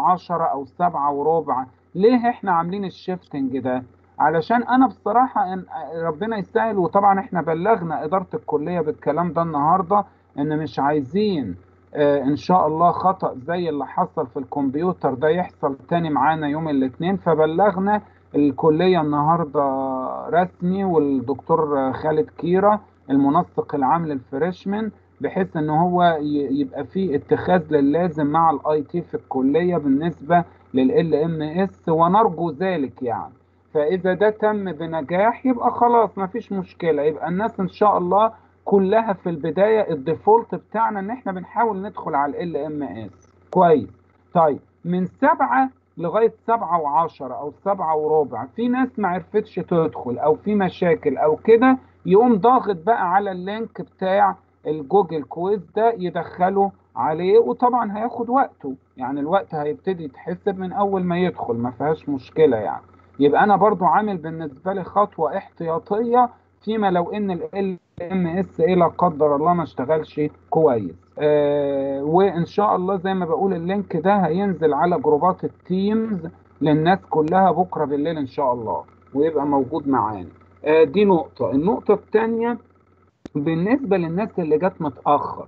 وعشرة او سبعة وربع ليه احنا عاملين الشيفتنج ده علشان انا بصراحة إن ربنا يسهل وطبعا احنا بلغنا ادارة الكلية بالكلام ده النهاردة ان مش عايزين آه، ان شاء الله خطأ زي اللي حصل في الكمبيوتر ده يحصل تاني معانا يوم الاثنين فبلغنا الكلية النهاردة رسمي والدكتور خالد كيرة المنسق العام للفريشمان بحيث ان هو ي- يبقى فيه اتخاذ للازم مع الاي تي في الكلية بالنسبة لل ام اس ونرجو ذلك يعني فاذا ده تم بنجاح يبقى خلاص مفيش مشكلة يبقى الناس ان شاء الله كلها في البداية الديفولت بتاعنا ان احنا بنحاول ندخل على ال ام اس كويس طيب من سبعة لغاية سبعة وعشرة أو سبعة وربع في ناس ما عرفتش تدخل أو في مشاكل أو كده يقوم ضاغط بقى على اللينك بتاع الجوجل كويز ده يدخله عليه وطبعا هياخد وقته يعني الوقت هيبتدي يتحسب من أول ما يدخل ما فيهاش مشكلة يعني يبقى أنا برضو عامل بالنسبة لي خطوة احتياطية فيما لو ان ال ام اس ايه لا قدر الله ما اشتغلش كويس آه وان شاء الله زي ما بقول اللينك ده هينزل على جروبات التيمز للناس كلها بكره بالليل ان شاء الله ويبقى موجود معانا آه دي نقطة النقطة الثانية بالنسبة للناس اللي جت متأخر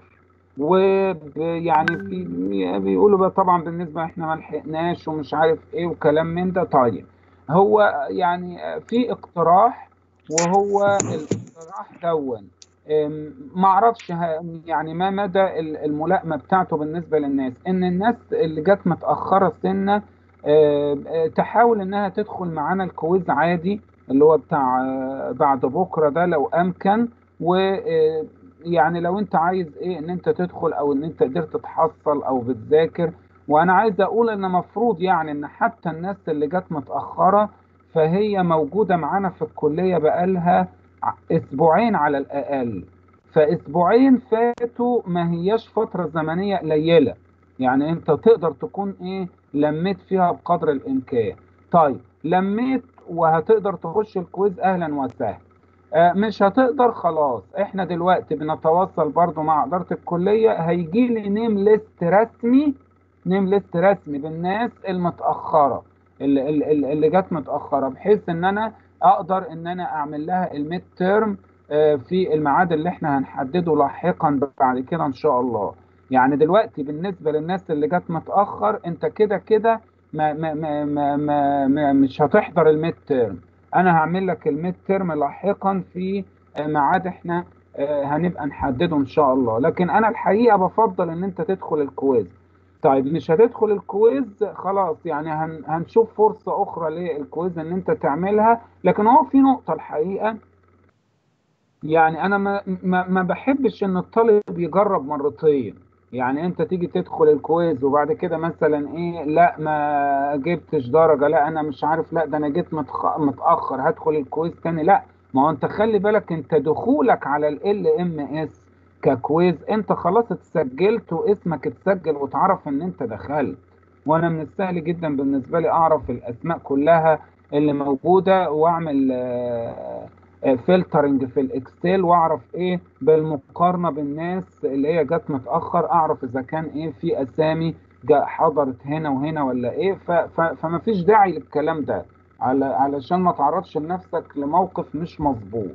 ويعني في بيقولوا بقى طبعا بالنسبة احنا ما لحقناش ومش عارف ايه وكلام من ده طيب هو يعني في اقتراح وهو الاقتراح دون أم، معرفش ه- يعني ما مدى ال- الملائمة بتاعته بالنسبة للناس ان الناس اللي جت متأخرة سنة آه، آه، تحاول انها تدخل معانا الكويز عادي اللي هو بتاع آه، بعد بكرة ده لو امكن ويعني لو انت عايز ايه ان انت تدخل او ان انت قدرت تحصل او بتذاكر وانا عايز اقول ان مفروض يعني ان حتى الناس اللي جت متأخرة فهي موجودة معانا في الكلية بقالها ع- اسبوعين على الاقل فاسبوعين فاتوا ما هياش فترة زمنية قليلة يعني انت تقدر تكون ايه لميت فيها بقدر الامكان طيب لميت وهتقدر تخش الكويز اهلا وسهلا آه، مش هتقدر خلاص احنا دلوقتي بنتواصل برضو مع ادارة الكلية هيجي لي نيم ليست رسمي نيم ليست رسمي بالناس المتأخرة اللي, اللي, اللي جت متأخرة بحيث ان انا اقدر ان انا اعمل لها الميد تيرم في الميعاد اللي احنا هنحدده لاحقا بعد كده ان شاء الله يعني دلوقتي بالنسبة للناس اللي جت متأخر انت كده كده ما ما ما ما ما ما مش هتحضر الميد تيرم انا هعمل لك الميد تيرم لاحقا في آه، ميعاد احنا آه، هنبقى نحدده ان شاء الله لكن انا الحقيقة بفضل ان انت تدخل الكويز طيب مش هتدخل الكويز خلاص يعني هن هنشوف فرصة أخرى للكويز إن أنت تعملها لكن هو في نقطة الحقيقة يعني أنا ما ما, ما بحبش إن الطالب يجرب مرتين يعني أنت تيجي تدخل الكويز وبعد كده مثلا إيه لا ما جبتش درجة لا أنا مش عارف لا ده أنا جيت متخ... متأخر هدخل الكويز تاني لا ما هو أنت خلي بالك أنت دخولك على ال ام اس ككويز انت خلاص اتسجلت واسمك اتسجل واتعرف ان انت دخلت وانا من السهل جدا بالنسبه لي اعرف الاسماء كلها اللي موجوده واعمل فلترنج في الاكسل واعرف ايه بالمقارنه بالناس اللي هي جت متاخر اعرف اذا كان ايه في اسامي جا حضرت هنا وهنا ولا ايه ف ف فما فيش داعي للكلام ده على علشان ما تعرضش لنفسك لموقف مش مظبوط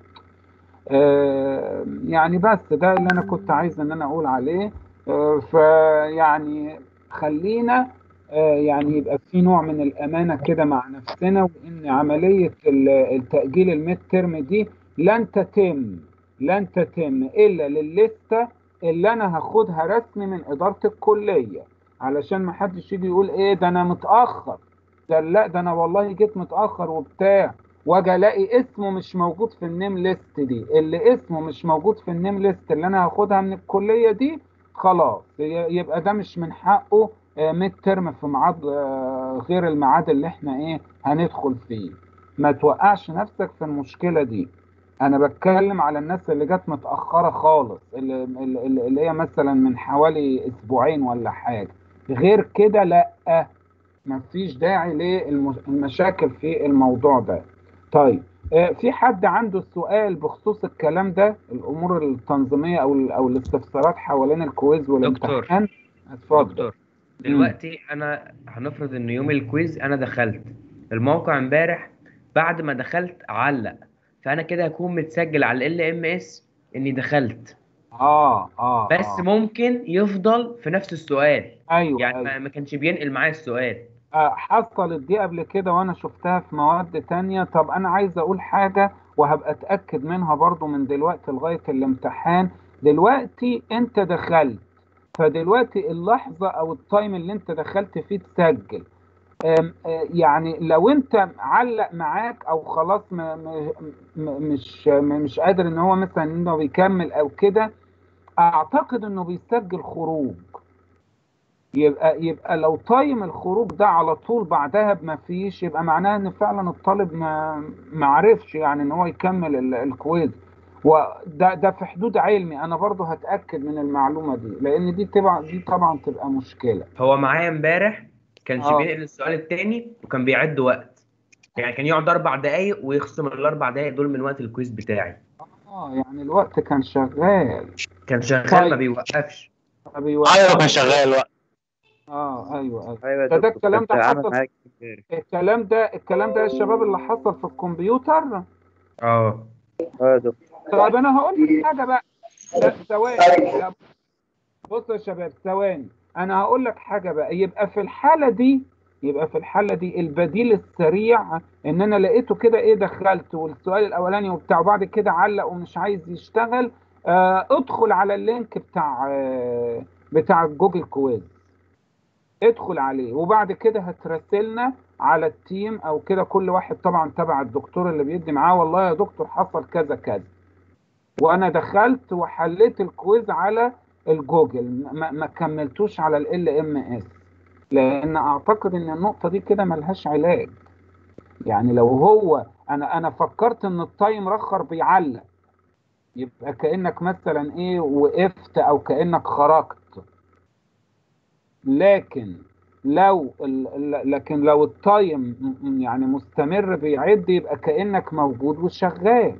آه، يعني بس ده اللي انا كنت عايز ان انا اقول عليه آه، فيعني خلينا آه، يعني يبقى في نوع من الامانه كده مع نفسنا وان عمليه ال- التاجيل الميد ترم دي لن تتم لن تتم الا للليسته اللي انا هاخدها رسمي من اداره الكليه علشان ما حدش يجي يقول ايه ده انا متاخر ده لا ده انا والله جيت متاخر وبتاع واجي الاقي اسمه مش موجود في النيم ليست دي اللي اسمه مش موجود في النيم ليست اللي انا هاخدها من الكليه دي خلاص ي- يبقى ده مش من حقه ميد ترم في ميعاد آه، غير الميعاد اللي احنا ايه هندخل فيه ما توقعش نفسك في المشكله دي انا بتكلم على الناس اللي جت متاخره خالص اللي, اللي, اللي هي مثلا من حوالي اسبوعين ولا حاجه غير كده لا مفيش داعي للمشاكل في الموضوع ده طيب آه، في حد عنده سؤال بخصوص الكلام ده الامور التنظيميه او ال- او الاستفسارات حوالين الكويز والامتحان اتفضل دكتور دلوقتي انا هنفرض ان يوم الكويز انا دخلت الموقع امبارح بعد ما دخلت علق فانا كده هكون متسجل على ال ام اس اني دخلت اه اه بس آه. ممكن يفضل في نفس السؤال ايوه يعني أيوة. ما- ما كانش بينقل معايا السؤال آه، حصلت دي قبل كده وانا شفتها في مواد تانية طب انا عايز اقول حاجة وهبقى اتأكد منها برضو من دلوقتي لغاية الامتحان دلوقتي انت دخلت فدلوقتي اللحظة او التايم اللي انت دخلت فيه تسجل آم، آه، يعني لو انت علق معاك او خلاص م م م مش م مش قادر ان هو مثلا انه بيكمل او كده اعتقد انه بيسجل خروج يبقى يبقى لو تايم الخروج ده على طول بعدها بما فيش يبقى معناه ان فعلا الطالب ما ما عرفش يعني ان هو يكمل ال- الكويز وده ده في حدود علمي انا برضو هتاكد من المعلومه دي لان دي طبعا دي طبعا تبقى مشكله هو معايا امبارح كانش اه بينقل السؤال التاني وكان بيعد وقت يعني كان يقعد اربع دقايق ويخصم الاربع دقايق دول من وقت الكويز بتاعي اه يعني الوقت كان شغال كان شغال ما طيب بيوقفش ما ايوه بيوقفش كان شغال الوقت اه ايوه ايوه ايوه يا ده ده دكتور الكلام كان ده عامل حصل معاك امبارح الكلام ده الكلام ده يا شباب اللي حصل في الكمبيوتر اه اه يا دكتور طيب انا هقول لك حاجه بقى لا ثواني لا بصوا يا شباب ثواني انا هقول لك حاجه بقى يبقى في الحاله دي يبقى في الحاله دي البديل السريع ان انا لقيته كده ايه دخلت والسؤال الاولاني وبتاع وبعد كده علق ومش عايز يشتغل آه ادخل على اللينك بتاع آه بتاع جوجل كويز ادخل عليه وبعد كده هتراسلنا على التيم او كده كل واحد طبعا تبع الدكتور اللي بيدي معاه والله يا دكتور حصل كذا كذا وانا دخلت وحليت الكويز على الجوجل ما, ما كملتوش على ال ام اس لان اعتقد ان النقطه دي كده ملهاش علاج يعني لو هو انا انا فكرت ان التايم رخر بيعلق يبقى كانك مثلا ايه وقفت او كانك خرجت لكن لو ال- ال- لكن لو التايم م- م- يعني مستمر بيعد يبقى كانك موجود وشغال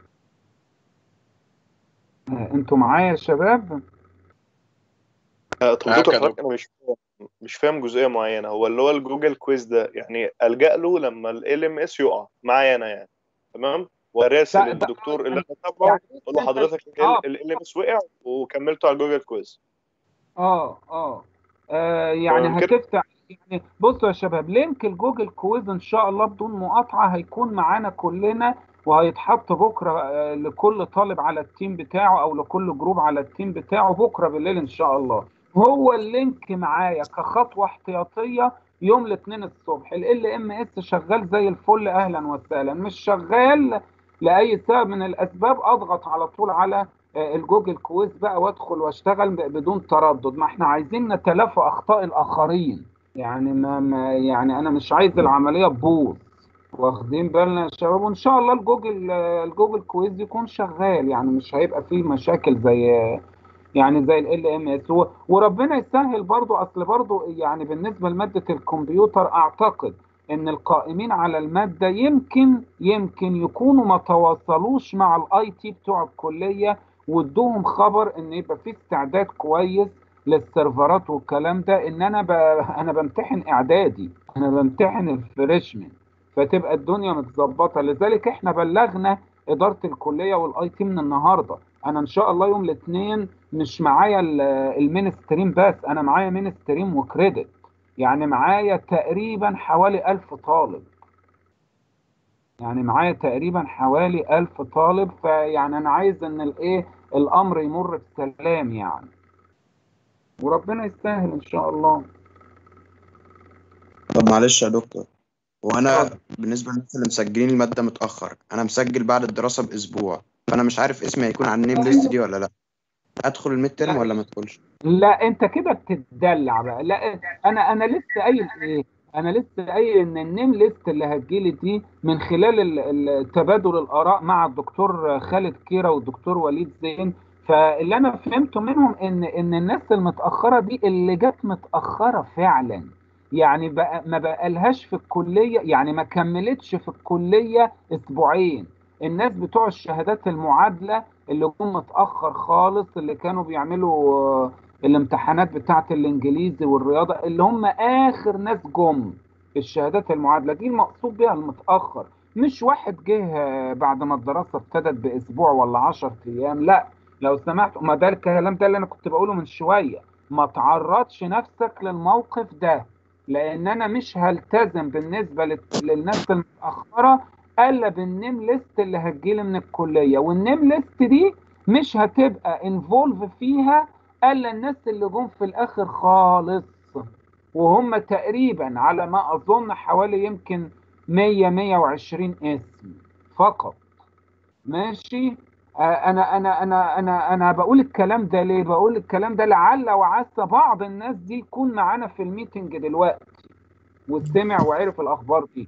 آه، انتوا معايا يا شباب آه، طب معاك دكتور يا حضرتك انا مش فاهم مش فاهم جزئيه معينه هو اللي هو الجوجل كويز ده يعني الجا له لما ال ام اس يقع معايا انا يعني تمام واراسل ده- ده- الدكتور اللي انا تابعه يعني اقول له انت حضرتك اه ال ام اس وقع وكملته على جوجل كويز اه اه آه، يعني تمام كده هتفتح يعني بصوا يا شباب لينك الجوجل كويز ان شاء الله بدون مقاطعة هيكون معانا كلنا وهيتحط بكرة آه، لكل طالب على التيم بتاعه او لكل جروب على التيم بتاعه بكرة بالليل ان شاء الله هو اللينك معايا كخطوة احتياطية يوم الاثنين الصبح ال ام اس شغال زي الفل اهلا وسهلا مش شغال لاي سبب من الاسباب اضغط على طول على آه، الجوجل كويز بقى وادخل واشتغل ب- بدون تردد ما احنا عايزين نتلافى اخطاء الاخرين يعني ما, ما يعني انا مش عايز العمليه تبوظ واخدين بالنا يا شباب وان شاء الله الجوجل آه، الجوجل كويز يكون شغال يعني مش هيبقى فيه مشاكل زي يعني زي ال ام اس وربنا يسهل برضو اصل برضو يعني بالنسبه لماده الكمبيوتر اعتقد ان القائمين على الماده يمكن يمكن يكونوا ما تواصلوش مع الاي تي بتوع الكليه وادوهم خبر ان يبقى في استعداد كويس للسيرفرات والكلام ده ان انا ب... انا بمتحن اعدادي انا بمتحن الفريشمان فتبقى الدنيا متظبطه لذلك احنا بلغنا اداره الكليه والاي تي من النهارده انا ان شاء الله يوم الاثنين مش معايا ال- المين ستريم بس انا معايا مين ستريم وكريدت يعني معايا تقريبا حوالي ألف طالب يعني معايا تقريبا حوالي ألف طالب فيعني أنا عايز إن الإيه الأمر يمر بسلام يعني وربنا يستاهل إن شاء الله طب معلش يا دكتور وانا اتفضل بالنسبه للناس اللي مسجلين الماده متاخر انا مسجل بعد الدراسه باسبوع فانا مش عارف اسمي هيكون على النيم ليست دي ولا لا ادخل الميد ترم ولا ما ادخلش لا انت كده بتتدلع بقى لا انا انا لسه قايل ايه انا لسه قايل ان النيم ليست اللي هتجيلي دي من خلال ال- ال- تبادل الاراء مع الدكتور خالد كيرة والدكتور وليد زين فاللي انا فهمته منهم ان ان الناس المتاخره دي اللي جت متاخره فعلا يعني بقى ما بقالهاش في الكليه يعني ما كملتش في الكليه اسبوعين الناس بتوع الشهادات المعادله اللي هم متاخر خالص اللي كانوا بيعملوا الامتحانات بتاعه الانجليزي والرياضه اللي هم اخر ناس جم في الشهادات المعادله دي المقصود بيها المتاخر مش واحد جه بعد ما الدراسه ابتدت باسبوع ولا 10 ايام لا لو سمحت ما ده الكلام ده اللي انا كنت بقوله من شويه ما تعرضش نفسك للموقف ده لان انا مش هلتزم بالنسبه لل- للناس المتاخره الا بالنيم ليست اللي هتجيلي من الكليه والنيم ليست دي مش هتبقى انفولف فيها الا الناس اللي جم في الاخر خالص وهم تقريبا على ما اظن حوالي يمكن 100 120 اسم فقط ماشي آه، انا انا انا انا انا بقول الكلام ده ليه بقول الكلام ده لعل وعسى بعض الناس دي يكون معانا في الميتنج دلوقتي وسمع وعرف الاخبار دي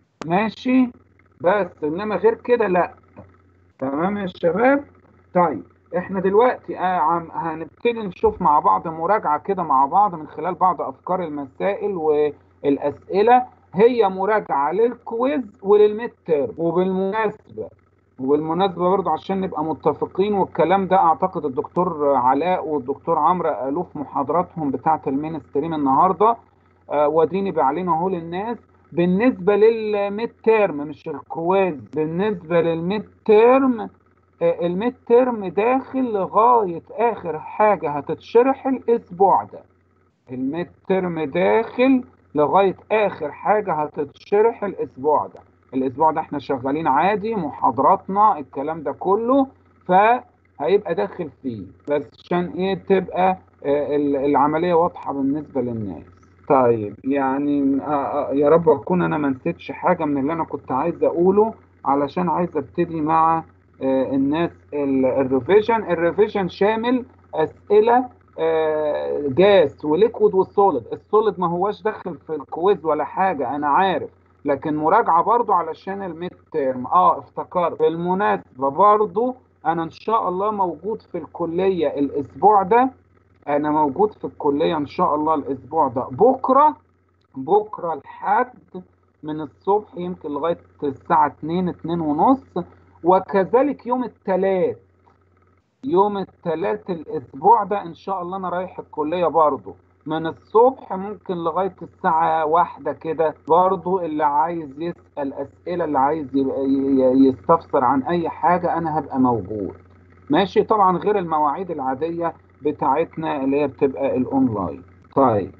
ماشي بس انما غير كده لا تمام يا شباب طيب احنا دلوقتي آه عم هنبتدي نشوف مع بعض مراجعة كده مع بعض من خلال بعض افكار المسائل والاسئلة هي مراجعة للكويز وللميد تيرم وبالمناسبة وبالمناسبة برضه عشان نبقى متفقين والكلام ده اعتقد الدكتور علاء والدكتور عمرو قالوه في محاضراتهم بتاعة المين ستريم النهارده آه، واديني بعلنه اهو للناس بالنسبة للميد تيرم مش الكويز بالنسبة للميد تيرم آه، الميد تيرم داخل لغاية آخر حاجة هتتشرح الأسبوع ده الميد تيرم داخل لغاية آخر حاجة هتتشرح الأسبوع ده الأسبوع ده احنا شغالين عادي محاضراتنا الكلام ده كله فهيبقى داخل فيه بس عشان ايه تبقى آه، ال- العملية واضحة بالنسبة للناس طيب يعني آه، آه، يا رب اكون انا ما نسيتش حاجة من اللي انا كنت عايز اقوله علشان عايز ابتدي مع آه، الناس ال- الريفيجن الريفيجن شامل اسئله آه، جاس وليكويد والسوليد السوليد ما هواش داخل في الكويز ولا حاجه انا عارف لكن مراجعه برضو علشان الميد تيرم اه افتكرت بالمناسبه برضو انا ان شاء الله موجود في الكليه الاسبوع ده انا موجود في الكليه ان شاء الله الاسبوع ده بكره بكره الحد من الصبح يمكن لغايه الساعه 2 2 ونص وكذلك يوم الثلاث يوم الثلاث الاسبوع ده ان شاء الله انا رايح الكليه برضو من الصبح ممكن لغايه الساعه واحدة كده برضو اللي عايز يسال اسئله اللي عايز يبقى- ي- يستفسر عن اي حاجه انا هبقى موجود ماشي طبعا غير المواعيد العاديه بتاعتنا اللي هي بتبقى الاونلاين طيب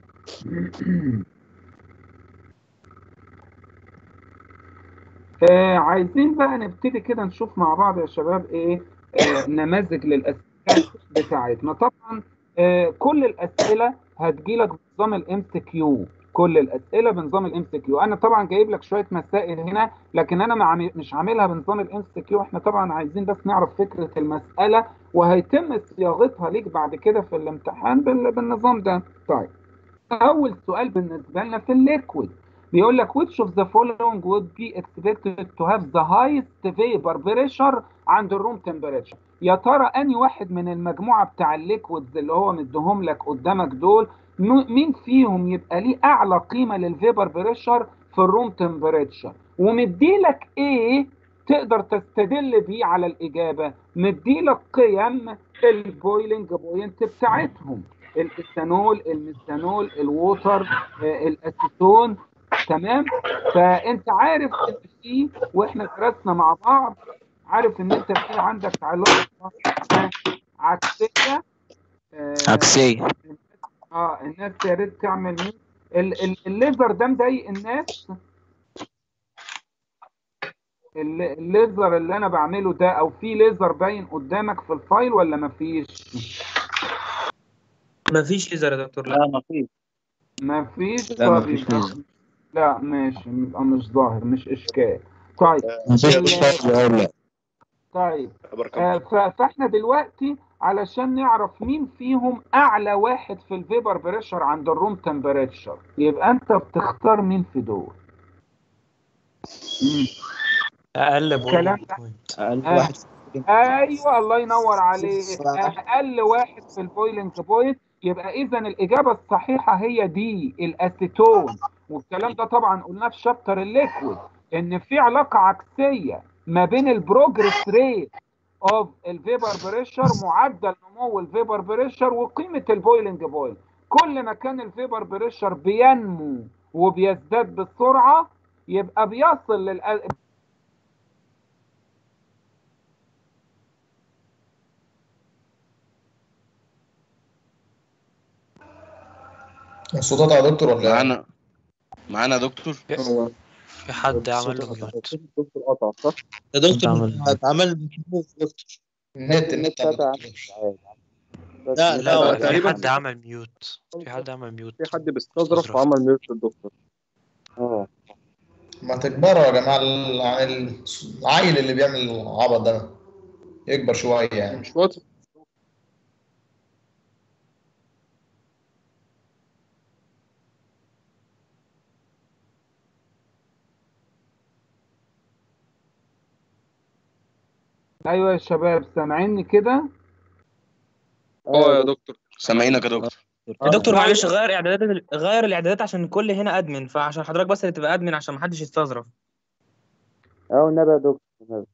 آه عايزين بقى نبتدي كده نشوف مع بعض يا شباب ايه آه نماذج للاسئله بتاعتنا طبعا آه كل الاسئله هتجيلك بنظام الام سي كيو كل الاسئله بنظام الام سي كيو انا طبعا جايب لك شويه مسائل هنا لكن انا ما عامل- مش عاملها بنظام الام سي كيو احنا طبعا عايزين بس نعرف فكره المساله وهيتم صياغتها ليك بعد كده في الامتحان بال- بالنظام ده طيب اول سؤال بالنسبه لنا في الليكويد بيقول لك which of the following would be expected to have the highest vapor pressure عند الروم temperature يا ترى اني واحد من المجموعه بتاع الليكويدز اللي هو مديهم لك قدامك دول م- مين فيهم يبقى ليه اعلى قيمه للفيبر بريشر في الروم تمبريتشر ومديلك ايه تقدر تستدل بيه على الاجابه مديلك قيم البويلنج بوينت بتاعتهم الايثانول الميثانول الووتر آه، الاسيتون تمام فانت عارف ان في واحنا درسنا مع بعض عارف ان انت في عندك علاقه عكسيه آه، عكسية اه الناس يا ريت تعمل مين ال- ال- الليزر ده مضايق الناس ال- الليزر اللي انا بعمله ده او في ليزر باين قدامك في الفايل ولا مفيش مفيش ليزر يا دكتور لا لا ما فيش مفيش لا، طب مفيش يبقى- ليزر. لا ماشي يبقى مش ظاهر مش اشكال طيب مفيش ال- اشكال يقول لا طيب بارك آه، الله ف- فاحنا دلوقتي علشان نعرف مين فيهم اعلى واحد في الفيبر بريشر عند الروم تمبريتشر يبقى انت بتختار مين في دول مم. اقل الكلام بوينت ده بوينت اقل آه. واحد ايوه الله ينور عليك صح. اقل واحد في البويلنج بوينت يبقى اذا الاجابه الصحيحه هي دي الاسيتون والكلام ده طبعا قلناه في شابتر الليكويد ان في علاقه عكسيه ما بين البروجرس ريت اوف الفيبر بريشر معدل نمو الفيبر بريشر وقيمه البويلنج بوينت كل ما كان الفيبر بريشر بينمو وبيزداد بالسرعه يبقى بيصل لل الصوت قطع يا دكتور ولا إيه؟ معانا معانا دكتور في حد عمل له ميوت الدكتور قطع صح؟ يا دكتور عمل- اتعمل دكتور النت النت قطع عندك. بس لا، لا، هو في تقريبا حد عمل ميوت في حد عمل ميوت في حد بيستظرف استظرف. وعمل ميوت للدكتور اه ما تكبروا يا جماعه ال- عن العيل اللي بيعمل العبط ده يكبر شويه يعني مش واضح ايوه يا شباب سامعيني كده اه يا دكتور سامعينك يا دكتور يا دكتور معلش غير اعدادات غير الاعدادات عشان الكل هنا ادمن فعشان حضرتك بس اللي تبقى ادمن عشان محدش يستظرف اه والنبي يا دكتور والنبي.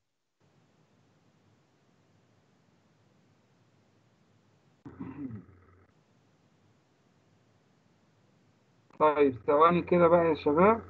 طيب ثواني كده بقى يا شباب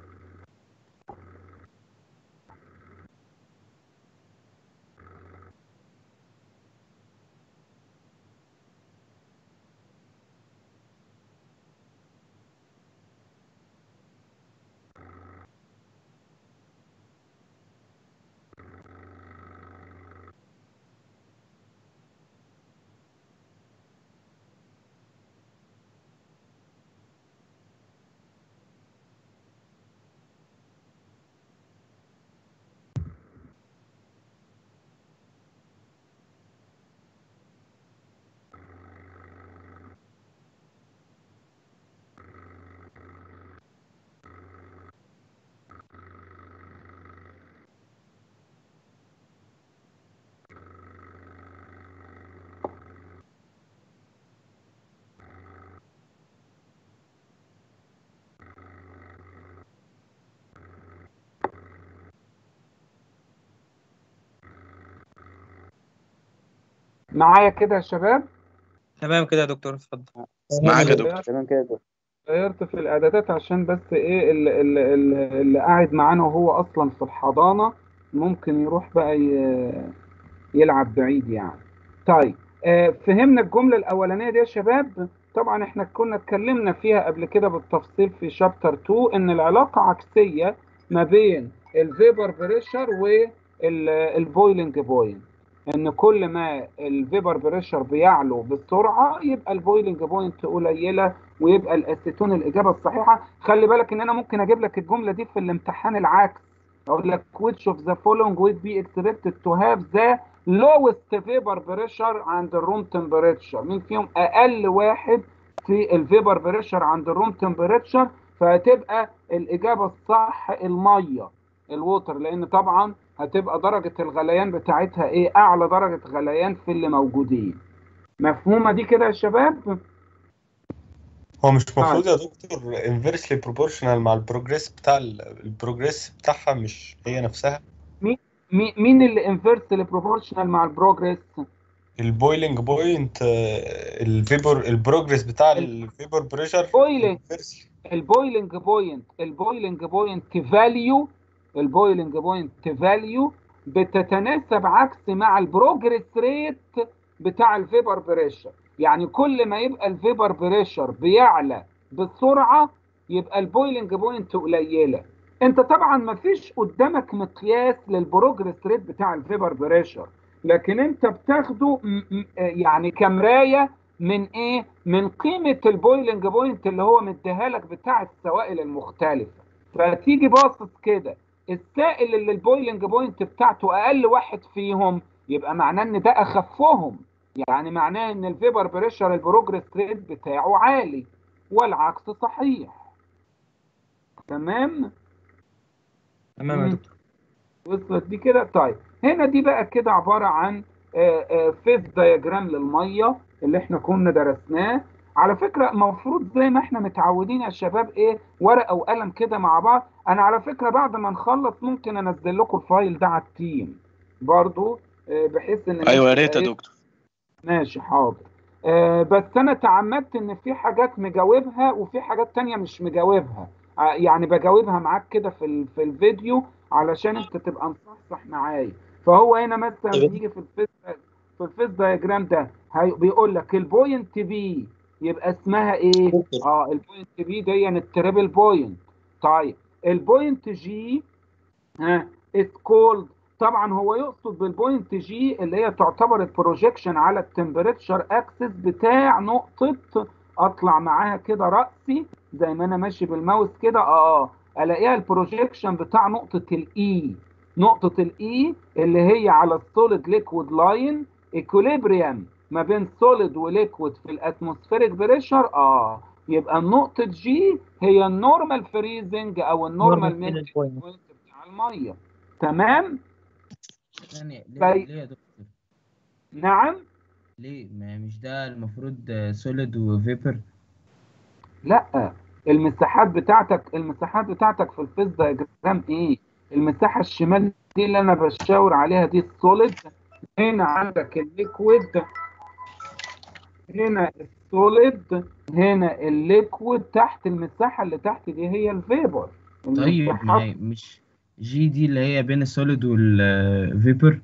معايا كده يا شباب تمام كده يا دكتور اتفضل معاك يا دكتور تمام كده يا دكتور غيرت في الاعدادات عشان بس ايه اللي, اللي, اللي, اللي قاعد معانا وهو اصلا في الحضانه ممكن يروح بقى ي- يلعب بعيد يعني طيب آه، فهمنا الجمله الاولانيه دي يا شباب طبعا احنا كنا اتكلمنا فيها قبل كده بالتفصيل في شابتر 2 ان العلاقه عكسيه ما بين الفيبر بريشر والبويلنج بوينت ان كل ما الفيبر بريشر بيعلو بالسرعه يبقى البويلنج بوينت قليله ويبقى الاسيتون الاجابه الصحيحه خلي بالك ان انا ممكن اجيب لك الجمله دي في الامتحان العكس اقول لك which of the following would be expected to have the lowest vapor pressure عند الروم temperature مين فيهم اقل واحد في الفيبر بريشر عند الروم temperature فهتبقى الاجابه الصح الميه الووتر لان طبعا هتبقى درجه الغليان بتاعتها ايه اعلى درجه غليان في اللي موجودين مفهومه دي كده يا شباب هو مش المفروض يا دكتور انفيرسلي بروبورشنال مع البروجريس بتاع البروجريس بتاعها مش هي نفسها مي- مين اللي انفيرسلي بروبورشنال مع البروجريس البويلنج بوينت الفيبر البروجريس بتاع الفيبر بريشر بويلنج البويلنج بوينت البويلنج بوينت فاليو البويلنج بوينت فاليو بتتناسب عكس مع البروجريس ريت بتاع الفيبر بريشر يعني كل ما يبقى الفيبر بريشر بيعلى بسرعه يبقى البويلنج بوينت قليله انت طبعا ما فيش قدامك مقياس للبروجريس ريت بتاع الفيبر بريشر لكن انت بتاخده م- م- يعني كمرايه من ايه من قيمه البويلنج بوينت اللي هو مديها لك بتاع السوائل المختلفه فتيجي باصص كده السائل اللي البويلنج بوينت بتاعته اقل واحد فيهم يبقى معناه ان ده اخفهم يعني معناه ان الفيبر بريشر البروجريس ريت بتاعه عالي والعكس صحيح تمام تمام يا مم. دكتور وصلت دي كده طيب هنا دي بقى كده عبارة عن فيز دياجرام للمية اللي احنا كنا درسناه على فكرة المفروض زي ما احنا متعودين يا شباب ايه ورقة وقلم كده مع بعض انا على فكرة بعد ما نخلص ممكن انزل لكم الفايل ده على التيم برضو آه، بحيث ان ايوه يا الناس ريت تبقى يا إيه؟ دكتور ماشي حاضر آه بس انا تعمدت ان في حاجات مجاوبها وفي حاجات تانية مش مجاوبها آه يعني بجاوبها معاك كده في ال- في الفيديو علشان انت تبقى مصحصح معايا فهو هنا مثلا طب بيجي في الفيز في الفيز دايجرام ده هي- بيقول لك البوينت بي يبقى اسمها ايه؟ دكتور اه البوينت بي دي التريبل بوينت طيب البوينت جي ها اتس كولد طبعا هو يقصد بالبوينت جي اللي هي تعتبر البروجيكشن على التمبريتشر اكسس بتاع نقطة اطلع معاها كده رأسي زي ما انا ماشي بالماوس كده اه الاقيها البروجيكشن بتاع نقطة الاي نقطة الاي اللي هي على السوليد ليكويد لاين ايكوليبريم ما بين سوليد وليكويد في الاتموسفيريك بريشر اه يبقى النقطة جي هي النورمال فريزنج او النورمال نورمال ميلتنج فيلنج بوينت بوينت بتاع المية تمام ثانية ليه طيب ليه يا دكتور نعم ليه ما مش ده المفروض سوليد وفيبر لا المساحات بتاعتك المساحات بتاعتك في الفيز دايجرام ايه المساحة الشمال دي اللي انا بشاور عليها دي السوليد هنا عندك الليكويد هنا السوليد هنا الليكويد تحت المساحة اللي تحت دي هي الفيبر طيب ما المساحات هي مش جي دي اللي هي بين السوليد والفيبر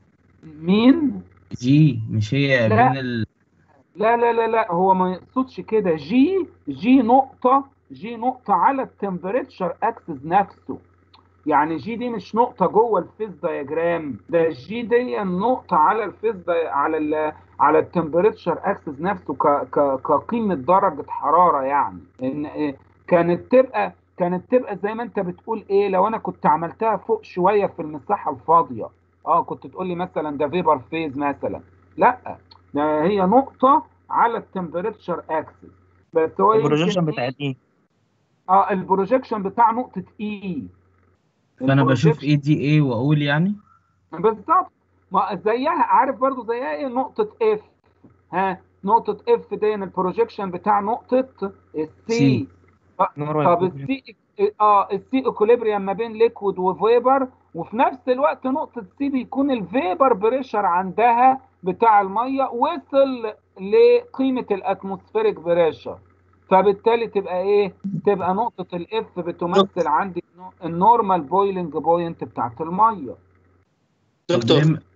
مين جي مش هي لا بين ال لا لا لا لا هو ما يقصدش كده جي جي نقطة جي نقطة على التمبريتشر اكسس نفسه يعني جي دي مش نقطة جوه الفيز دايجرام ده جي دي النقطة على الفيز دي على ال على التمبريتشر اكسس نفسه ك ك كقيمة درجة حرارة يعني ان إيه، كانت تبقى كانت تبقى زي ما انت بتقول ايه لو انا كنت عملتها فوق شوية في المساحة الفاضية اه كنت تقول لي مثلا ده فيبر فيز مثلا لا ده هي نقطة على التمبريتشر اكسس بس هو البروجيكشن يمكن بتاع ايه ايه اه البروجيكشن بتاع نقطة اي فانا بشوف البروجيكشن اي دي ايه واقول يعني بالظبط ما زيها عارف برضو زيها ايه نقطة اف ها نقطة اف دي البروجيكشن بتاع نقطة السي سي نورمال طب فيلنج السي اه السي اكوليبريم ما بين ليكويد وفيبر وفي نفس الوقت نقطة سي بيكون الفيبر بريشر عندها بتاع المية وصل لقيمة الاتموسفيريك بريشر فبالتالي تبقى ايه تبقى نقطة الاف بتمثل عندي النورمال بويلنج بوينت بتاعت المية طب ليه دكتور م-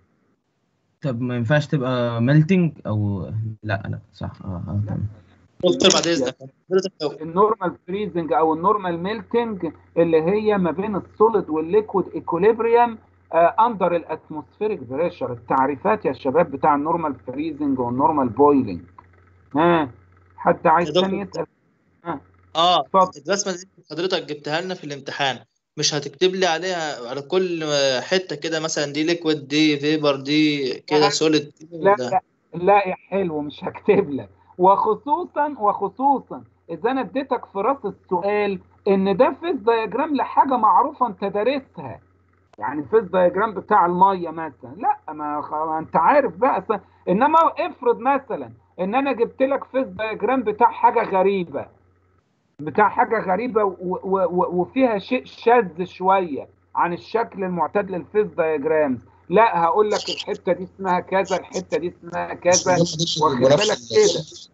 طب ما ينفعش تبقى ميلتنج او لا لا صح اه اه لا تمام دكتور بعد يا اذنك حضرتك لو النورمال فريزنج او النورمال ميلتنج اللي هي ما بين السوليد والليكويد ايكوليبريم اندر الاتموسفيريك بريشر التعريفات يا شباب بتاع النورمال فريزنج والنورمال بويلنج ها حد عايز يا تاني دكتور يسأل ها اه اتفضل الرسمه دي حضرتك جبتها لنا في الامتحان مش هتكتب لي عليها على كل حته كده مثلا دي ليكويد دي فيبر دي كده لا سوليد كده لا ولا لا لا يا حلو مش هكتب لك وخصوصا وخصوصا اذا انا اديتك في راس السؤال ان ده فيز دايجرام لحاجه معروفه انت دارسها يعني فيز دايجرام بتاع الميه مثلا لا ما, خ... ما انت عارف بقى س... انما افرض مثلا ان انا جبت لك فيز دايجرام بتاع حاجه غريبه بتاع حاجه غريبه و... و... و... وفيها شيء شاذ شويه عن الشكل المعتاد للفيز دايجرام لا هقول لك الحته دي اسمها كذا الحته دي اسمها كذا واخد بنفس بالك كده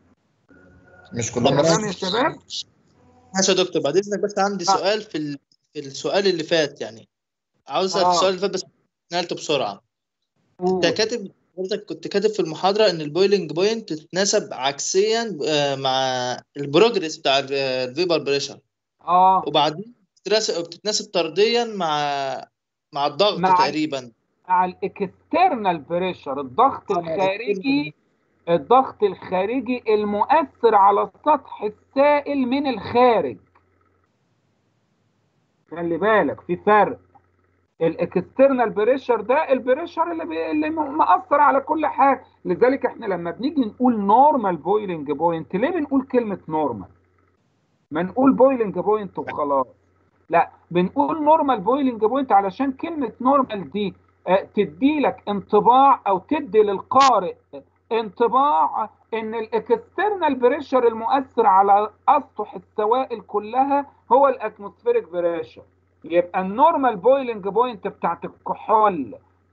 مش كلهم تمام يا نفس شباب ماشي يا دكتور بعد اذنك بس عندي آه. سؤال في ال... في السؤال اللي فات يعني عاوز اسال في اه السؤال اللي فات بس نقلته بسرعه انت قول كاتب حضرتك كنت كاتب في المحاضره ان البويلنج بوينت تتناسب عكسيا آه، مع البروجرس بتاع ال- الفيبر بريشر اه وبعدين بتتناسب بتتناسب طرديا مع مع الضغط مع ال... تقريبا مع الاكسترنال بريشر الضغط اه الخارجي الضغط الخارجي المؤثر على السطح السائل من الخارج خلي بالك في فرق الاكسترنال بريشر ده البريشر اللي بي... اللي م- مأثر على كل حاجه لذلك احنا لما بنيجي نقول نورمال بويلنج بوينت ليه بنقول كلمه نورمال ما نقول بويلنج بوينت وخلاص لا بنقول نورمال بويلنج بوينت علشان كلمة نورمال دي آه، تدي لك انطباع او تدي للقارئ انطباع ان الاكسترنال بريشر المؤثر على اسطح السوائل كلها هو الاتموسفيريك بريشر يبقى النورمال بويلنج بوينت بتاعت الكحول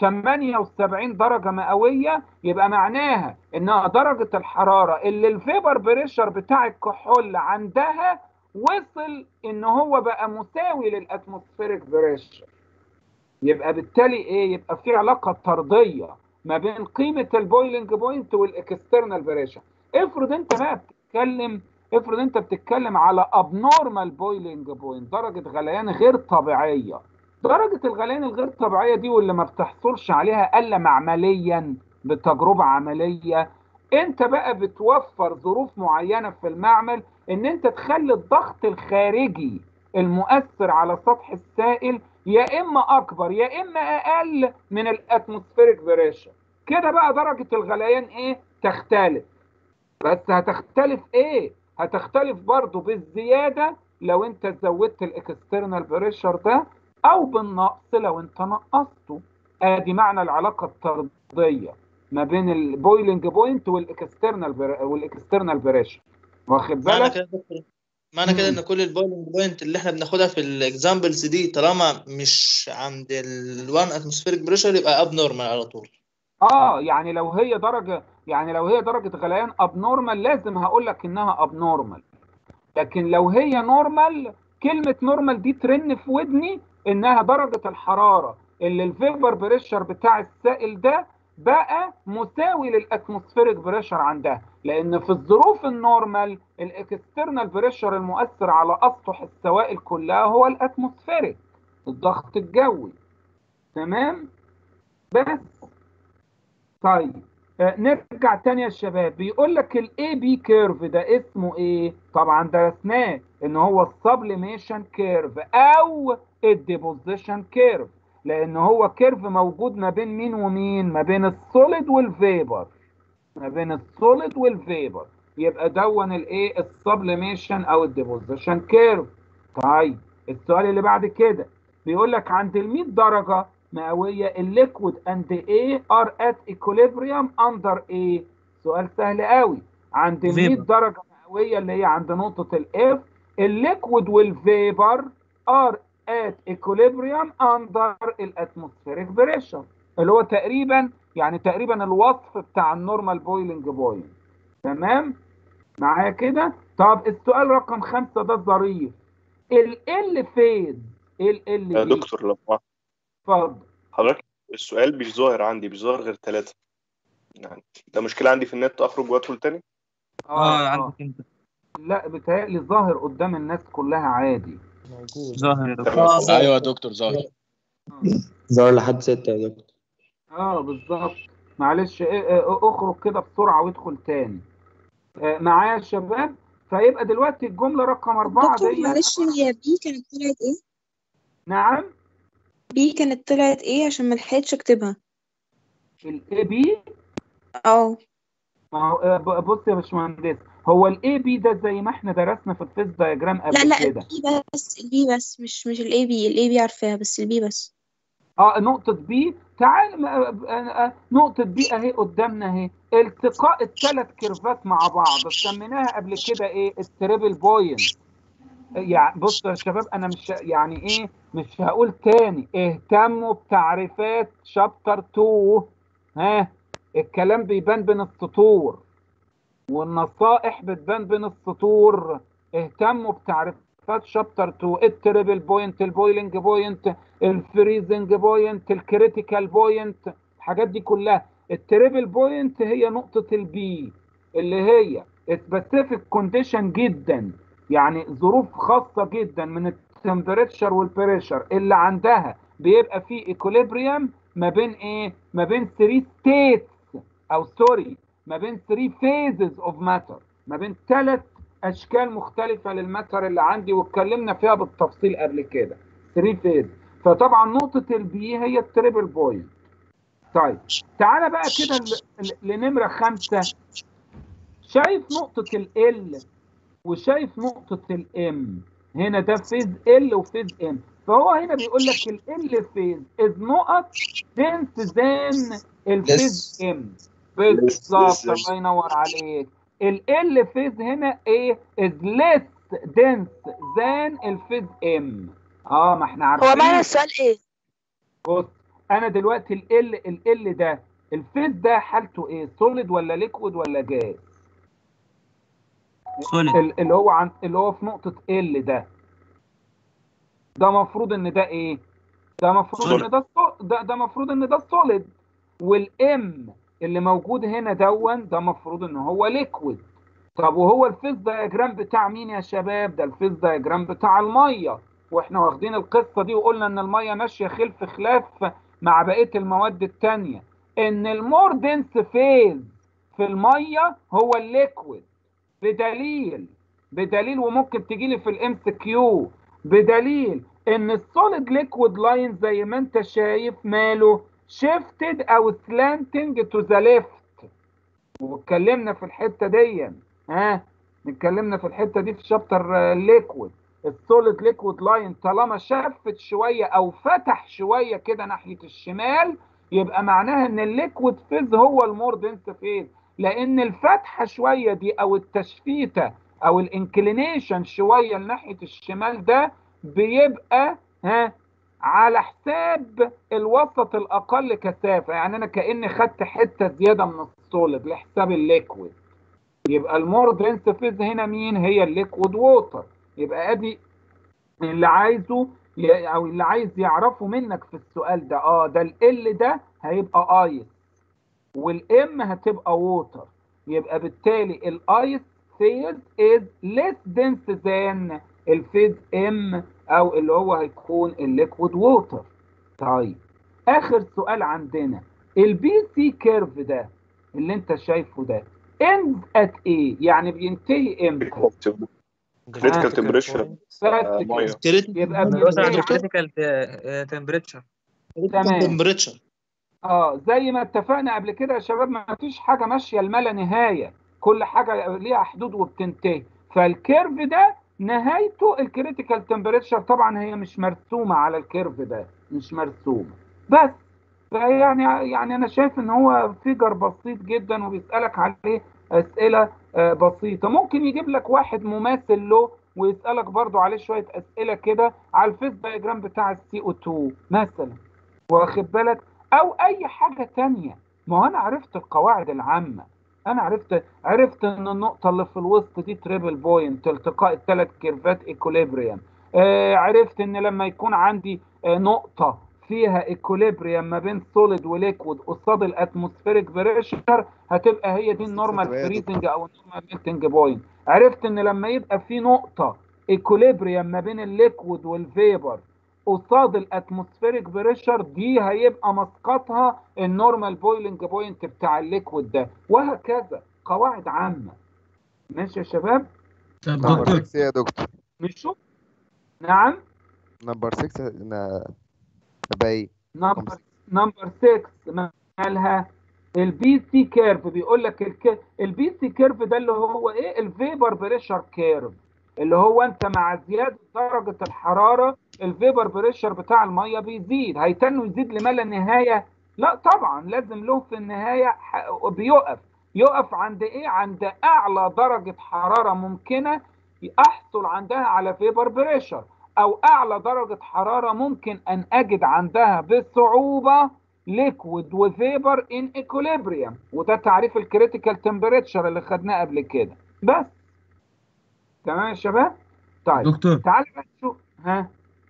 78 درجة مئوية يبقى معناها انها درجة الحرارة اللي الفيبر بريشر بتاع الكحول عندها وصل ان هو بقى مساوي للاتموسفيريك بريشر يبقى بالتالي ايه يبقى في علاقة طردية ما بين قيمة البويلنج بوينت والاكسترنال بريشر افرض انت بقى بتتكلم افرض انت بتتكلم على ابنورمال بويلنج بوينت درجة غليان غير طبيعية درجة الغليان الغير طبيعية دي واللي ما بتحصلش عليها الا معمليا بتجربة عملية انت بقى بتوفر ظروف معينة في المعمل ان انت تخلي الضغط الخارجي المؤثر على سطح السائل يا اما اكبر يا اما اقل من الاتموسفيريك بريشر كده بقى درجة الغليان ايه تختلف بس هتختلف ايه هتختلف برضو بالزيادة لو انت زودت الاكسترنال بريشر ده او بالنقص لو انت نقصته ادي معنى العلاقة الطردية ما بين البويلنج بوينت والاكسترنال بر... والاكسترنال بريشر واخد معنى بالك كده يا دكتور معنى كده ان كل البويلنج بوينت اللي احنا بناخدها في الاكزامبلز دي طالما مش عند ال 1 اتموسفيريك بريشر يبقى اب نورمال على طول اه يعني لو هي درجة يعني لو هي درجة غليان ابنورمال لازم هقول لك انها ابنورمال لكن لو هي نورمال كلمة نورمال دي ترن في ودني انها درجة الحرارة اللي الفيبر بريشر بتاع السائل ده بقى مساوي للاتموسفيريك بريشر عندها لان في الظروف النورمال الاكسترنال بريشر المؤثر على اسطح السوائل كلها هو الاتموسفيريك الضغط الجوي تمام بس طيب آه، نرجع تاني يا شباب بيقول لك الاي بي كيرف ده اسمه ايه طبعا درسناه ان هو السبليميشن كيرف او الديبوزيشن كيرف لان هو كيرف موجود ما بين مين ومين ما بين السوليد والفيبر ما بين السوليد والفيبر يبقى دون الايه السبليميشن او الديبوزيشن كيرف طيب السؤال اللي بعد كده بيقول لك عند ال 100 درجه مئويه الليكويد اند ايه ار ات ايكوليبريم اندر ايه سؤال سهل قوي عند ال 100 فيبر. درجه مئويه اللي هي عند نقطه الاف الليكويد والفيبر ار ات ايكوليبريم اندر الاتموسفيريك بريشر اللي هو تقريبا يعني تقريبا الوصف بتاع النورمال بويلنج بوينت تمام معايا كده طب السؤال رقم خمسة ده ظريف ال ال فيز ال ال يا دي دكتور لو سمحت، اتفضل حضرتك السؤال مش ظاهر عندي مش ظاهر غير ثلاثة يعني ده مشكلة عندي في النت أخرج وأدخل تاني اه عندك انت لا بيتهيألي ظاهر قدام الناس كلها عادي ظاهر يا دكتور تمام ايوه يا دكتور ظاهر ظهر لحد ستة يا دكتور اه بالظبط معلش إيه إيه اخرج كده بسرعة وادخل تاني آه معايا يا شباب فيبقى دلوقتي الجملة رقم أربعة دكتور دي معلش هي بي كانت طلعت ايه؟ نعم بي كانت طلعت ايه عشان ما لحقتش اكتبها الاي بي اه ما هو آه، ب- بص يا باشمهندس هو الاي بي ده زي ما احنا درسنا في الفيز دايجرام لا قبل لا كده البي بس البي بس مش مش الاي بي الاي بي عارفاها بس البي بس اه نقطة بي تعال م- آه، آه، آه، نقطة بي اهي قدامنا اهي التقاء الثلاث كيرفات مع بعض سميناها قبل كده ايه التريبل بوينت يعني بص يا شباب انا مش يعني ايه مش هقول تاني اهتموا بتعريفات شابتر 2 ها الكلام بيبان بين السطور والنصائح بتبان بين السطور اهتموا بتعريفات شابتر 2 التريبل بوينت البويلنج بوينت الفريزنج بوينت الكريتيكال بوينت الحاجات دي كلها التريبل بوينت هي نقطة البي اللي هي سبيسيفيك كونديشن جدا يعني ظروف خاصة جدا من التمبريتشر والبريشر اللي عندها بيبقى في ايكوليبريم ما بين ايه ما بين 3 ستيتس او سوري ما بين 3 فيزز اوف ماتر ما بين ثلاث اشكال مختلفة للماتر اللي عندي واتكلمنا فيها بالتفصيل قبل كده 3 فيز فطبعا نقطة البي هي التريبل بوينت طيب تعالى بقى كده ل- ل- لنمرة خمسة شايف نقطة ال وشايف نقطة الام هنا ده فيز ال وفيز ام فهو هنا بيقول لك ال فيز از نقط دنس ذان الفيز ام بالظبط الله ينور عليك ال فيز هنا ايه از ليس دنس ذان الفيز ام اه ما احنا عارفين هو معنى السؤال ايه؟ بص انا دلوقتي ال ال ال ده الفيز ده حالته ايه سوليد ولا ليكويد ولا جاز Solid. ال- اللي هو عن اللي هو في نقطة ال ده ده مفروض ان ده ايه ده مفروض ان Solid. ده سو- ده ده مفروض ان ده سوليد والام اللي موجود هنا دون ده مفروض ان هو ليكويد طب وهو الفيز دايجرام بتاع مين يا شباب ده الفيز دايجرام بتاع الميه واحنا واخدين القصه دي وقلنا ان الميه ماشيه خلف خلاف مع بقيه المواد التانية ان المور دنس فيز في الميه هو الليكويد بدليل بدليل وممكن تجي لي في الام سي كيو بدليل ان السوليد ليكويد لاين زي ما انت شايف ماله شيفتد او سلانتنج تو ذا ليفت واتكلمنا في الحته دي ها اتكلمنا في الحته دي في شابتر ليكويد السوليد ليكويد لاين طالما شفت شويه او فتح شويه كده ناحيه الشمال يبقى معناها ان الليكويد فيز هو المور دنس فيز لان الفتحه شويه دي او التشفيته او الانكلينيشن شويه لناحيه الشمال ده بيبقى ها على حساب الوسط الاقل كثافه يعني انا كاني خدت حته زياده من السوليد لحساب الليكويد يبقى المور دنس فيز هنا مين هي الليكويد ووتر يبقى ادي اللي عايزه ي- او اللي عايز يعرفه منك في السؤال ده اه ده ال ده هيبقى ايس والام هتبقى ووتر يبقى بالتالي الايس فيز از ليس دنس ذان الفيز ام او اللي هو هيكون الليكويد ووتر طيب اخر سؤال عندنا البي سي كيرف ده اللي انت شايفه ده ends at ايه يعني بينتهي امتى كريتيكال تمبريتشر بس ميه كده يبقى بيوصل عند بينتهي critical temperature تمام تمبريتشر اه زي ما اتفقنا قبل كده يا شباب ما فيش حاجه ماشيه لما لا نهايه كل حاجه ليها حدود وبتنتهي فالكيرف ده نهايته الكريتيكال تمبريتشر طبعا هي مش مرسومه على الكيرف ده مش مرسومه بس فيعني يعني انا شايف ان هو فيجر بسيط جدا وبيسالك عليه اسئله آه، بسيطه ممكن يجيب لك واحد مماثل له ويسالك برضو عليه شويه اسئله كده على الفيس دايجرام بتاع السي او 2 مثلا واخد بالك او اي حاجه تانية ما هو انا عرفت القواعد العامه انا عرفت عرفت ان النقطه اللي في الوسط دي تريبل بوينت التقاء الثلاث كيرفات ايكوليبريم آه عرفت ان لما يكون عندي آه نقطه فيها ايكوليبريم ما بين سوليد وليكويد قصاد الاتموسفيريك بريشر هتبقى هي دي النورمال فريزنج او النورمال ميلتنج بوينت عرفت ان لما يبقى في نقطه ايكوليبريم ما بين الليكويد والفيبر قصاد الاتموسفيريك بريشر دي هيبقى مسقطها النورمال بويلنج بوينت بتاع الليكويد ده وهكذا قواعد عامه ماشي يا شباب طب نمبر دكتور 6 يا دكتور نشوف نعم نمبر 6 نا- تبقى ايه نمبر نمبر 6 مالها البي سي كيرف بيقول لك البي سي كيرف ده اللي هو ايه الفيبر بريشر كيرف اللي هو انت مع زياده درجه الحراره الفيبر بريشر بتاع الميه بيزيد هيتنوا يزيد لما لا نهايه لا طبعا لازم له في النهايه ح- بيقف يقف عند ايه عند اعلى درجه حراره ممكنه احصل عندها على فيبر بريشر او اعلى درجه حراره ممكن ان اجد عندها بصعوبه ليكويد وفيبر ان ايكوليبريم وده تعريف الكريتيكال تمبريتشر اللي خدناه قبل كده بس تمام يا شباب طيب دكتور تعال بقى نشوف ها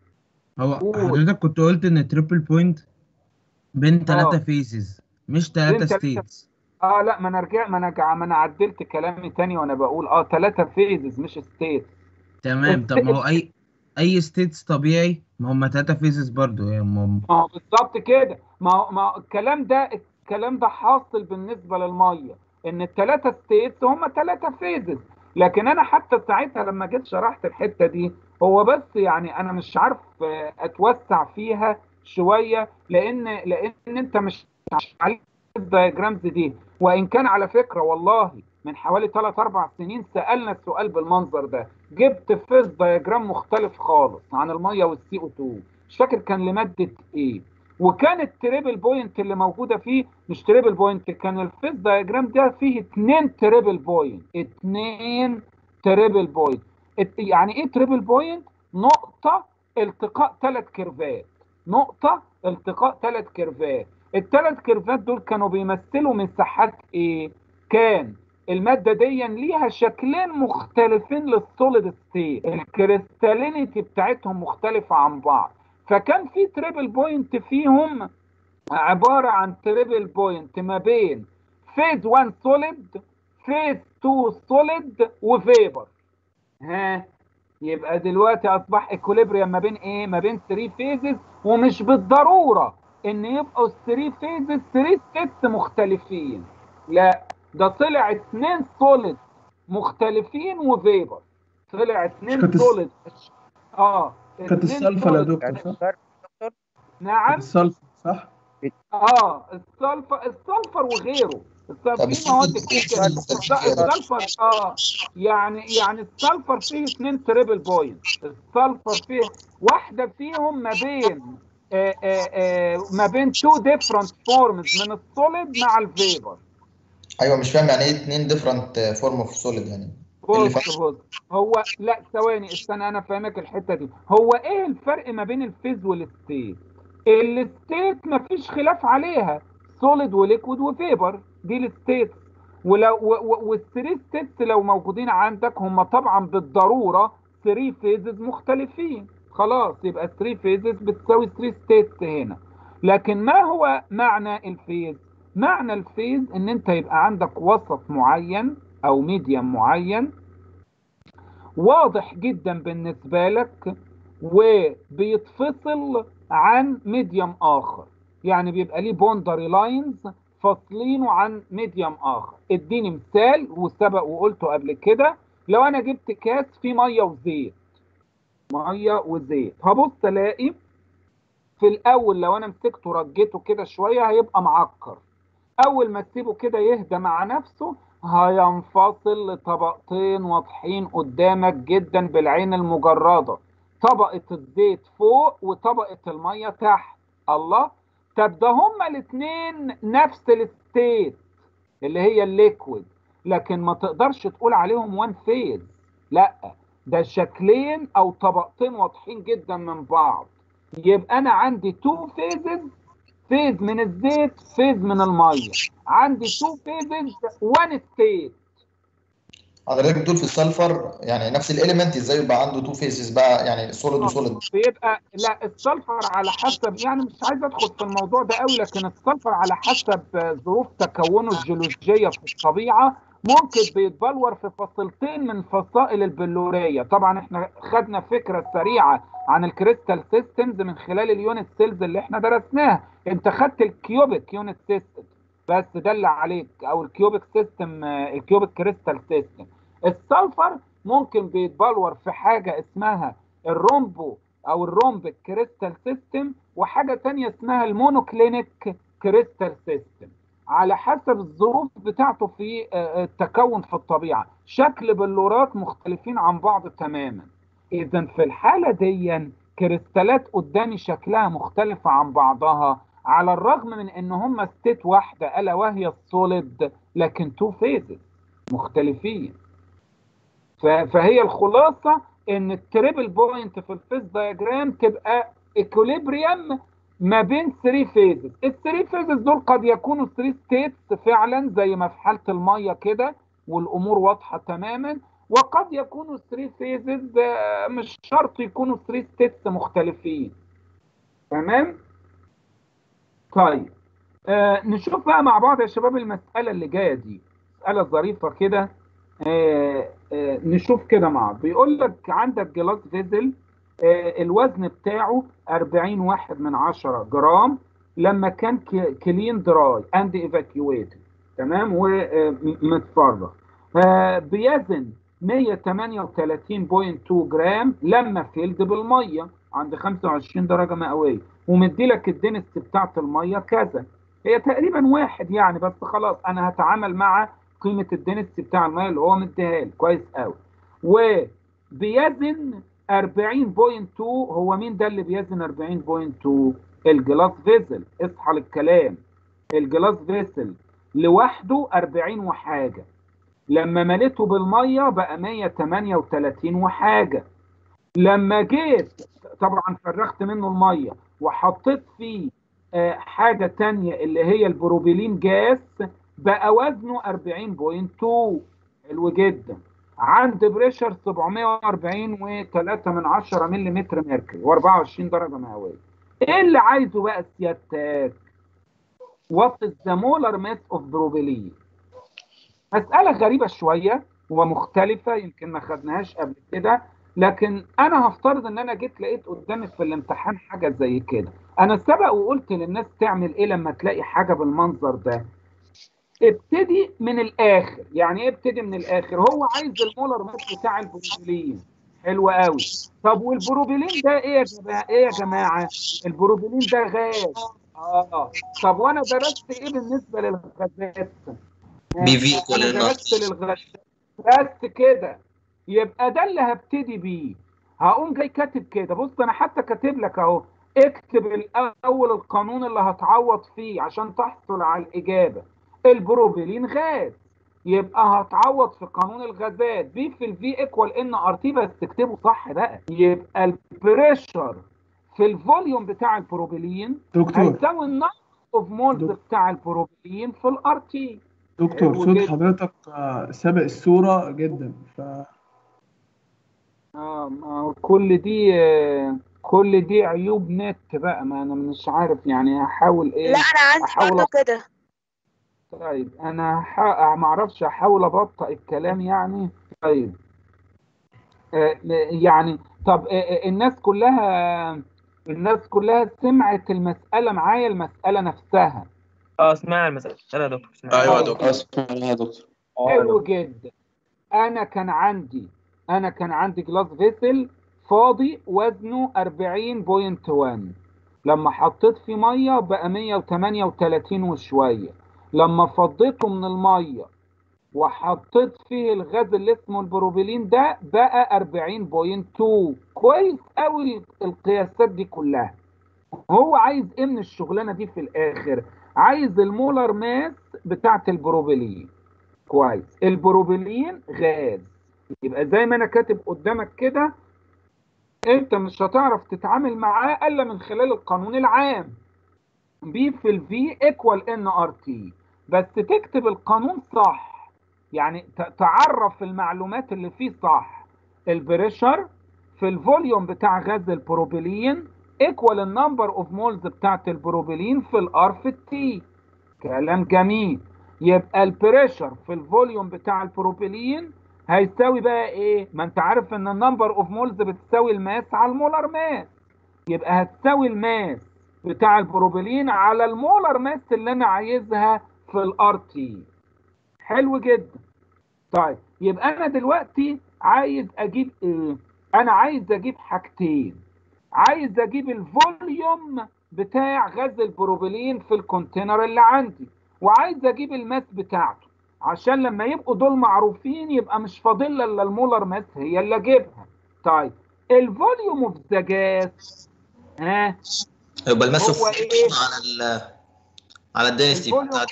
هو قول. حضرتك كنت قلت ان تريبل بوينت بين ثلاثة آه. فيزز مش بين ثلاثة تلاتة- ستيتس اه لا ما انا رجع ما انا جع- ما انا عدلت كلامي تاني وانا بقول اه ثلاثه فيزز مش ستيت تمام طب ما هو اي اي ستيتس طبيعي ما هم ثلاثة فيزز برضو يعني ما هم- ما هو بالظبط كده ما هو ما هو الكلام ده الكلام ده حاصل بالنسبه للميه ان الثلاثه ستيتس هم ثلاثه فيزز لكن انا حتى ساعتها لما جيت شرحت الحته دي هو بس يعني انا مش عارف آه، اتوسع فيها شويه لان لان انت مش مش عليك الدايجرامز دي وان كان على فكره والله من حوالي 3 4 سنين سالنا السؤال بالمنظر ده جبت فيز دايجرام مختلف خالص عن الميه والسي او 2 مش فاكر كان لماده ايه وكان التريبل بوينت اللي موجوده فيه مش تريبل بوينت كان الفيز دايجرام ده فيه اتنين تريبل بوينت اتنين تريبل بوينت ات- يعني ايه تريبل بوينت نقطه التقاء ثلاث كيرفات نقطة التقاء ثلاث كيرفات الثلاث كيرفات دول كانوا بيمثلوا مساحات ايه كان المادة دي ليها شكلين مختلفين للسوليد ستيت الكريستالينيتي بتاعتهم مختلفة عن بعض فكان في تريبل بوينت فيهم عبارة عن تريبل بوينت ما بين فيز 1 سوليد فيز 2 سوليد وفيبر ها يبقى دلوقتي اصبح اكوليبريم ما بين ايه ما بين 3 فيزز ومش بالضروره ان يبقوا 3 فيزز 3 ستيتس مختلفين لا ده طلع اتنين سوليد مختلفين وفيبر طلع اتنين كانت الس- سوليد اه كانت اتنين السلفة يا solid. دكتور صح؟ نعم السلفة صح؟ اه السلفر السلفر وغيره السلفر طب في مواد السلفر- كتير السلفر اه يعني يعني السلفر فيه اثنين تريبل بوينت السلفر فيه واحده فيهم ما بين آه آه آه ما بين تو ديفرنت فورمز من السوليد مع الفيبر ايوه مش فاهم يعني ايه اتنين ديفرنت فورم اوف سوليد يعني إيه اللي بص فاهم بص هو لا ثواني استنى انا فاهمك الحته دي هو ايه الفرق ما بين الفيز والستيت الستيت مفيش خلاف عليها سوليد وليكويد وفيبر دي الستيت ولو والثري ستيتس لو موجودين عندك هم طبعا بالضروره 3 فيزز مختلفين خلاص يبقى 3 فيزز بتساوي 3 ستيتس هنا لكن ما هو معنى الفيز معنى الفيز ان انت يبقى عندك وسط معين او ميديم معين واضح جدا بالنسبه لك وبيتفصل عن ميديم اخر يعني بيبقى ليه بوندري لاينز فاصلينه عن ميديم اخر اديني مثال وسبق وقلته قبل كده لو انا جبت كاس فيه ميه وزيت ميه وزيت هبص الاقي في الاول لو انا مسكته رجيته كده شويه هيبقى معكر اول ما تسيبه كده يهدى مع نفسه هينفصل لطبقتين واضحين قدامك جدا بالعين المجرده طبقه الزيت فوق وطبقه الميه تحت الله طب ده هما الاثنين نفس الستيت اللي هي الليكويد لكن ما تقدرش تقول عليهم وان فيز لا ده شكلين او طبقتين واضحين جدا من بعض يبقى انا عندي تو فيزز فيز من الزيت فيز من الميه عندي تو فيزز وان ستيت حضرتك بتقول في السلفر يعني نفس الاليمنت ازاي يبقى عنده تو فيسز بقى يعني سوليد وسوليد بيبقى لا السلفر على حسب يعني مش عايز ادخل في الموضوع ده قوي لكن السلفر على حسب ظروف تكونه الجيولوجيه في الطبيعه ممكن بيتبلور في فصيلتين من فصائل البلوريه طبعا احنا خدنا فكره سريعه عن الكريستال سيستمز من خلال اليونت سيلز اللي احنا درسناها انت خدت الكيوبيك يونت سيستم بس ده اللي عليك او الكيوبيك سيستم الكيوبيك كريستال سيستم السلفر ممكن بيتبلور في حاجه اسمها الرومبو او الرومبيك كريستال سيستم وحاجه تانية اسمها المونوكلينيك كريستال سيستم على حسب الظروف بتاعته في التكون في الطبيعه شكل بلورات مختلفين عن بعض تماما اذا في الحاله دي كريستالات قدامي شكلها مختلفه عن بعضها على الرغم من ان هم ستيت واحده الا وهي السوليد لكن تو فيزز مختلفين فهي الخلاصه ان التريبل بوينت في الفيز دايجرام تبقى اكوليبريم ما بين 3 فيزز الثري فيزز دول قد يكونوا 3 ستيتس فعلا زي ما في حاله الميه كده والامور واضحه تماما وقد يكونوا 3 فيزز مش شرط يكونوا 3 ستيتس مختلفين تمام طيب آه نشوف بقى مع بعض يا شباب المساله اللي جايه دي مساله ظريفه كده آه آه نشوف كده مع بعض بيقول لك عندك جلاس فيزل آه الوزن بتاعه 40 واحد من 10 جرام لما كان كلين دراي اند ايفاكيويتد تمام ومتفرغ آه بيزن 138.2 جرام لما فيلد بالميه عند 25 درجه مئويه ومدي لك الدنس بتاعت الميه كذا هي تقريبا واحد يعني بس خلاص انا هتعامل مع قيمه الدنس بتاع الميه اللي هو مديها لي كويس قوي وبيزن 40.2 هو مين ده اللي بيزن 40.2 الجلاس فيزل اصحى للكلام الجلاس فيزل لوحده 40 وحاجه لما مليته بالميه بقى 138 وحاجه لما جيت طبعا فرغت منه الميه وحطيت فيه آه، حاجه تانية اللي هي البروبيلين جاس بقى وزنه 40.2 حلو جدا عند بريشر 740 و3 من 10 ملم ميركوري و24 درجه مئويه ايه اللي عايزه بقى سيادتك وات از ذا مولر ماس اوف بروبيلين مساله غريبه شويه ومختلفه يمكن ما خدناهاش قبل كده لكن انا هفترض ان انا جيت لقيت قدامي في الامتحان حاجه زي كده انا سبق وقلت للناس تعمل ايه لما تلاقي حاجه بالمنظر ده ابتدي من الاخر يعني ايه ابتدي من الاخر هو عايز المولر ماس بتاع البروبيلين حلو قوي طب والبروبيلين ده ايه يا جماعه ايه يا جماعه البروبيلين ده غاز اه طب وانا درست ايه بالنسبه للغازات بي في انا درست للغازات بس كده يبقى ده اللي هبتدي بيه هقوم جاي كاتب كده بص انا حتى كاتب لك اهو اكتب الاول القانون اللي هتعوض فيه عشان تحصل على الاجابه البروبيلين غاز يبقى هتعوض في قانون الغازات بي في الفي ايكوال ان ار تي بس تكتبه صح بقى يبقى البريشر في الفوليوم بتاع البروبيلين دكتور. هيساوي النمبر اوف مولز بتاع البروبيلين في الار تي دكتور حلو صوت جدا. حضرتك آه، سابق الصورة جدا ف اه ما كل دي آه، كل دي عيوب نت بقى ما انا مش عارف يعني هحاول ايه لا انا عندي احاول برضه كده طيب انا ح... ما اعرفش احاول ابطئ الكلام يعني طيب آه يعني طب آه آه، الناس كلها الناس كلها سمعت المسألة معايا المسألة نفسها اه اسمع المسألة يا دكتور اسمع ايوه يا دكتور اسمع يا دكتور حلو جدا انا كان عندي انا كان عندي جلاس فيسل فاضي وزنه 40.1 لما حطيت فيه ميه بقى 138 وشويه لما فضيته من الميه وحطيت فيه الغاز اللي اسمه البروبيلين ده بقى 40.2 كويس قوي القياسات دي كلها هو عايز ايه من الشغلانه دي في الاخر عايز المولر ماس بتاعت البروبيلين كويس البروبيلين غاز يبقى زي ما انا كاتب قدامك كده انت مش هتعرف تتعامل معاه الا من خلال القانون العام بي في الفي ايكوال ان ار تي بس تكتب القانون صح يعني ت- تعرف المعلومات اللي فيه صح البريشر في الفوليوم بتاع غاز البروبيلين ايكوال النمبر اوف مولز بتاعت البروبيلين في الار في التي كلام جميل يبقى البريشر في الفوليوم بتاع البروبيلين هيساوي بقى ايه ما انت عارف ان النمبر اوف مولز بتساوي الماس على المولر ماس يبقى هتساوي الماس بتاع البروبيلين على المولر ماس اللي انا عايزها في الار تي حلو جدا طيب يبقى انا دلوقتي عايز اجيب ايه انا عايز اجيب حاجتين عايز اجيب الفوليوم بتاع غاز البروبيلين في الكونتينر اللي عندي وعايز اجيب الماس بتاعته عشان لما يبقوا دول معروفين يبقى مش فاضل الا المولر ماس هي اللي اجيبها طيب الفوليوم اوف ذا جاس ها يبقى الماس هو اوف ايه على ال على الدنسيتي الفوليوم بتاعت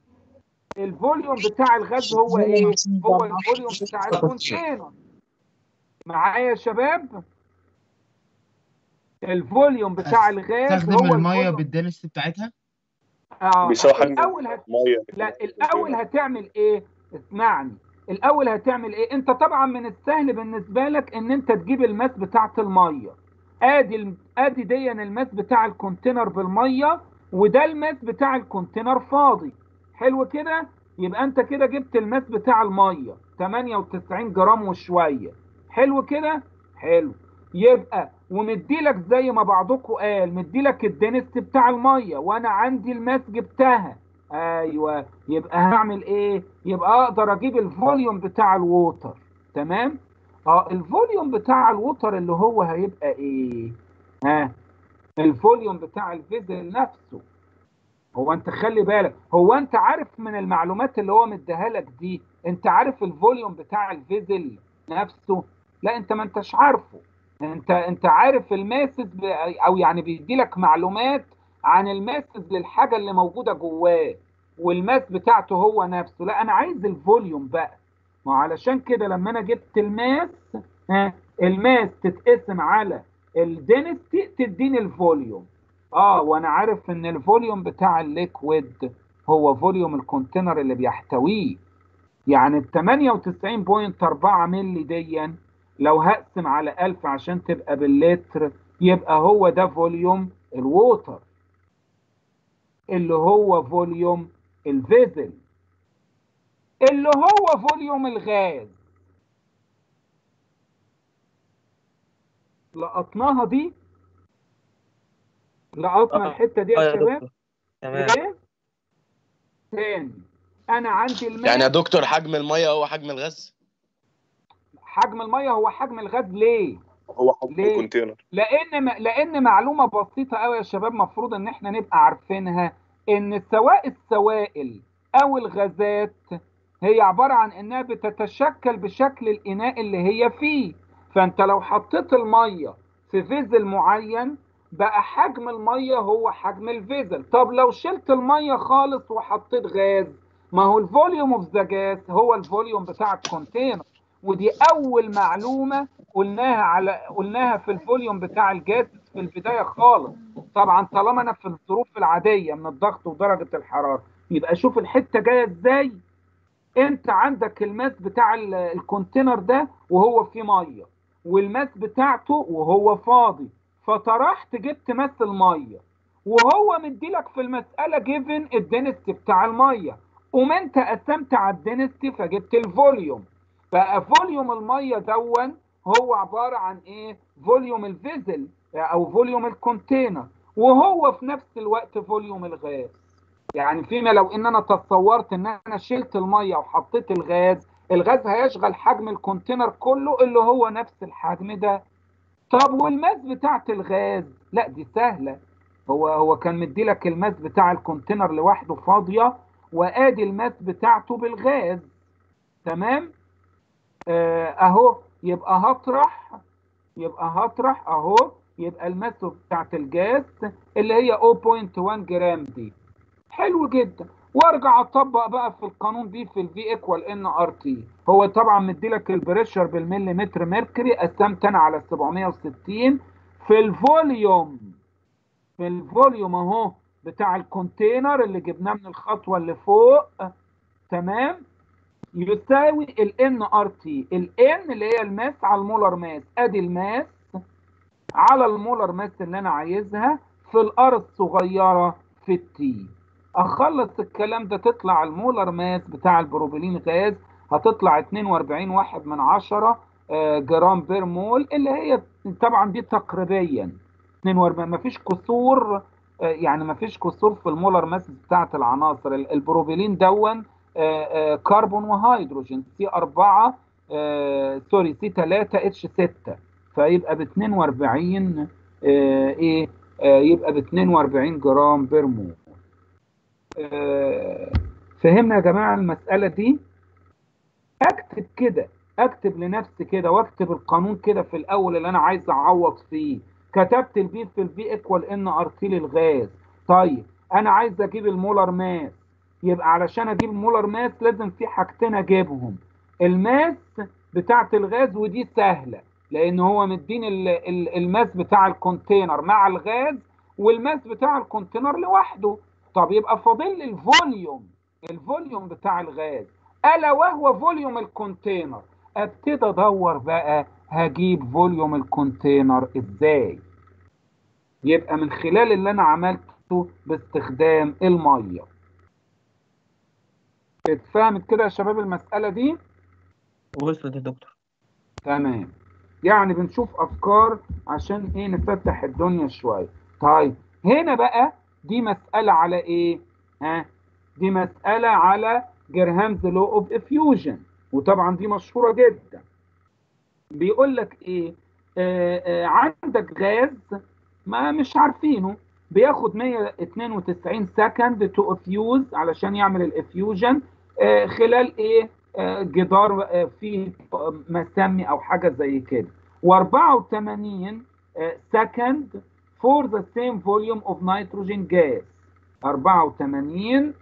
الفوليوم بتاع الغاز هو ايه هو الفوليوم بتاع الكونتينر معايا يا شباب الفوليوم بتاع الغاز تستخدم هو المية الفوليوم بالدنس بتاعتها اه بيساوي حجم الاول هت... الميه لا الاول هتعمل ايه اسمعني الاول هتعمل ايه انت طبعا من السهل بالنسبه لك ان انت تجيب الماس بتاعه الميه ادي الم- ادي دي الماس بتاع الكونتينر بالميه وده الماس بتاع الكونتينر فاضي حلو كده يبقى انت كده جبت الماس بتاع الميه 98 جرام وشويه حلو كده حلو يبقى ومديلك زي ما بعضكم قال مديلك الدنست بتاع الميه وانا عندي الماس جبتها ايوه يبقى هعمل ايه يبقى اقدر اجيب الفوليوم بتاع الووتر تمام اه الفوليوم بتاع الووتر اللي هو هيبقى ايه ها الفوليوم بتاع الفيزل نفسه هو انت خلي بالك هو انت عارف من المعلومات اللي هو مديها لك دي انت عارف الفوليوم بتاع الفيزل نفسه لا انت ما انتش عارفه انت انت عارف الماسز ب- او يعني بيدي لك معلومات عن الماسز للحاجه اللي موجوده جواه والماس بتاعته هو نفسه لا انا عايز الفوليوم بقى ما علشان كده لما انا جبت الماس ها الماس تتقسم على الدنستي تديني الفوليوم اه وانا عارف ان الفوليوم بتاع الليكويد هو فوليوم الكونتينر اللي بيحتويه يعني ال 98.4 مللي ديا لو هقسم على 1000 عشان تبقى باللتر يبقى هو ده فوليوم الووتر اللي هو فوليوم الفيزل اللي هو فوليوم الغاز لقطناها دي لقطنا آه. الحته دي آه يا يا شباب دكتور تمام ايه تاني انا عندي الماء يعني يا دكتور حجم الميه هو حجم الغاز حجم الميه هو حجم الغاز ليه هو حجم ليه؟ الكونتينر لان لان معلومه بسيطه قوي يا شباب مفروض ان احنا نبقى عارفينها ان سواء السوائل او الغازات هي عباره عن انها بتتشكل بشكل الاناء اللي هي فيه فانت لو حطيت الميه في فيزل معين بقى حجم الميه هو حجم الفيزل طب لو شلت الميه خالص وحطيت غاز ما هو الفوليوم اوف ذا جاز هو الفوليوم بتاع الكونتينر ودي اول معلومه قلناها على قلناها في الفوليوم بتاع الجاز في البدايه خالص طبعا طالما انا في الظروف العاديه من الضغط ودرجه الحراره يبقى شوف الحته جايه ازاي انت عندك الماس بتاع ال- الكونتينر ده وهو فيه ميه والماس بتاعته وهو فاضي فطرحت جبت ماس الميه وهو مديلك في المساله جيفن الدنستي بتاع الميه قوم انت قسمت على الدنستي فجبت الفوليوم بقى فوليوم الميه دون هو عباره عن ايه فوليوم الفيزل او فوليوم الكونتينر وهو في نفس الوقت فوليوم الغاز يعني فيما لو ان انا تصورت ان انا شلت الميه وحطيت الغاز الغاز هيشغل حجم الكونتينر كله اللي هو نفس الحجم ده طب والماس بتاعت الغاز لا دي سهله هو هو كان مدي لك الماس بتاع الكونتينر لوحده فاضيه وادي الماس بتاعته بالغاز تمام آه اهو يبقى هطرح يبقى هطرح اهو يبقى الماس بتاعت الجاز اللي هي 0.1 جرام دي حلو جدا وارجع اطبق بقى في القانون دي في الفي ايكوال ان ار تي هو طبعا مديلك البريشر بالمليمتر ميركوري قسمت انا على 760 في الفوليوم في الفوليوم اهو بتاع الكونتينر اللي جبناه من الخطوه اللي فوق تمام يساوي ال ان ار تي ال ان اللي هي الماس على المولر ماس ادي الماس على المولر ماس اللي انا عايزها في الار الصغيره في التي اخلص الكلام ده تطلع المولر ماس بتاع البروبيلين غاز هتطلع 42 واحد من عشرة آه، جرام بير مول اللي هي طبعا دي تقريبيا 42 مفيش كسور آه، يعني مفيش كسور في المولر ماس بتاعت العناصر ال- البروبيلين دون آه، آه، كربون وهيدروجين سي 4 آه، سوري سي 3 اتش 6 فيبقى ب 42 آه، ايه آه، يبقى ب 42 جرام بير مول آه، فهمنا يا جماعه المساله دي اكتب كده اكتب لنفسي كده واكتب القانون كده في الاول اللي انا عايز اعوض فيه كتبت البي في الفي ايكوال ان ار تي للغاز طيب انا عايز اجيب المولر ماس يبقى علشان اجيب المولر ماس لازم في حاجتين اجيبهم الماس بتاعت الغاز ودي سهله لان هو مديني ال- ال- الماس بتاع الكونتينر مع الغاز والماس بتاع الكونتينر لوحده طب يبقى فاضل لي الفوليوم الفوليوم بتاع الغاز الا وهو فوليوم الكونتينر ابتدي ادور بقى هجيب فوليوم الكونتينر ازاي يبقى من خلال اللي انا عملته باستخدام الميه اتفهمت كده يا شباب المسألة دي وصلت يا دكتور تمام يعني بنشوف افكار عشان ايه نفتح الدنيا شوية طيب هنا بقى دي مسألة على ايه ها دي مسألة على جرهامز لو اوف افيوجن وطبعا دي مشهورة جدا بيقول لك ايه آه آه عندك غاز ما مش عارفينه بياخد 192 سكند تو افيوز علشان يعمل الافيوجن آه خلال ايه آه جدار آه فيه مسمي او حاجه زي كده و84 سكند for the same volume of nitrogen gas 84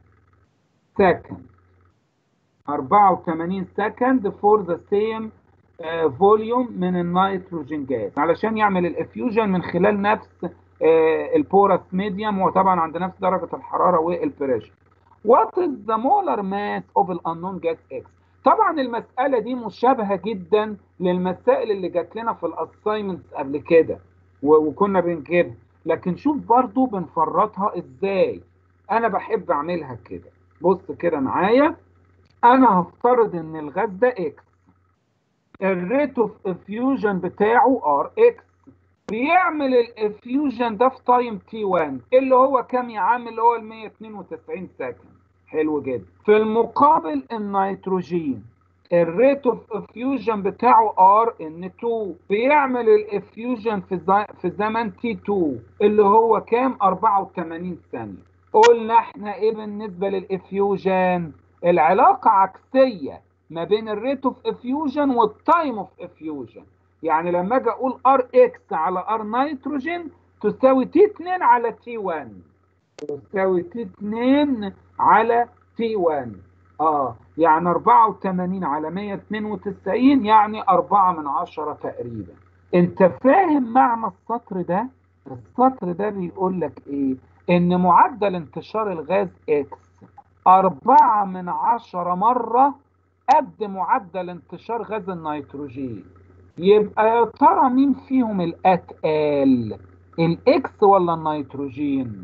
سكند 84 سكند for the same فوليوم من النيتروجين جاز علشان يعمل الافيوجن من خلال نفس البورس ميديوم وطبعا عند نفس درجه الحراره والبريشر What is the molar mass of the unknown gas X؟ طبعا المسألة دي مشابهة جدا للمسائل اللي جات لنا في الاساينمنتس قبل كده و- وكنا بنجيبها لكن شوف برضو بنفرطها ازاي انا بحب اعملها كده بص كده معايا انا هفترض ان الغاز ده اكس الريت اوف افيوجن بتاعه ار اكس بيعمل الافيوجن ده في تايم تي 1 اللي هو كام يا عم اللي هو ال 192 سكند حلو جدا في المقابل النيتروجين الريت اوف افيوجن بتاعه ار ان 2 بيعمل الافيوجن في زي- في زمن تي 2 اللي هو كام 84 ثانيه قلنا احنا ايه بالنسبه للافيوجن العلاقه عكسيه ما بين الريت اوف افيوجن والتايم اوف افيوجن يعني لما اجي اقول ار اكس على ار نيتروجين تساوي تي 2 على تي 1 تساوي تي 2 على تي 1 اه يعني 84 على 192 يعني 4 من 10 تقريبا انت فاهم معنى السطر ده السطر ده بيقول لك ايه ان معدل انتشار الغاز اكس 4 من 10 مرة قد معدل انتشار غاز النيتروجين يبقى يا ترى مين فيهم الاتقال الاكس ولا النيتروجين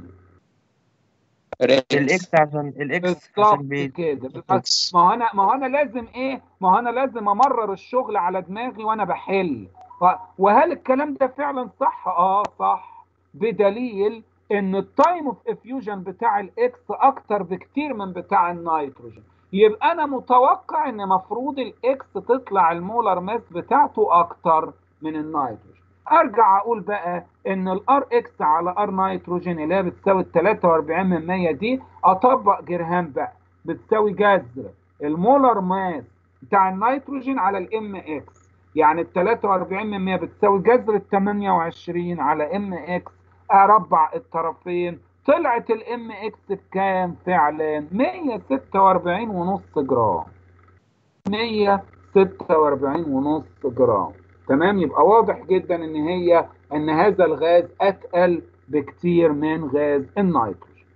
الاكس عشان الاكس عشان بالظبط بي... كده بس ما هو انا ما هو انا لازم ايه ما هو انا لازم امرر الشغل على دماغي وانا بحل ف- وهل الكلام ده فعلا صح اه صح بدليل ان التايم اوف افيوجن بتاع الاكس اكتر بكتير من بتاع النيتروجين يبقى انا متوقع ان مفروض الاكس تطلع المولر ماس بتاعته اكتر من النيتروجين ارجع اقول بقى ان الار اكس على ار نيتروجين اللي هي بتساوي 43 من 100 دي اطبق جرهام بقى بتساوي جذر المولر ماس بتاع النيتروجين على الام اكس يعني ال 43 من 100 بتساوي جذر ال 28 على ام اكس اربع الطرفين طلعت الام اكس بكام فعلا 146 ونص جرام 146 ونص جرام تمام يبقى واضح جدا ان هي ان هذا الغاز اتقل بكتير من غاز النيتروجين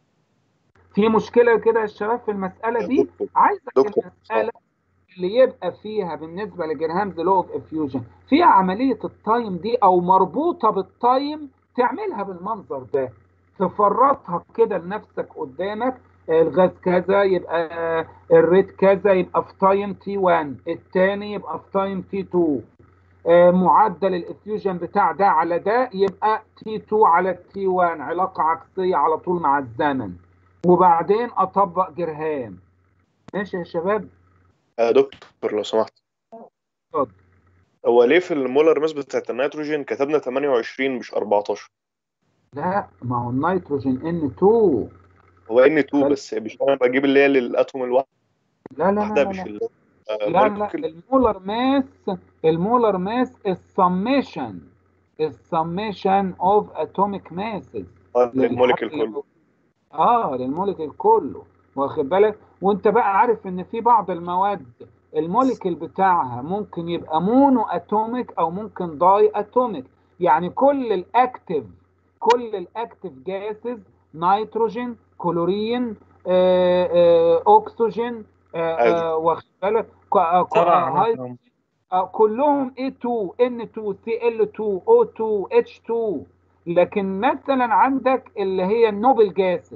في مشكله كده يا شباب في المساله دي عايزك دكتور المساله اللي يبقى فيها بالنسبه لجرهامز لو اوف افيوجن فيها عمليه التايم دي او مربوطه بالتايم تعملها بالمنظر ده تفرطها كده لنفسك قدامك الغاز كذا يبقى الريت كذا يبقى في تايم تي 1 الثاني يبقى في تايم تي 2 آه، معدل الافيوجن بتاع ده على ده يبقى تي 2 على تي 1 علاقه عكسيه على طول مع الزمن وبعدين اطبق جرهام ماشي يا شباب يا دكتور لو سمحت اتفضل هو ليه في المولر ماس بتاعت النيتروجين كتبنا 28 مش 14 لا ما هو النيتروجين ان 2 هو ان 2 بس مش انا بجيب اللي هي للاتوم الواحده لا لا لا لا, مش لا. ال- آه، لا لا molecule. المولر ماس المولر ماس السميشن السميشن اوف اتوميك ماسز آه، للموليكيول كله اه للموليكيول كله واخد بالك وانت بقى عارف ان في بعض المواد الموليكيول بتاعها ممكن يبقى مونو اتوميك او ممكن داي اتوميك يعني كل الاكتيف كل الاكتيف جاسز نيتروجين كلورين آه آه اكسجين آه آه واخد بالك ك- آه، ك- طبعا آه، هاي- عناصر آه، كلهم A2 N2 Cl2 O2 H2 لكن مثلا عندك اللي هي النوبل جاسز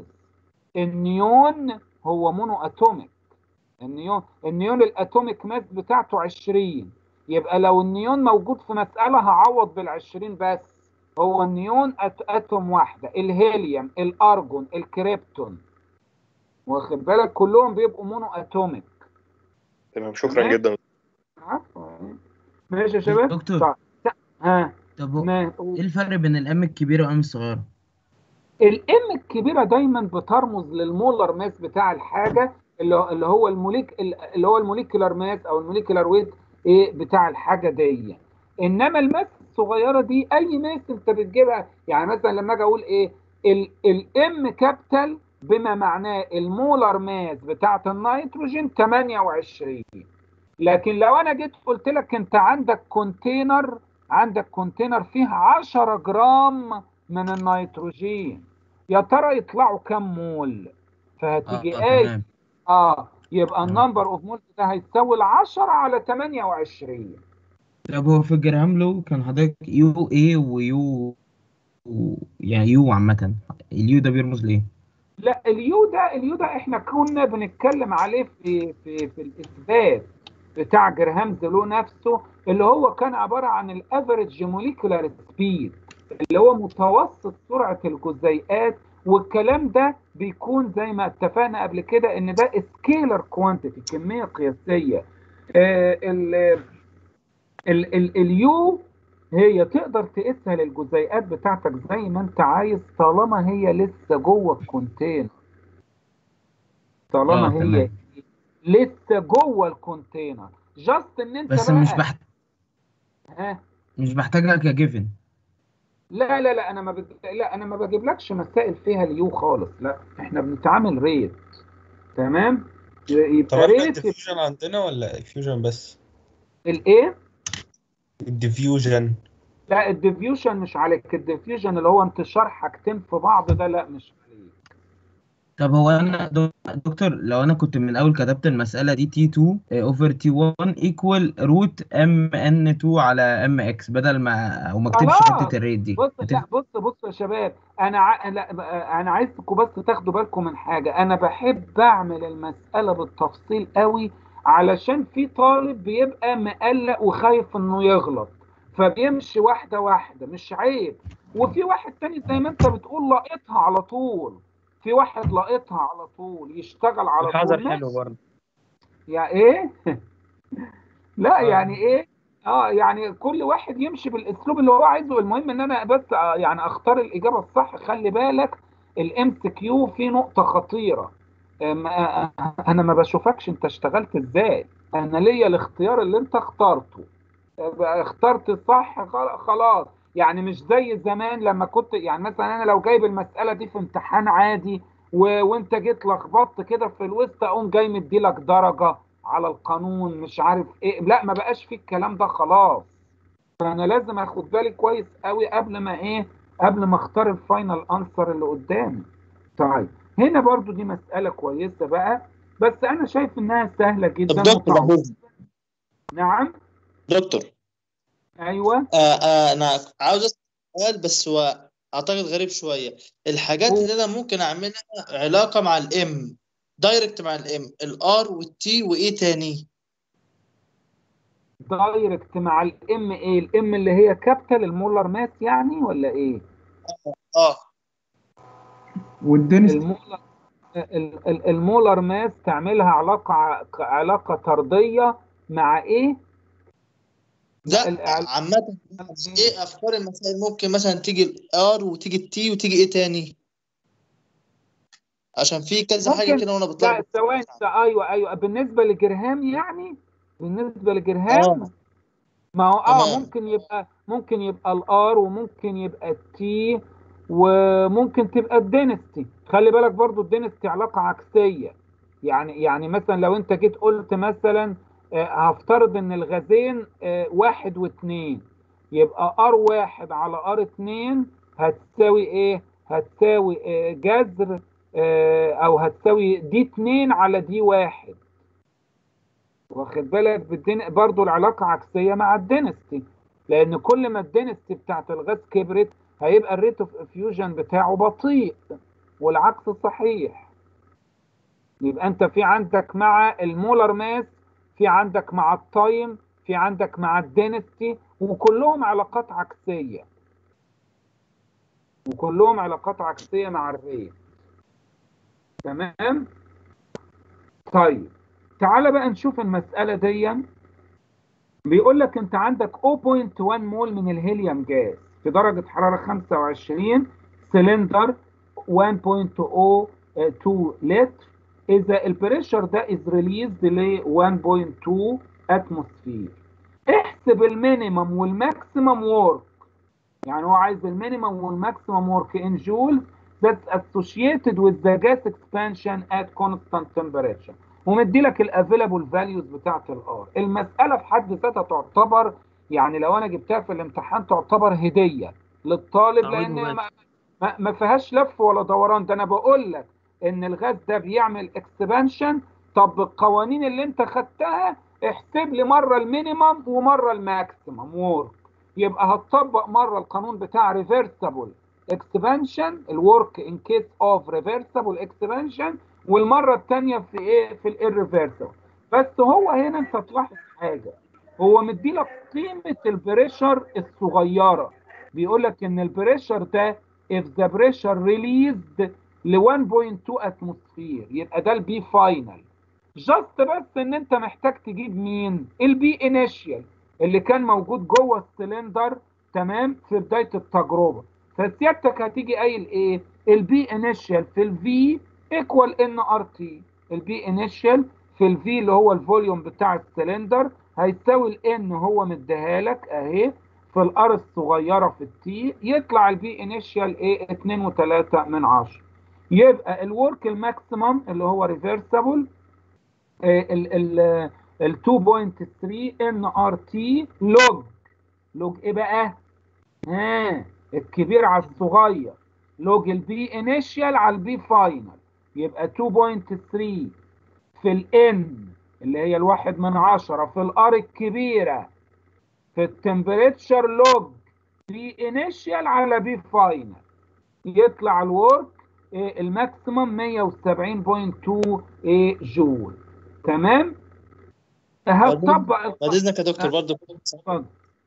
النيون هو مونو اتوميك النيون النيون الاتوميك ماس بتاعته 20 يبقى لو النيون موجود في مسألة هعوض بال20 بس هو النيون أت اتوم واحدة الهيليوم الارجون الكريبتون واخد بالك كلهم بيبقوا مونو اتوميك تمام شكرا تمام؟ جدا عفوا ماشي يا شباب دكتور. طيب. ها طب هو ما ايه الفرق بين الام الكبيره والام الصغيره الام الكبيره دايما بترمز للمولر ماس بتاع الحاجه اللي هو- اللي هو الموليك اللي هو الموليكولار ماس او الموليكولار ويت ايه بتاع الحاجه دي انما الماس الصغيره دي اي ماس انت بتجيبها يعني مثلا لما اجي اقول ايه الام كابيتال بما معناه المولر ماس بتاعت النيتروجين 28 لكن لو انا جيت قلت لك انت عندك كونتينر عندك كونتينر فيه 10 جرام من النيتروجين يا ترى يطلعوا كام مول فهتيجي اه قايل تمام اه يبقى تمام. النمبر اوف مولز ده هيساوي ال 10 على 28 طب هو في الجرام لو كان حضرتك يو ايه ويو و- يعني يو عامة اليو ده بيرمز لإيه؟ لا اليو ده اليو ده احنا كنا بنتكلم عليه في في في الاثبات بتاع جرهام زلو نفسه اللي هو كان عباره عن الافريج موليكولار سبيد اللي هو متوسط سرعه الجزيئات والكلام ده بيكون زي ما اتفقنا قبل كده ان ده سكيلر كوانتيتي كميه قياسيه آه ال ال ال اليو هي تقدر تقيسها للجزيئات بتاعتك زي ما انت عايز طالما هي لسه جوه الكونتينر طالما اه هي تمام لسه جوه الكونتينر جاست ان انت بس بقى مش بحت... ها مش بحتاجها كجيفن لا لا لا انا ما بد... لا انا ما بجيبلكش مسائل فيها اليو خالص لا احنا بنتعامل ريت تمام طب يبقى احنا ريت الديفيوجن عندنا ولا الفيوجن بس؟ الايه الديفيوجن لا الديفيوجن مش عليك الديفيوجن اللي هو انتشار حاجتين في بعض ده لا مش عليك طب هو انا دو- دكتور لو انا كنت من الاول كتبت المسألة دي تي 2 اوفر تي 1 ايكوال روت ام ان 2 على ام اكس بدل ما او ما اكتبش خلاص حتة الريت دي بص هتف- لا بص بص يا شباب انا ع... لا انا عايزكم بس تاخدوا بالكم من حاجه انا بحب اعمل المساله بالتفصيل قوي علشان في طالب بيبقى مقلق وخايف انه يغلط فبيمشي واحده واحده مش عيب وفي واحد تاني زي ما انت بتقول لقطها على طول في واحد لقطها على طول يشتغل على طول الحذر ماشي حلو برضه يعني ايه لا اه يعني ايه اه يعني كل واحد يمشي بالاسلوب اللي هو عايزه المهم ان انا بس آه، يعني اختار الاجابه الصح خلي بالك الام سي كيو في نقطه خطيره آم، آه، آه، انا ما بشوفكش انت اشتغلت ازاي انا ليا الاختيار اللي انت اخترته آه، بقى اخترت صح خل- خلاص يعني مش زي زمان لما كنت يعني مثلا انا لو جايب المساله دي في امتحان عادي و... وانت جيت لخبطت كده في الوسط اقوم جاي مديلك درجه على القانون مش عارف ايه لا ما بقاش في الكلام ده خلاص فانا لازم اخد بالي كويس قوي قبل ما ايه قبل ما اختار الفاينل انسر اللي قدامي طيب هنا برضو دي مسألة كويسة بقى بس انا شايف انها سهلة طب جدا دكتور وتعوض محمود نعم دكتور ايوه آه آه انا عاوز اسال سؤال بس هو اعتقد غريب شويه الحاجات اللي انا ممكن اعملها علاقه مع الام دايركت مع الام الار والتي وايه تاني دايركت مع الام ايه الام اللي هي كابيتال المولر ماس يعني ولا ايه اه والدنستي المولر ال- ال- المولر ماس تعملها علاقة علاقة طردية مع ايه لا ال- عامه ايه افكار المسائل ممكن مثلا تيجي الار وتيجي التي وتيجي ايه تاني عشان في كذا حاجه ممكن كده وانا لا بتلخبط ثواني ايوه ايوه بالنسبه لجرهام يعني بالنسبه لجرهام اه ما هو اه تمام ممكن يبقى ممكن يبقى الار وممكن يبقى التي وممكن تبقى الدينستي خلي بالك برضو الدينستي علاقه عكسيه يعني يعني مثلا لو انت جيت قلت مثلا آه، هفترض ان الغازين آه، واحد واثنين يبقى ار واحد على ار اتنين هتساوي ايه؟ هتساوي آه، جذر آه، او هتساوي دي اتنين على دي واحد واخد بالك بالدين برضو العلاقة عكسية مع الدينستي لأن كل ما الدينستي بتاعت الغاز كبرت هيبقى الريت اوف افيوجن بتاعه بطيء والعكس صحيح يبقى انت في عندك مع المولر ماس في عندك مع التايم في عندك مع الدينستي وكلهم علاقات عكسية وكلهم علاقات عكسية مع الريت تمام طيب تعال بقى نشوف المسألة دي بيقول لك انت عندك 0.1 مول من الهيليوم جاز في درجة حرارة 25 سلندر 1.02 لتر إذا البريشر ده is released ل 1.2 اتموسفير احسب المينيمم والماكسيمم وورك يعني هو عايز المينيمم والماكسيمم وورك ان جول that's associated with the gas expansion at constant temperature ومدي لك الافيلابل فاليوز بتاعت الار المساله في حد ذاتها تعتبر يعني لو انا جبتها في الامتحان تعتبر هديه للطالب تعويض لان مباشر. ما, ما, ما فيهاش لف ولا دوران ده انا بقول لك ان الغاز ده بيعمل اكسبانشن طب بالقوانين اللي انت خدتها احسب لي مره المينيمم ومره الماكسيمم وورك يبقى هتطبق مره القانون بتاع ريفرسبل اكسبانشن الورك ان كيس اوف ريفرسبل اكسبانشن والمره الثانيه في ايه في الirreversible بس هو هنا انت تلاحظ حاجه هو مديلك قيمه البريشر الصغيره بيقول لك ان البريشر ده if the pressure released ل 1.2 اتموسفير يبقى ده البي فاينل جاست بس ان انت محتاج تجيب مين البي انيشيال اللي كان موجود جوه السلندر تمام في بدايه التجربه فسيادتك هتيجي قايل ايه البي انيشيال في الفي ايكوال ان ار تي البي انيشيال في الفي اللي هو الفوليوم بتاع السلندر هيساوي الان هو مديها لك اهي في الار الصغيره في التي يطلع البي انيشيال ايه 2 و3 من 10 يبقى الورك الماكسيمم اللي هو ريفرسبل ال ال ال 2.3 ان ار تي لوج لوج ايه بقى؟ ها الكبير على الصغير لوج البي انيشيال على البي فاينل يبقى 2.3 في الان اللي هي الواحد من عشرة في الار الكبيرة في التمبريتشر لوج بي انيشيال على بي فاينل يطلع الورك إيه الماكسيمم 170.2 إيه جول تمام هتطبق بعد اذنك يا دكتور برضه اتفضل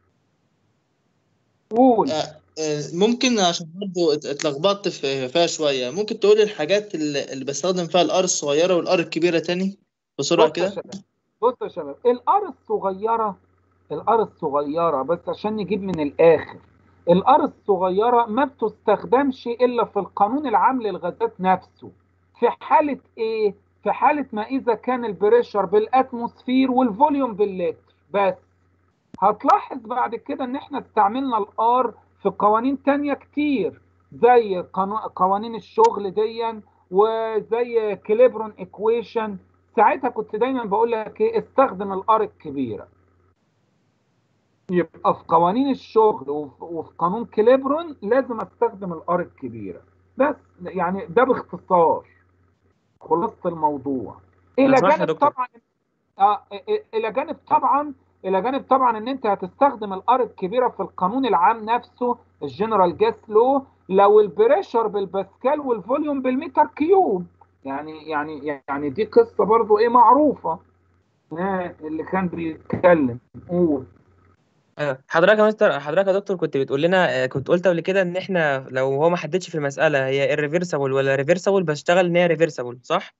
قول ممكن عشان برضه ات- اتلخبطت في- فيها شويه ممكن تقول لي الحاجات اللي اللي بستخدم فيها الار الصغيره والار الكبيره تاني بسرعه بص يا كده شباب بص يا شباب الار الصغيره الار الصغيره بس عشان نجيب من الاخر الار الصغيره ما بتستخدمش الا في القانون العام للغازات نفسه في حاله ايه في حاله ما اذا كان البريشر بالاتموسفير والفوليوم باللتر بس هتلاحظ بعد كده ان احنا استعملنا الار في قوانين تانية كتير زي قانو- قوانين الشغل ديا وزي كليبرون ايكويشن ساعتها كنت دايما بقول لك ايه استخدم الار الكبيره يبقى في قوانين الشغل وف- وفي قانون كليبرون لازم استخدم الار الكبيره بس يعني ده باختصار خلاصه الموضوع الى لو سمحت يا جانب دكتور. طبعا اه ا- الى جانب طبعا الى جانب طبعا ان انت هتستخدم الار الكبيره في القانون العام نفسه الجنرال جاس لو لو البريشر بالباسكال والفوليوم بالمتر كيوب يعني يعني يعني دي قصه برضو ايه معروفه آه اللي كان بيتكلم قول أيوة. حضرتك يا مستر حضرتك يا دكتور كنت بتقول لنا آه، كنت قلت قبل كده ان احنا لو هو ما حددش في المساله هي irreversible ولا reversible بشتغل ان هي reversible صح؟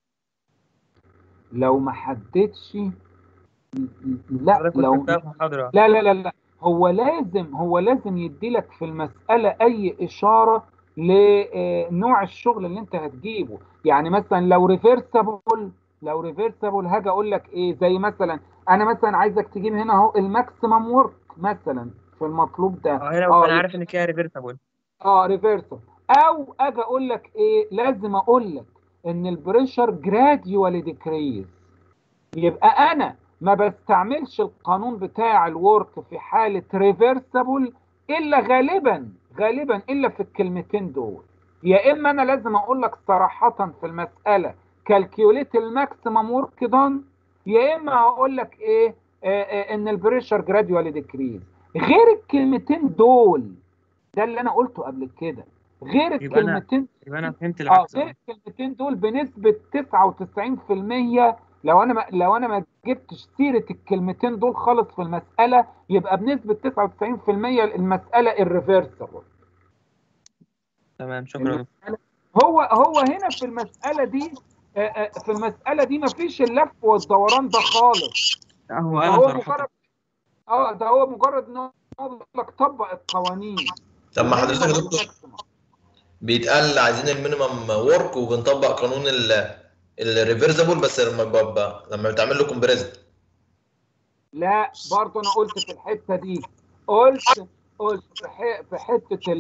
لو ما حددش م- م- لا حضرتك كنت لو قلتها في محاضره لا لا لا لا هو لازم هو لازم يديلك في المسألة أي إشارة لنوع الشغل اللي أنت هتجيبه يعني مثلا لو ريفرسبل لو ريفرسبل هاجي أقول لك إيه زي مثلا أنا مثلا عايزك تجيب هنا أهو الماكسيمم ورك مثلا في المطلوب ده اه هنا اه انا عارف ان كده reversible اه ريفرسبل او اجي اقول لك ايه لازم اقول لك ان البريشر جراديوالي ديكريز يبقى انا ما بستعملش القانون بتاع الورك في حالة ريفرسبل الا غالبا غالبا الا في الكلمتين دول يا اما انا لازم اقول لك صراحة في المسألة كالكيوليت الماكسيمم ورك دان يا اما هقول لك ايه آه آه ان البريشر جراديوالي ديكريز غير الكلمتين دول ده اللي انا قلته قبل كده غير يبقى انا الكلمتين يبقى انا فهمت اه العكس غير اه الكلمتين دول بنسبة 99% لو انا ما لو انا ما جبتش سيرة الكلمتين دول خالص في المسألة يبقى بنسبة 99% المسألة الريفرسبل تمام شكرا المسألة هو هو هنا في المسألة دي آه، آه، في المسألة دي مفيش اللف والدوران ده خالص لا هو ده انا هو صراحه مجرد اه ده هو مجرد ان هو بيقول لك طبق القوانين طب ما حضرتك يا المينيمم دكتور والماكسيمم بيتقال عايزين المينيمم ورك وبنطبق قانون الريفرسبل بس لما ببقى لما بتعمل له كومبريزن لا برضه انا قلت في الحته دي قلت قلت في ح- في حته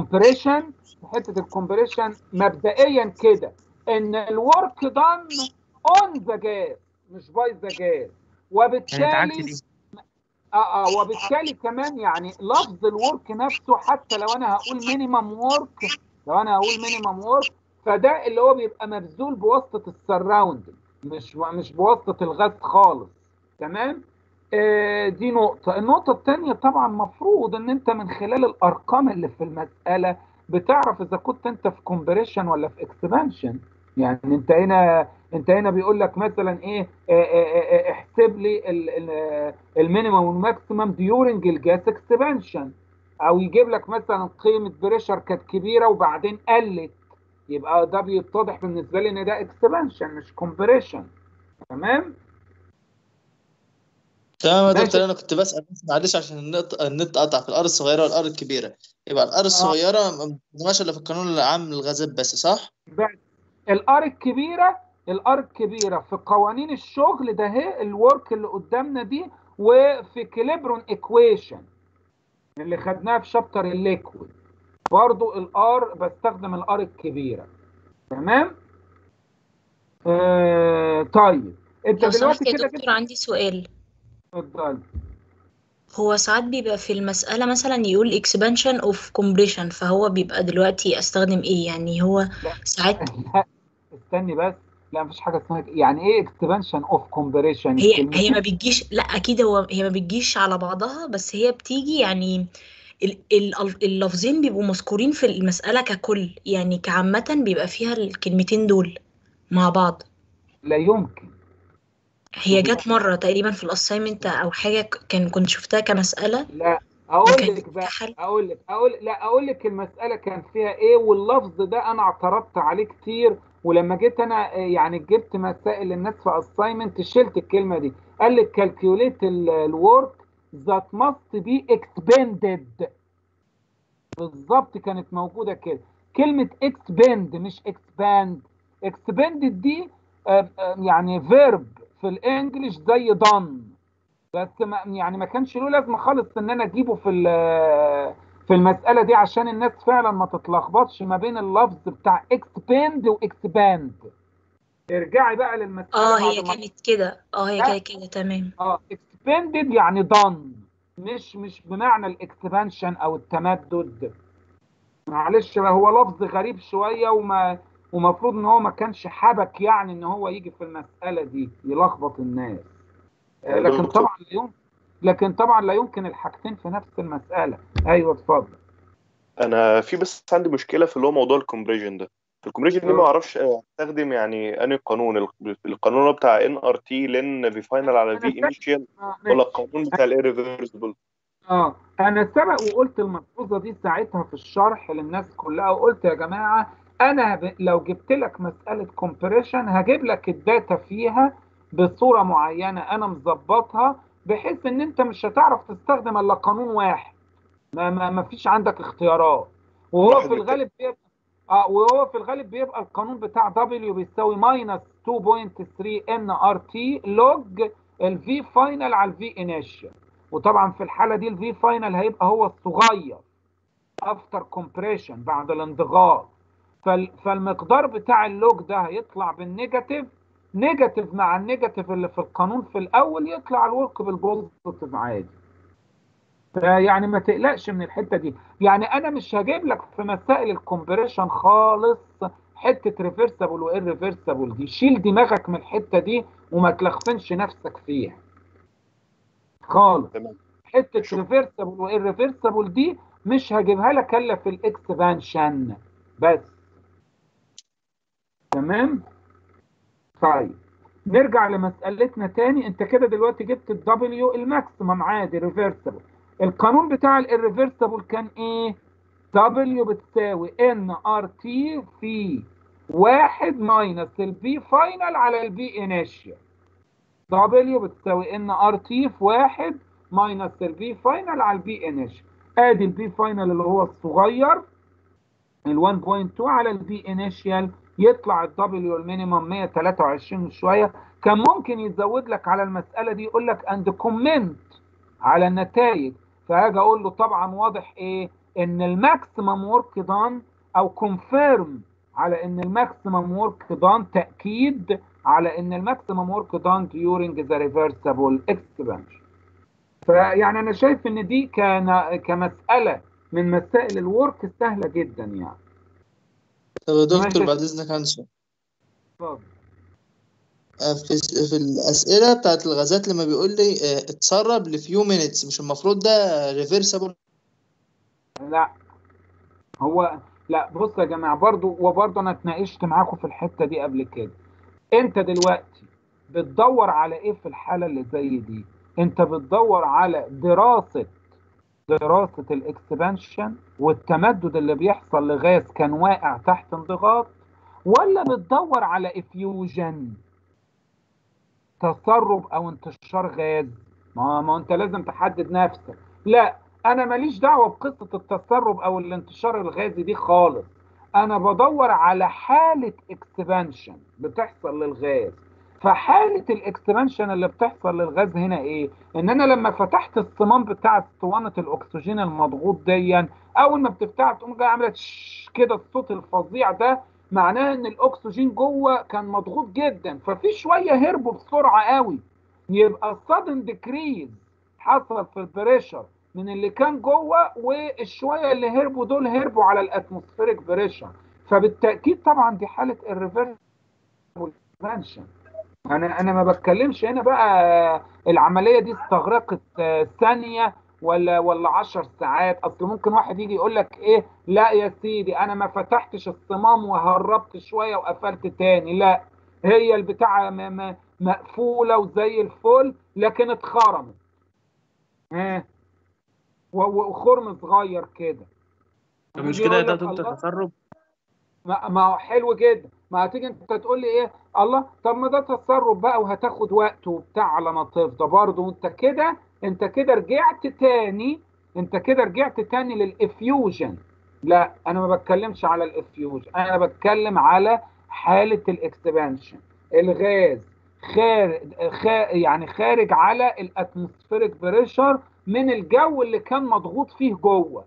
الكومبريشن في حته الكومبريشن مبدئيا كده ان الورك دان اون ذا جاز مش باي ذا جاز يعني تعكس وبالتالي دي اه اه وبالتالي كمان يعني لفظ الورك نفسه حتى لو انا هقول مينيمم ورك لو انا هقول مينيمم ورك فده اللي هو بيبقى مبذول بواسطه السراوند مش مش بواسطه الغاز خالص تمام آه دي نقطه النقطه الثانيه طبعا مفروض ان انت من خلال الارقام اللي في المساله بتعرف اذا كنت انت في كومبريشن ولا في اكسبانشن يعني انت هنا انت هنا بيقول لك مثلا ايه آه، آه، آه، احسب لي ال- ال- المينيمم والماكسيمم ديورنج الجاس اكسبانشن او يجيب لك مثلا قيمه بريشر كانت كبيره وبعدين قلت يبقى ده بيتضح بالنسبه لي ان ده اكسبانشن مش كومبريشن تمام تمام يا ماشي. دكتور انا كنت بسال بس معلش عشان النت النت قطع في الار الصغيره والار الكبيره يبقى الار الصغيره ما بتنظمش الا في القانون العام للغازات بس صح؟ بس الار الكبيره الار الكبيره في قوانين الشغل ده هي الورك اللي قدامنا دي وفي كليبرون ايكويشن اللي خدناها في شابتر الليكويد برضو الار بستخدم الار الكبيره تمام آه طيب انت لو دلوقتي سمحت يا كده دكتور كده عندي سؤال اتفضل هو ساعات بيبقى في المسألة مثلا يقول expansion of compression فهو بيبقى دلوقتي استخدم ايه يعني هو ساعات لا استني بس لا مفيش حاجه اسمها كده. يعني ايه اكسبانشن اوف كومبريشن هي هي ما بتجيش لا اكيد هو هي ما بتجيش على بعضها بس هي بتيجي يعني ال- ال- اللفظين بيبقوا مذكورين في المسألة ككل يعني كعامة بيبقى فيها الكلمتين دول مع بعض لا يمكن هي جت مرة تقريبا في الاساينمنت او حاجة ك- كان كنت شفتها كمسألة لا اقول كان لك بقى اقول لك اقول لا اقول لك المساله كان فيها ايه واللفظ ده انا اعترضت عليه كتير ولما جيت انا آه، يعني جبت مسائل للناس في اساينمنت شلت الكلمه دي قال لك كالكيوليت الورك ذات ماست بي اكسبندد بالظبط كانت موجوده كده كلمه اكسبند مش اكسباند اكسبندد دي آه، آه، يعني فيرب في الانجليش زي done بس ما يعني ما كانش له لازمه خالص ان انا اجيبه في ال- في المساله دي عشان الناس فعلا ما تتلخبطش ما بين اللفظ بتاع اكسباند واكسباند ارجعي بقى للمساله اه بعد هي ما كانت كده اه هي لا. كانت كده تمام اه اكسباندد يعني done مش مش بمعنى الاكسبانشن او التمدد معلش بقى هو لفظ غريب شويه وما ومفروض ان هو ما كانش حبك يعني ان هو يجي في المساله دي يلخبط الناس آه، يا لكن دكتور. طبعا لا يمكن لكن طبعا لا يمكن الحاجتين في نفس المساله ايوه اتفضل انا في بس عندي مشكله في اللي هو موضوع الكومبريشن ده في الكومبريشن دي ما اعرفش استخدم يعني انهي قانون ال- القانون اللي هو بتاع ان ار تي لان في فاينل على أنا في فاكر- انيشال آه، ولا ماشي. القانون بتاع الريفرسبل اه انا سبق وقلت الملحوظه دي ساعتها في الشرح للناس كلها وقلت يا جماعه انا ب... لو جبت لك مساله كومبريشن هجيب لك الداتا فيها بصوره معينه انا مظبطها بحيث ان انت مش هتعرف تستخدم الا قانون واحد ما, ما, ما فيش عندك اختيارات وهو واحد في الغالب بيبقى اه وهو في الغالب بيبقى القانون بتاع دبليو بيساوي ماينس 2.3 ان ار تي لوج الفي فاينل على الفي انيشال وطبعا في الحاله دي الفي فاينل هيبقى هو الصغير افتر كومبريشن بعد الانضغاط فال- فالمقدار بتاع اللوج ده هيطلع بالنيجاتيف نيجاتيف مع النيجاتيف اللي في القانون في الاول يطلع الورك بالبوزيتيف عادي يعني ما تقلقش من الحته دي يعني انا مش هجيب لك في مسائل الكومبريشن خالص حته ريفرسبل وايه ريفرسبل دي شيل دماغك من الحته دي وما تلخفنش نفسك فيها خالص حته ريفرسبل وايه ريفرسبل دي مش هجيبها لك الا في الاكسبانشن بس تمام طيب نرجع لمسألتنا تاني انت كده دلوقتي جبت الدبليو الماكسيمم عادي ريفرسبل القانون بتاع الريفرسبل كان ايه دبليو بتساوي ان ار تي في واحد ماينس البي فاينل على البي انيشال دبليو بتساوي ان ار تي في واحد ماينس البي فاينل على البي انيشال ادي البي فاينل اللي هو الصغير ال 1.2 على البي انيشال يطلع الدبليو المينيمم 123 وشويه كان ممكن يزود لك على المساله دي يقول لك اند كومنت على النتائج فهاجي اقول له طبعا واضح ايه ان الماكسيمم ورك دان او كونفيرم على ان الماكسيمم ورك دان تاكيد على ان الماكسيمم ورك دان during ذا ريفرسبل اكسبانشن فيعني انا شايف ان دي كان كمساله من مسائل الورك سهله جدا يعني طب يا دكتور ماشي. بعد اذنك عندي سؤال اتفضل. آه، في في الاسئله بتاعت الغازات لما بيقول لي آه، اتسرب لفيو مينيتس مش المفروض ده ريفرسبل لا هو لا بص يا جماعه برضو وبرضو انا اتناقشت معاكم في الحته دي قبل كده انت دلوقتي بتدور على ايه في الحاله اللي زي دي انت بتدور على دراسه دراسه الاكسبانشن والتمدد اللي بيحصل لغاز كان واقع تحت انضغاط ولا بتدور على افيوجن تسرب او انتشار غاز ما ما انت لازم تحدد نفسك لا انا ماليش دعوه بقصه التسرب او الانتشار الغازي دي خالص انا بدور على حاله اكسبانشن بتحصل للغاز فحاله الاكسبانشن اللي بتحصل للغاز هنا ايه ان انا لما فتحت الصمام بتاع اسطوانه الاكسجين المضغوط ديا اول ما بتفتحها تقوم جايه عامله تش كده الصوت الفظيع ده معناه ان الاكسجين جوه كان مضغوط جدا ففي شويه هربوا بسرعه قوي يبقى الصدن ديكريز حصل في البريشر من اللي كان جوه والشويه اللي هربوا دول هربوا على الاتموسفيريك بريشر فبالتاكيد طبعا دي حاله الريفرسبل انا انا ما بتكلمش هنا بقى العمليه دي استغرقت آه، ثانيه ولا ولا 10 ساعات اصل ممكن واحد يجي يقول لك ايه لا يا سيدي انا ما فتحتش الصمام وهربت شويه وقفلت تاني لا هي البتاعه م- م- مقفوله وزي الفل لكن اتخرمت ها و- وخرم صغير كده طب مش يجي كده يقول ده لك دكتور الله تسرب ما ما هو حلو جدا ما هتيجي انت تقول لي ايه الله طب ما ده تسرب بقى وهتاخد وقت وبتاع على ما تفضى برضه انت كده انت كده رجعت تاني انت كده رجعت تاني للافيوجن لا انا ما بتكلمش على الافيوجن انا بتكلم على حالة الاكسبانشن الغاز خارج خا يعني خارج على الاتموسفيريك بريشر من الجو اللي كان مضغوط فيه جوه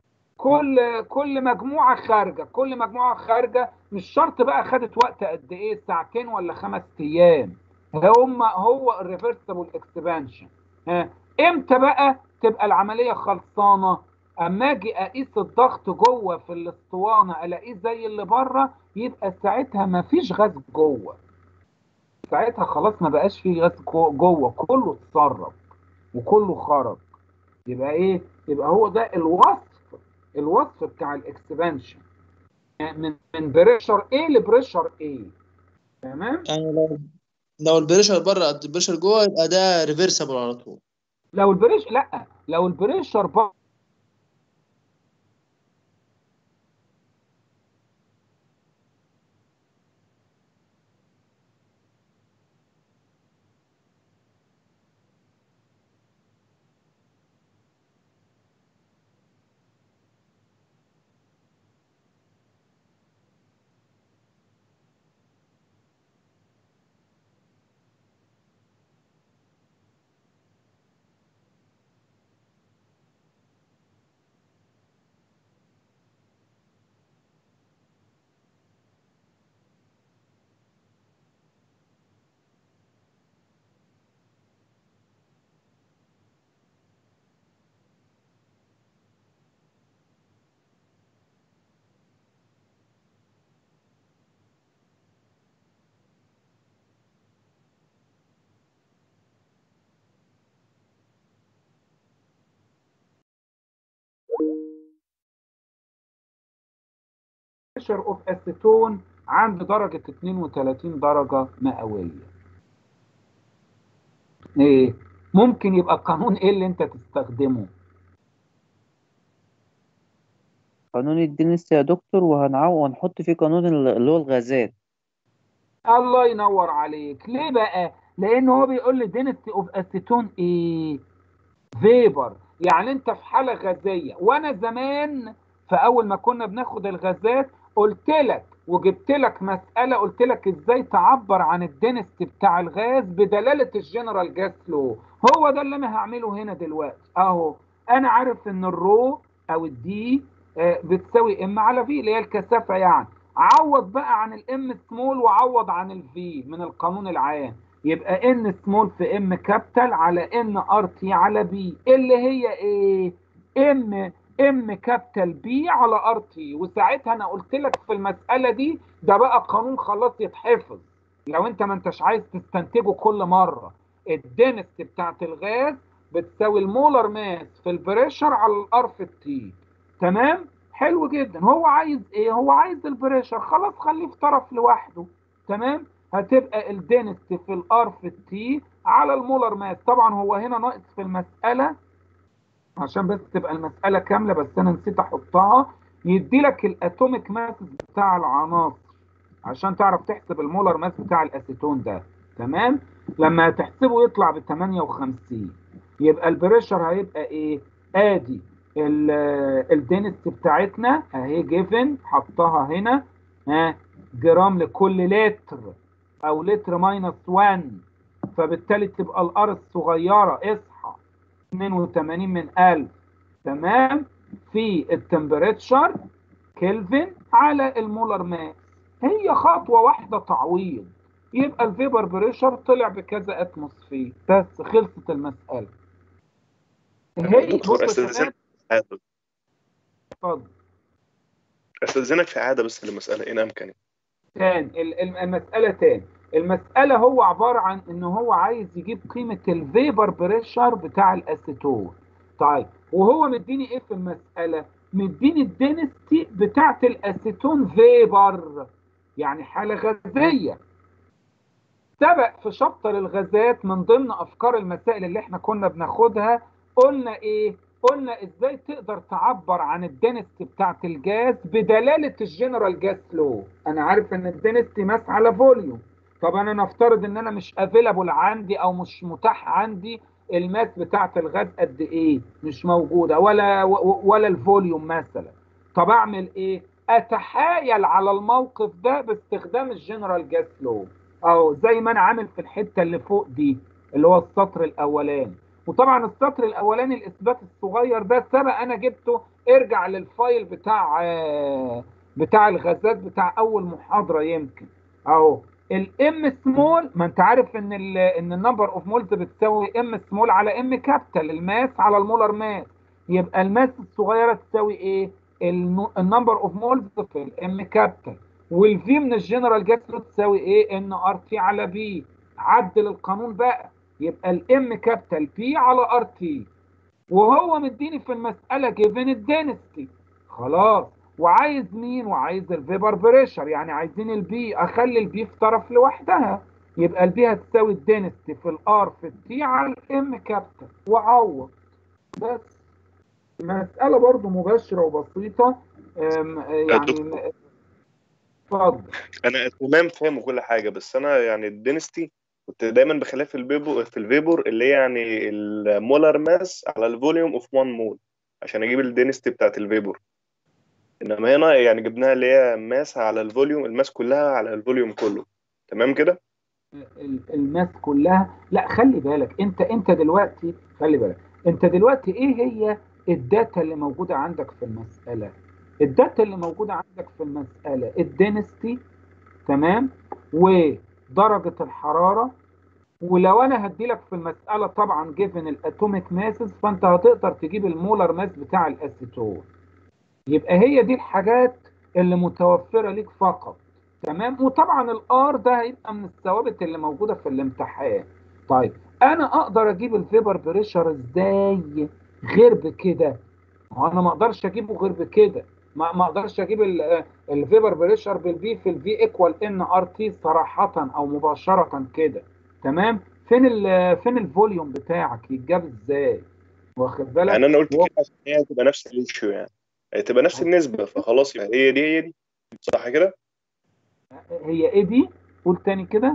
كل كل مجموعه خارجه كل مجموعه خارجه مش شرط بقى خدت وقت قد ايه ساعتين ولا خمس ايام هم هو الريفرسبل اكسبانشن ها امتى بقى تبقى العمليه خلصانه اما اجي اقيس الضغط جوه في الاسطوانه الاقيه زي اللي بره يبقى ساعتها ما فيش غاز جوه ساعتها خلاص ما بقاش فيه غاز جو- جوه كله اتسرب وكله خرج يبقى ايه يبقى هو ده الوصف الوصف بتاع الاكسبانشن من من بريشر ايه لبريشر ايه تمام يعني لو لو البريشر بره قد البريشر جوه يبقى ده ريفرسبل على طول لو البريش لا لو البريشر بره بريشر اوف اسيتون عند درجة 32 درجة مئوية ايه ممكن يبقى القانون ايه اللي انت تستخدمه قانون الدينست يا دكتور وهنعو وهنحط فيه قانون ال- اللي هو الغازات الله ينور عليك ليه بقى لان هو بيقول لي density اوف اسيتون ايه فيبر يعني انت في حاله غازيه وانا زمان في اول ما كنا بناخد الغازات قلت لك وجبت لك مساله قلت لك ازاي تعبر عن الدنست بتاع الغاز بدلاله الجنرال جاس لو هو ده اللي انا هعمله هنا دلوقتي اهو انا عارف ان الرو او الدي آه، بتساوي ام على في اللي هي الكثافه يعني عوض بقى عن الام سمول وعوض عن الفي من القانون العام يبقى ان سمول في ام كابيتال على ان ار تي على بي اللي هي ايه ام ام كابيتال بي على ار تي وساعتها انا قلت لك في المساله دي ده بقى قانون خلاص يتحفظ لو انت ما انتش عايز تستنتجه كل مره الدنست بتاعت الغاز بتساوي المولر ماس في البريشر على الار في التي تمام حلو جدا هو عايز ايه هو عايز البريشر خلاص خليه في طرف لوحده تمام هتبقى الدنست في الار في التي على المولر ماس طبعا هو هنا ناقص في المساله عشان بس تبقى المساله كامله بس انا نسيت احطها يدي لك الاتوميك ماس بتاع العناصر عشان تعرف تحسب المولر ماس بتاع الاسيتون ده تمام لما تحسبه يطلع ب 58 يبقى البريشر هيبقى ايه ادي الدنست بتاعتنا اهي جيفن حطها هنا ها جرام لكل لتر او لتر ماينس 1 فبالتالي تبقى الار الصغيره اصحى 82 من 1000 تمام في التمبريتشر كلفن على المولر ماس هي خطوه واحده تعويض يبقى الفيبر بريشر طلع بكذا اتموسفير بس خلصت المساله هي دكتور بص يا استاذنك شباب في عادة اتفضل استاذنك في عاده بس للمساله ان امكن تاني ال- ال- المسألة تاني المسألة هو عبارة عن ان هو عايز يجيب قيمة الفيبر بريشر بتاع الاسيتون طيب وهو مديني ايه في المسألة مديني الدنستي بتاعت الاسيتون فيبر يعني حالة غازية سبق في شابتر الغازات من ضمن افكار المسائل اللي احنا كنا بناخدها قلنا ايه قلنا ازاي تقدر تعبر عن الدنست بتاعت الجاز بدلاله الجنرال جاز لو انا عارف ان الدنست ماس على فوليوم طب انا نفترض ان انا مش افيلابل عندي او مش متاح عندي الماس بتاعت الغاز قد ايه مش موجوده ولا و- ولا الفوليوم مثلا طب اعمل ايه اتحايل على الموقف ده باستخدام الجنرال جاز لو او زي ما انا عامل في الحته اللي فوق دي اللي هو السطر الاولاني وطبعا السطر الاولاني الاثبات الصغير ده سبق انا جبته ارجع للفايل بتاع آه، بتاع الغازات بتاع اول محاضره يمكن اهو الام سمول ما انت عارف ان ال ان النمبر اوف مولز بتساوي ام سمول على ام كابيتال الماس على المولر ماس يبقى الماس الصغيره تساوي ايه النمبر اوف مولز في الام كابيتال والفي من الجنرال جاس تساوي ايه ان ار تي على بي عدل القانون بقى يبقى الام كابيتال بي على ار تي وهو مديني في المساله جيفن الدينستي خلاص وعايز مين وعايز الفيبر بريشر يعني عايزين البي اخلي البي في طرف لوحدها يبقى البي هتساوي الدينستي في الار في التي على الام كابيتال وعوض بس مسألة برضو مباشرة وبسيطة أم، يعني اتفضل انا تمام فاهم وكل حاجه بس انا يعني الدينستي كنت دايما بخلاف في الفيبور في الفيبور اللي هي يعني المولر ماس على الفوليوم اوف 1 مول عشان اجيب الدينستي بتاعت الفيبور انما هنا يعني جبناها اللي هي ماس على الفوليوم الماس كلها على الفوليوم كله تمام كده ال- الماس كلها لا خلي بالك انت انت دلوقتي خلي بالك انت دلوقتي ايه هي الداتا اللي موجودة عندك في المسألة الداتا اللي موجودة عندك في المسألة الدينستي تمام ودرجة الحرارة ولو انا هديلك في المسألة طبعا جيفن الاتوميك ماسز فانت هتقدر تجيب المولر ماس بتاع الاسيتون يبقى هي دي الحاجات اللي متوفرة ليك فقط تمام وطبعا الار ده هيبقى من الثوابت اللي موجودة في الامتحان طيب انا اقدر اجيب الفيبر بريشر ازاي غير بكده هو انا ما اقدرش اجيبه غير بكده ما ما اقدرش اجيب ال- الفيبر بريشر بالفي في الفي ايكوال ان ار تي صراحة او مباشرة كده تمام فين ال فين الفوليوم بتاعك يتجاب ازاي واخد بالك يعني انا قلت و- كده عشان هي هتبقى نفس الريشيو يعني هتبقى نفس النسبه فخلاص يبقى هي دي هي دي صح كده هي ايه دي قول تاني كده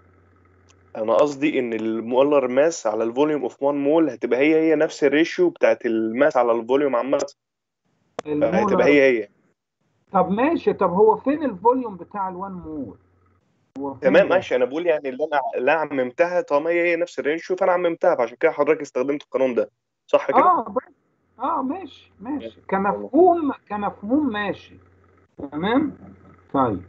انا قصدي ان المولر ماس على الفوليوم اوف 1 مول هتبقى هي هي نفس الريشيو بتاعت الماس على الفوليوم عامه هتبقى المولر هي هي طب ماشي طب هو فين الفوليوم بتاع الوان مول هو فين تمام ده ماشي انا بقول يعني اللي انا اللي أنا عممتها طالما هي هي نفس الريشيو فانا عممتها فعشان كده حضرتك استخدمت القانون ده صح كده؟ اه بس اه ماشي ماشي كمفهوم كمفهوم ماشي تمام طيب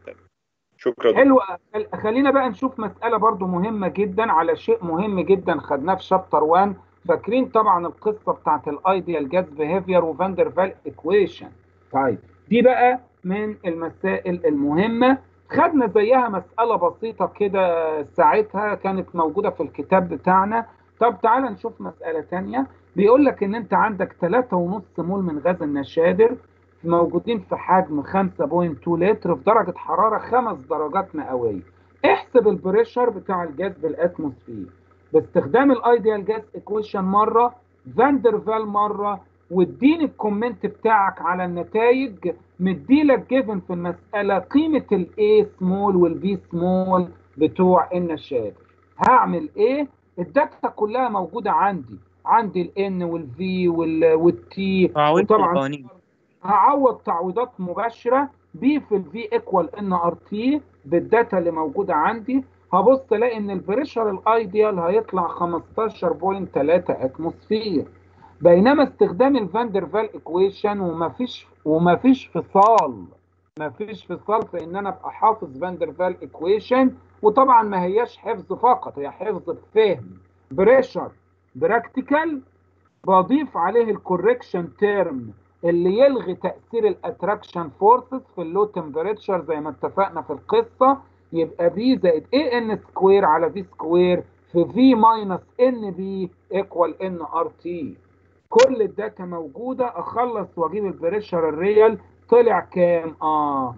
شكرا حلو خل- خلينا بقى نشوف مسألة برضو مهمة جدا على شيء مهم جدا خدناه في شابتر 1 فاكرين طبعا القصة بتاعت الايديال جاز بيهيفير وفاندر فال ايكويشن طيب دي بقى من المسائل المهمة خدنا زيها مسألة بسيطة كده ساعتها كانت موجودة في الكتاب بتاعنا طب تعال نشوف مسألة تانية بيقول لك ان انت عندك 3.5 مول من غاز النشادر موجودين في حجم 5.2 لتر في درجة حرارة 5 درجات مئوية احسب البريشر بتاع الجاز بالاتموسفير باستخدام الايديال جاز ايكويشن مرة فاندرفال مرة واديني الكومنت بتاعك على النتائج مديلك جيفن في المسألة قيمة الاي سمول والبي سمول بتوع النشادر هعمل ايه الداتا كلها موجودة عندي عندي الان والفي والتي تعويض وطبعا القوانين هعوض تعويضات مباشره بي في الفي ايكوال ان ار تي بالداتا اللي موجوده عندي هبص الاقي ان البريشر الايديال هيطلع 15.3 اتموسفير بينما استخدام الفاندرفال ايكويشن ومفيش ومفيش فصال مفيش فصال في ان انا ابقى حافظ فاندرفال ايكويشن وطبعا ما هياش حفظ فقط هي حفظ بفهم بريشر براكتيكال بضيف عليه الكوركشن تيرم اللي يلغي تأثير الاتراكشن فورسز في اللو تمبريتشر زي ما اتفقنا في القصة يبقى بي زائد اي ان سكوير على في سكوير في في ماينس ان بي ايكوال ان ار تي كل الداتا موجودة اخلص واجيب البريشر الريال طلع كام؟ اه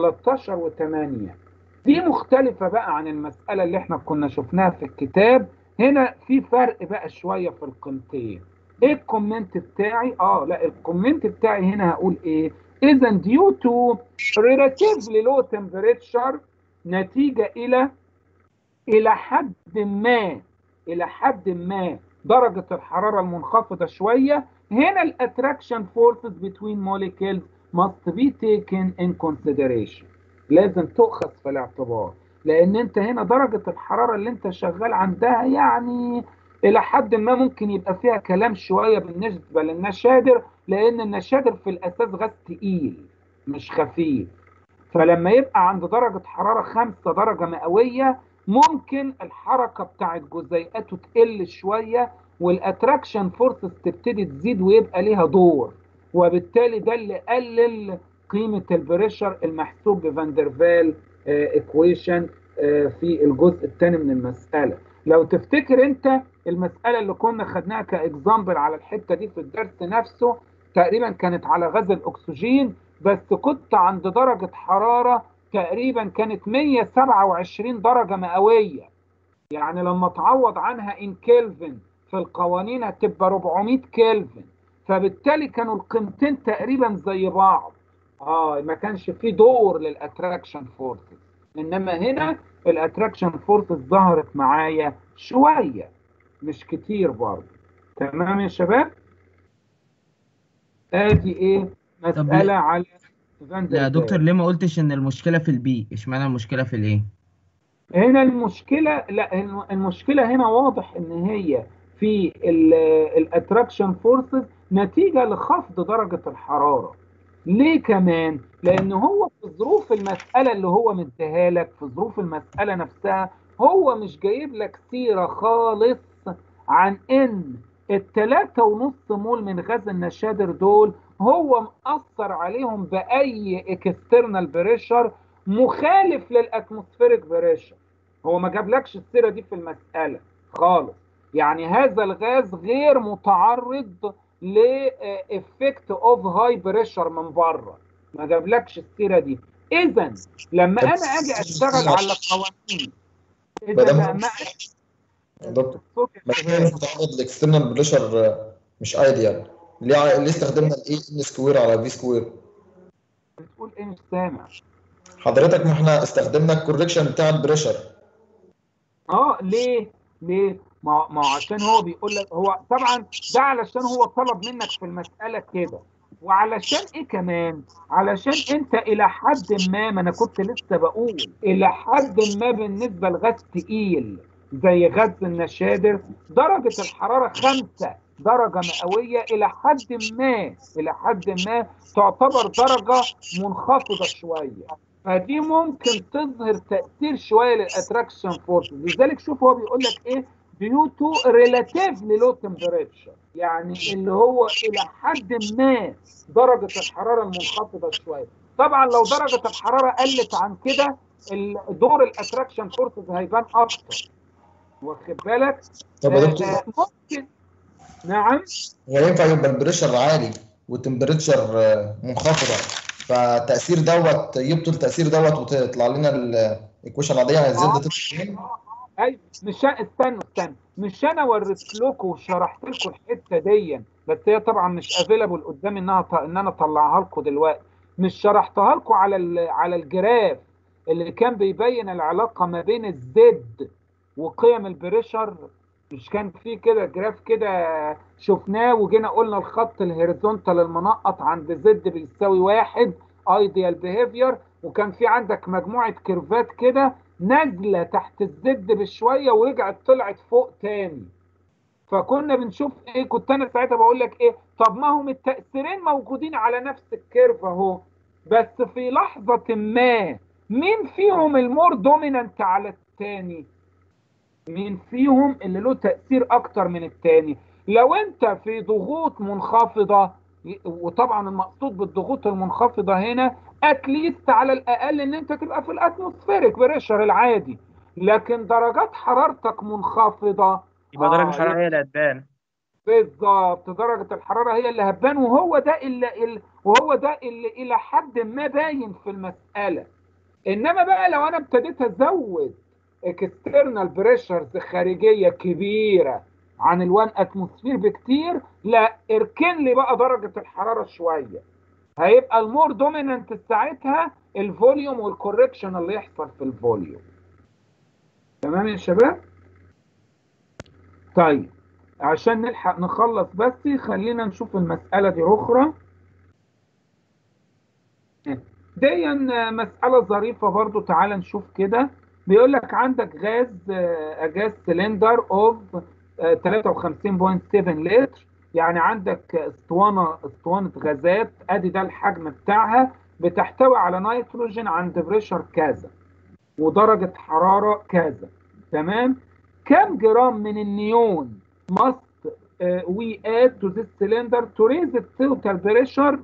13 و8 دي مختلفة بقى عن المسألة اللي احنا كنا شفناها في الكتاب هنا في فرق بقى شوية في القيمتين ايه الكومنت بتاعي اه لا الكومنت بتاعي هنا هقول ايه اذا due to relatively low temperature نتيجة الى الى حد ما الى حد ما درجة الحرارة المنخفضة شوية هنا الاتراكشن forces between molecules must be taken in consideration لازم تؤخذ في الاعتبار لان انت هنا درجة الحرارة اللي انت شغال عندها يعني الى حد ما ممكن يبقى فيها كلام شوية بالنسبة للنشادر لان النشادر في الاساس غاز تقيل مش خفيف فلما يبقى عند درجة حرارة خمسة درجة مئوية ممكن الحركة بتاعت جزيئاته تقل شوية والاتراكشن فورسز تبتدي تزيد ويبقى ليها دور وبالتالي ده اللي قلل قيمة البريشر المحسوب بفاندرفال ايكويشن في الجزء الثاني من المسألة لو تفتكر انت المسألة اللي كنا خدناها كإكزامبل على الحتة دي في الدرس نفسه تقريبا كانت على غاز الأكسجين بس كنت عند درجة حرارة تقريبا كانت 127 درجة مئوية يعني لما تعوض عنها إن كيلفن في القوانين هتبقى 400 كيلفن فبالتالي كانوا القيمتين تقريبا زي بعض اه ما كانش في دور للاتراكشن فورسز انما هنا الاتراكشن فورسز ظهرت معايا شويه مش كتير برضه تمام يا شباب ادي ايه مساله على لا يا دكتور ليه ما قلتش ان المشكله في البي اشمعنى المشكله في الايه هنا المشكله لا المشكله هنا واضح ان هي في الاتراكشن فورسز نتيجه لخفض درجه الحراره ليه كمان؟ لأن هو في ظروف المسألة اللي هو مديها لك في ظروف المسألة نفسها هو مش جايب لك سيرة خالص عن إن التلاتة ونص مول من غاز النشادر دول هو مأثر عليهم بأي اكسترنال بريشر مخالف للأتموسفيريك بريشر هو ما جابلكش السيرة دي في المسألة خالص يعني هذا الغاز غير متعرض لافكت اوف هاي بريشر من بره ما جابلكش السيره دي اذا لما انا اجي اشتغل على القوانين اذا لما دكتور ما بتاخد الاكسترنال بريشر مش ايديال ليه ليه استخدمنا الاي ان سكوير على في سكوير بتقول ايه مش سامع حضرتك ما احنا استخدمنا الكوركشن بتاع البريشر اه ليه ليه ما ما عشان هو بيقول لك هو طبعا ده علشان هو طلب منك في المساله كده وعلشان ايه كمان علشان انت الى حد ما ما انا كنت لسه بقول الى حد ما بالنسبه لغاز تقيل زي غاز النشادر درجه الحراره خمسة درجة مئوية إلى حد ما إلى حد ما تعتبر درجة منخفضة شوية فدي ممكن تظهر تاثير شويه للاتراكشن فورس لذلك شوف هو بيقول لك ايه due to relatively low temperature يعني اللي هو الى حد ما درجه الحراره المنخفضه شويه طبعا لو درجه الحراره قلت عن كده ال- دور الاتراكشن فورسز هيبان اكتر واخد بالك طب يا آه، دكتور آه، ممكن نعم هو ينفع يبقى البريشر عالي والتمبريتشر آه، منخفضه فالتاثير دوت يبطل التاثير دوت وتطلع لنا الايكويشن العاديه آه. زد تطلع منين؟ ايوه مش أنا- استنوا استنوا مش انا وريت لكم وشرحت لكم الحته دي بس هي طبعا مش افيلابل قدامي انها ط- ان انا اطلعها لكم دلوقتي مش شرحتها لكم على ال- على الجراف اللي كان بيبين العلاقه ما بين الزد وقيم البريشر مش كان في كده جراف كده شفناه وجينا قلنا الخط الهوريزونتال المنقط عند زد بيساوي واحد ايديال بيهيفير وكان في عندك مجموعه كيرفات كده نازله تحت الزد بشويه ورجعت طلعت فوق تاني فكنا بنشوف ايه كنت انا ساعتها بقول لك ايه طب ما هم التاثيرين موجودين على نفس الكيرف اهو بس في لحظه ما مين فيهم المور دومينانت على التاني مين فيهم اللي له تاثير اكتر من التاني لو انت في ضغوط منخفضه وطبعا المقصود بالضغوط المنخفضه هنا اتليست على الاقل ان انت تبقى في الاتموسفيريك بريشر العادي لكن درجات حرارتك منخفضه يبقى درجة آه، الحرارة هي اللي هتبان بالظبط درجة الحرارة هي اللي هتبان وهو ده اللي اللي- وهو ده اللي إلى حد ما باين في المسألة إنما بقى لو أنا ابتديت أزود اكسترنال بريشرز خارجية كبيرة عن الوان اتموسفير بكتير لا اركن لي بقى درجة الحرارة شوية هيبقى المور دومينانت ساعتها الفوليوم والكوركشن اللي يحصل في الفوليوم تمام يا شباب طيب عشان نلحق نخلص بس خلينا نشوف المسألة دي أخرى دي مسألة ظريفة برضو تعال نشوف كده بيقول لك عندك غاز آه، غاز سلندر اوف 53.7 لتر يعني عندك اسطوانة اسطوانة غازات ادي ده الحجم بتاعها بتحتوي على نيتروجين عند بريشر كذا ودرجة حرارة كذا تمام كم جرام من النيون must uh, we add to this cylinder to raise the total pressure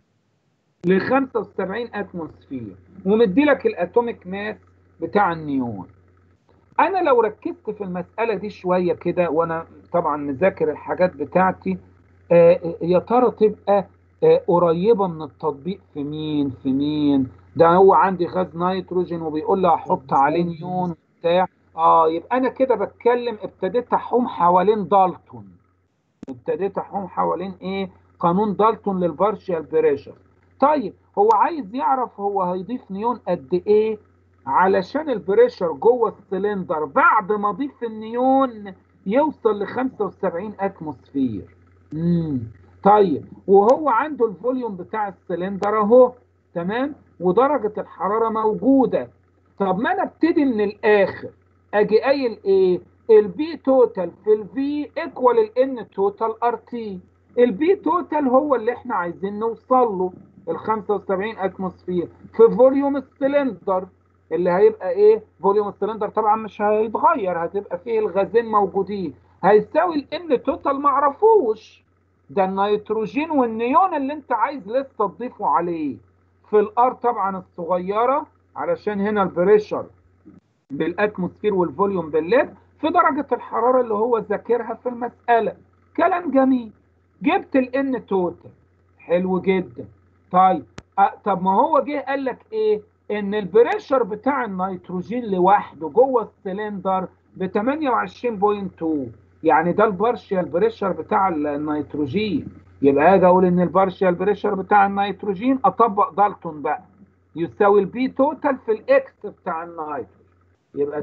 ل 75 اتموسفير ومدي لك الاتوميك ماس بتاع النيون انا لو ركزت في المساله دي شويه كده وانا طبعا مذاكر الحاجات بتاعتي آه يا ترى تبقى آه قريبه من التطبيق في مين في مين ده هو عندي غاز نيتروجين وبيقول لي احط عليه نيون بتاع اه يبقى انا كده بتكلم ابتديت احوم حوالين دالتون ابتديت احوم حوالين ايه قانون دالتون للبارشيال بريشر طيب هو عايز يعرف هو هيضيف نيون قد ايه علشان البريشر جوه السلندر بعد ما اضيف النيون يوصل ل 75 اتموسفير امم طيب وهو عنده الفوليوم بتاع السلندر اهو تمام ودرجة الحرارة موجودة طب ما انا ابتدي من الاخر اجي قايل ايه البي توتال في الفي ايكوال الان توتال ار تي البي توتال هو اللي احنا عايزين نوصل له ال 75 اتموسفير في فوليوم السلندر اللي هيبقى ايه فوليوم السلندر طبعا مش هيتغير هتبقى فيه الغازين موجودين هيساوي الان توتال معرفوش ده النيتروجين والنيون اللي انت عايز لسه تضيفه عليه في الار طبعا الصغيره علشان هنا البريشر بالاتموسفير والفوليوم بالليل في درجه الحراره اللي هو ذاكرها في المساله كلام جميل جبت الان توتال حلو جدا طيب أه طب ما هو جه قال لك ايه ان البريشر بتاع النيتروجين لوحده جوه السلندر ب 28.2 يعني ده البارشيال بريشر بتاع النيتروجين يبقى اجي اقول ان البارشيال بريشر بتاع النيتروجين اطبق دالتون بقى يساوي البي توتال في الاكس بتاع النيتروجين يبقى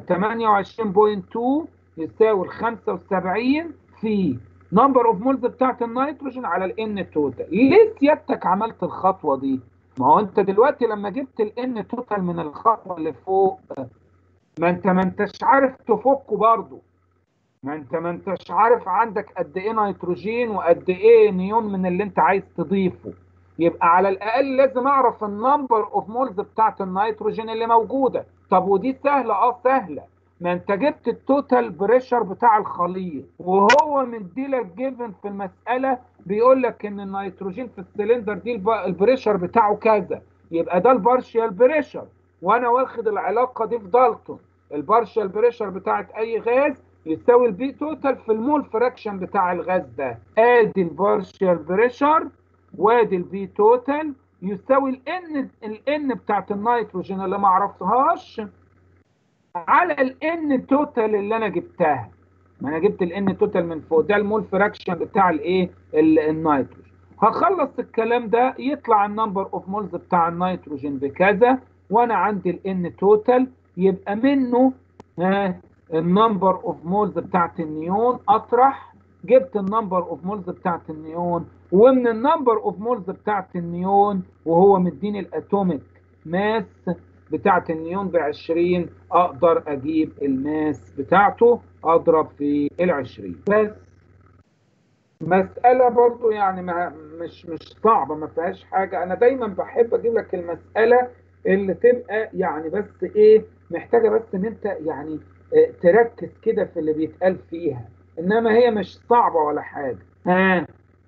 28.2 يساوي ال 75 في نمبر اوف مولز بتاعت النيتروجين على الان توتال ليه سيادتك عملت الخطوه دي ما هو انت دلوقتي لما جبت الان توتال من الخطوه اللي فوق ما انت ما انتش عارف تفكه برضه ما انت ما انتش عارف عندك قد ايه نيتروجين وقد ايه نيون من اللي انت عايز تضيفه يبقى على الاقل لازم اعرف النمبر اوف مولز بتاعت النيتروجين اللي موجوده طب ودي سهله اه سهله ما انت جبت التوتال بريشر بتاع الخليط وهو مديلك جيفن في المساله بيقول لك ان النيتروجين في السلندر دي الب- البريشر بتاعه كذا يبقى ده البارشيال بريشر وانا واخد العلاقه دي في دالتون البارشيال بريشر بتاعت اي غاز يساوي البي توتال في المول فراكشن بتاع الغاز ده ادي البارشيال بريشر وادي البي توتال يساوي الان الان بتاعت النيتروجين اللي ما عرفتهاش على الان توتال اللي انا جبتها ما انا جبت الان توتال من فوق ده المول فراكشن بتاع الايه ال- النيتروجين هخلص الكلام ده يطلع النمبر اوف مولز بتاع النيتروجين بكذا وانا عندي الان توتال يبقى منه ها النمبر اوف مولز بتاعت النيون اطرح جبت النمبر اوف مولز بتاعت النيون ومن النمبر اوف مولز بتاعت النيون وهو مديني الاتوميك ماس بتاعت النيون ب 20 اقدر اجيب الماس بتاعته اضرب في ال 20 بس مسألة برضو يعني ما مش مش صعبة ما فيهاش حاجة أنا دايما بحب أجيب لك المسألة اللي تبقى يعني بس إيه محتاجة بس إن أنت يعني آه، تركز كده في اللي بيتقال فيها إنما هي مش صعبة ولا حاجة ها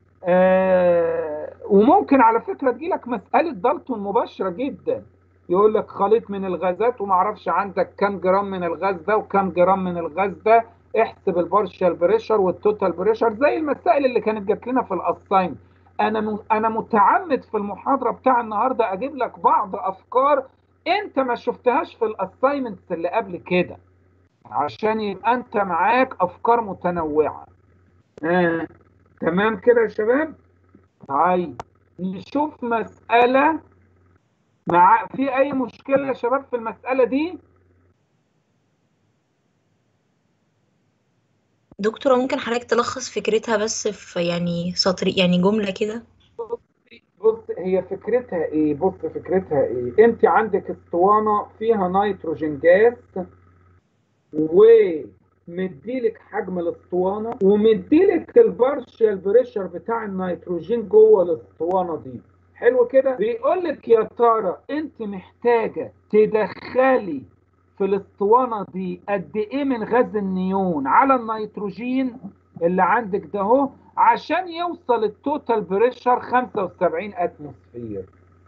آه وممكن على فكرة تجيلك مسألة دالتون مباشرة جدا يقول لك خليط من الغازات وما اعرفش عندك كام جرام من الغاز ده وكام جرام من الغاز ده احسب البارشال بريشر والتوتال بريشر زي المسائل اللي كانت جات لنا في الاساين انا م... انا متعمد في المحاضره بتاع النهارده اجيب لك بعض افكار انت ما شفتهاش في الاساينمنتس اللي قبل كده عشان يبقى انت معاك افكار متنوعه آه. تمام كده يا شباب طيب نشوف مساله مع في اي مشكله يا شباب في المساله دي دكتورة ممكن حضرتك تلخص فكرتها بس في يعني سطر يعني جملة كده بص هي فكرتها ايه بص فكرتها ايه انت عندك اسطوانه فيها نيتروجين جاز ومديلك حجم الاسطوانه ومديلك البارشال بريشر بتاع النيتروجين جوه الاسطوانه دي حلو كده بيقول لك يا ترى انت محتاجه تدخلي في الاسطوانه دي قد ايه من غاز النيون على النيتروجين اللي عندك ده اهو عشان يوصل التوتال بريشر 75 اتموسفير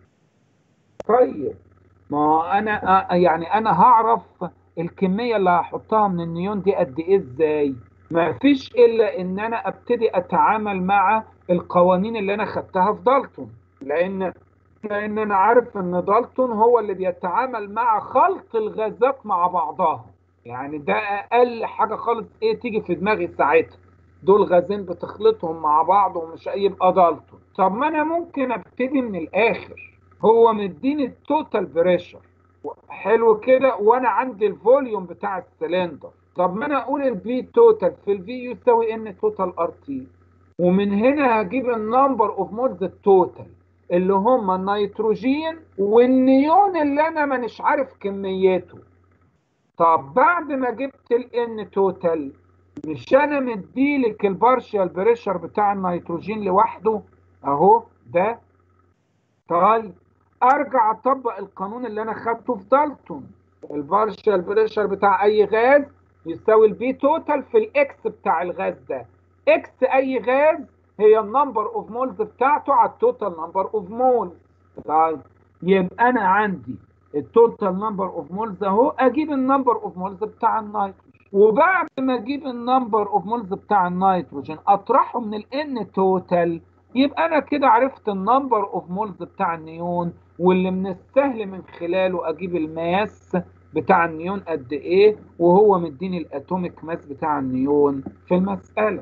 طيب ما هو انا آه، يعني انا هعرف الكميه اللي هحطها من النيون دي قد ايه ازاي ما فيش الا ان انا ابتدي اتعامل مع القوانين اللي انا خدتها في دالتون لان لان انا عارف ان دالتون هو اللي بيتعامل مع خلط الغازات مع بعضها يعني ده اقل حاجه خالص ايه تيجي في دماغي ساعتها دول غازين بتخلطهم مع بعض ومش يبقى دالتون طب ما انا ممكن ابتدي من الاخر هو مديني التوتال بريشر حلو كده وانا عندي الفوليوم بتاع السلندر طب ما انا اقول البي توتال في الفي يساوي ان توتال ار تي ومن هنا هجيب النمبر اوف مولز التوتال اللي هم النيتروجين والنيون اللي انا مانيش عارف كميته طب بعد ما جبت الان توتال مش انا مديلك البارشال بريشر بتاع النيتروجين لوحده اهو ده طيب ارجع اطبق القانون اللي انا خدته في دالتون البارشال بريشر بتاع اي غاز يساوي البي توتال في الاكس بتاع الغاز ده اكس اي غاز هي النمبر اوف مولز بتاعته على التوتال نمبر اوف مولز طيب يبقى انا عندي التوتال نمبر اوف مولز اهو اجيب النمبر اوف مولز بتاع النيتروجين وبعد ما اجيب النمبر اوف مولز بتاع النيتروجين اطرحه من الان توتال يبقى انا كده عرفت النمبر اوف مولز بتاع النيون واللي من السهل من خلاله اجيب الماس بتاع النيون قد ايه وهو مديني الاتوميك ماس بتاع النيون في المساله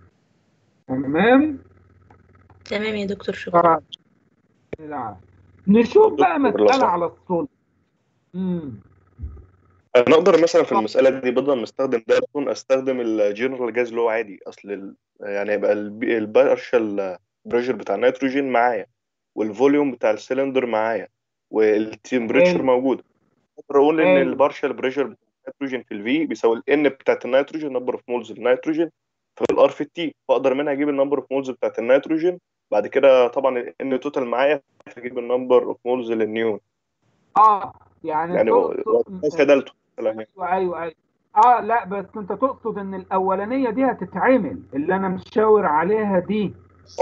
تمام تمام يا دكتور شكرا لا. نشوف بقى دكتور مساله لطفي. على الصلب امم انا اقدر مثلا في المساله دي بدل ما استخدم دالتون استخدم الجنرال جاز اللي هو عادي اصل ال... يعني يبقى البارشال بريشر بتاع النيتروجين معايا والفوليوم بتاع السلندر معايا والتمبريتشر حلو. موجود اقدر اقول ان حلو. البارشال بريشر بتاع النيتروجين في الفي بيساوي الان بتاعت النيتروجين نمبر اوف مولز النيتروجين في الار في التي فاقدر منها اجيب النمبر اوف مولز بتاعت النيتروجين بعد كده طبعا ان توتال معايا فاجيب النمبر اوف مولز للنيون اه يعني يعني تقصد خدلته ايوه ايوه ايوه اه لا بس انت تقصد ان الاولانيه دي هتتعمل اللي انا مشاور عليها دي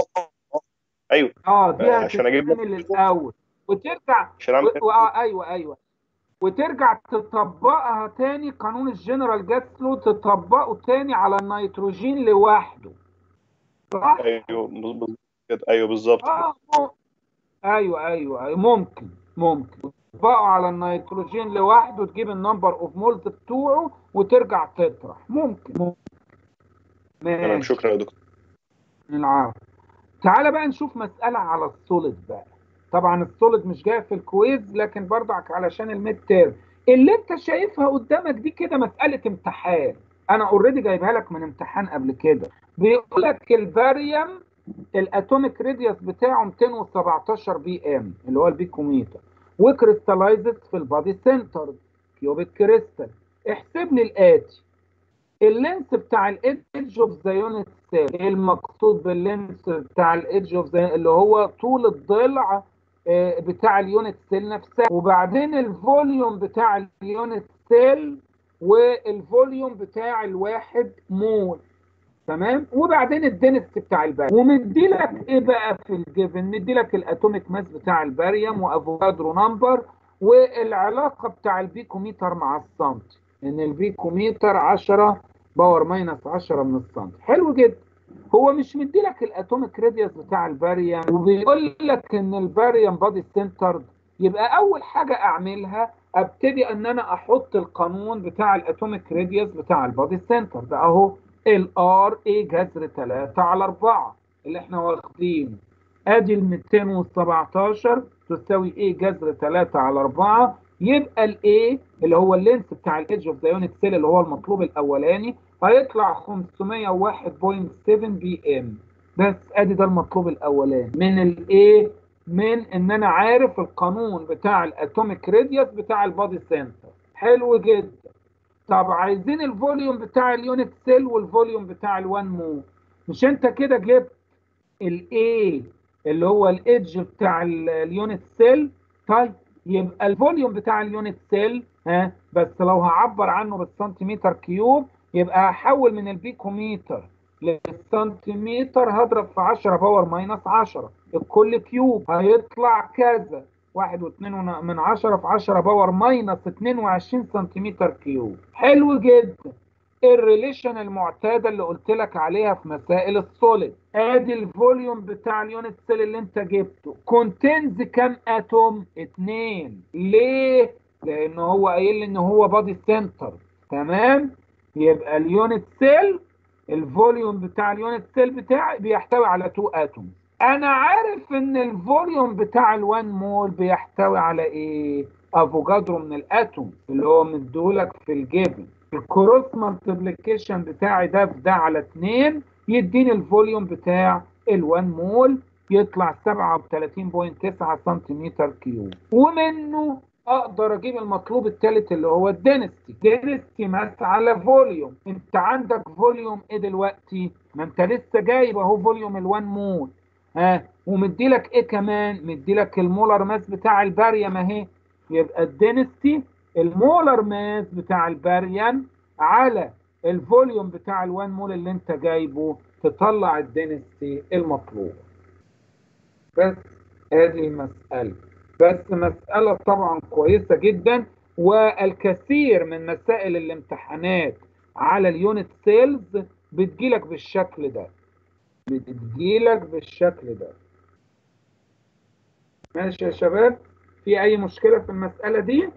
ايوه اه دي عشان اجيب هتتعمل الاول وترجع عشان اعمل و... و... آه ايوه ايوه وترجع تطبقها تاني قانون الجنرال جاس لو تطبقه تاني على النيتروجين لوحده صح؟ ايوه بالظبط كده ايوه بالظبط اه م... ايوه ايوه أيوة، ممكن ممكن تطبقه على النيتروجين لوحده تجيب النمبر اوف مولز بتوعه وترجع تطرح ممكن ممكن تمام ماشي شكرا يا دكتور العفو تعالى بقى نشوف مسألة على السوليد بقى طبعا السوليد مش جاي في الكويز لكن برضك علشان الميد تيرم اللي انت شايفها قدامك دي كده مسألة امتحان انا اوريدي جايبها لك من امتحان قبل كده بيقول لك الباريوم الاتوميك راديوس بتاعه 217 بي ام اللي هو البيكوميتر وكريستالايزد في البادي سنتر كيوبيك كريستال احسب لي الاتي اللينس بتاع الايدج اوف ذا يونت سيل ايه المقصود باللينس بتاع الايدج اوف ذا اللي هو طول الضلع آه، بتاع اليونت سيل نفسها وبعدين الفوليوم بتاع اليونت سيل والفوليوم بتاع الواحد مول تمام وبعدين الدنس بتاع الباريوم ومدي لك ايه بقى في الجيفن مدي لك الاتوميك ماس بتاع الباريوم وافوكادرو نمبر والعلاقه بتاع البيكوميتر مع السنتي ان البيكوميتر 10 باور ماينس 10 من السنتي حلو جدا هو مش مدي لك الاتوميك راديوس بتاع الباريوم وبيقول لك ان الباريوم بادي سنترد يبقى اول حاجه اعملها ابتدي ان انا احط القانون بتاع الاتوميك راديوس بتاع البادي سنتر ده اهو الار اي جذر 3 على 4 اللي احنا واخدينه ادي ال 217 تساوي ايه جذر 3 على 4 يبقى الاي اللي هو اللينس بتاع الايدج اوف ذا يونت سيل اللي هو المطلوب الاولاني هيطلع 501.7 بي ام بس ادي ده المطلوب الاولاني من الايه من ان انا عارف القانون بتاع الاتوميك راديوس بتاع البادي سنتر حلو جدا طب عايزين الفوليوم بتاع اليونت سيل والفوليوم بتاع الوان مو مش انت كده جبت الاي اللي هو الايدج بتاع ال- اليونت سيل طيب يبقى الفوليوم بتاع اليونت سيل ها بس لو هعبر عنه بالسنتيمتر كيوب يبقى هحول من البيكوميتر للسنتيمتر هضرب في 10 باور ماينس 10 الكل كيوب هيطلع كذا واحد واتنين ون- من عشرة في عشرة باور ماينس اتنين وعشرين سنتيمتر كيوب حلو جدا الريليشن المعتادة اللي قلت لك عليها في مسائل السوليد ادي الفوليوم بتاع اليونت سيل اللي انت جبته كونتينز كام اتوم اتنين ليه لان هو قايل لي ان هو بادي سنتر تمام يبقى اليونت سيل الفوليوم بتاع اليونت سيل بتاعي بيحتوي على 2 اتوم انا عارف ان الفوليوم بتاع الوان مول بيحتوي على ايه افوكادرو من الاتوم اللي هو مديهولك في الجيفن الكروس مالتيبليكيشن بتاعي ده في ده على 2 يديني الفوليوم بتاع ال1 مول يطلع 37.9 سنتيمتر كيوب ومنه اقدر اجيب المطلوب الثالث اللي هو الدنستي دنستي ماس على فوليوم انت عندك فوليوم ايه دلوقتي ما انت لسه جايب اهو فوليوم ال1 مول ها ومدي لك ايه كمان مدي لك المولر ماس بتاع الباريوم اهي يبقى الدنستي المولر ماس بتاع الباريوم على الفوليوم بتاع الوان مول اللي انت جايبه تطلع الدنستي المطلوب بس هذه المسألة بس مسألة طبعا كويسة جدا والكثير من مسائل الامتحانات على اليونت سيلز بتجيلك بالشكل ده بتجيلك بالشكل ده ماشي يا شباب في اي مشكلة في المسألة دي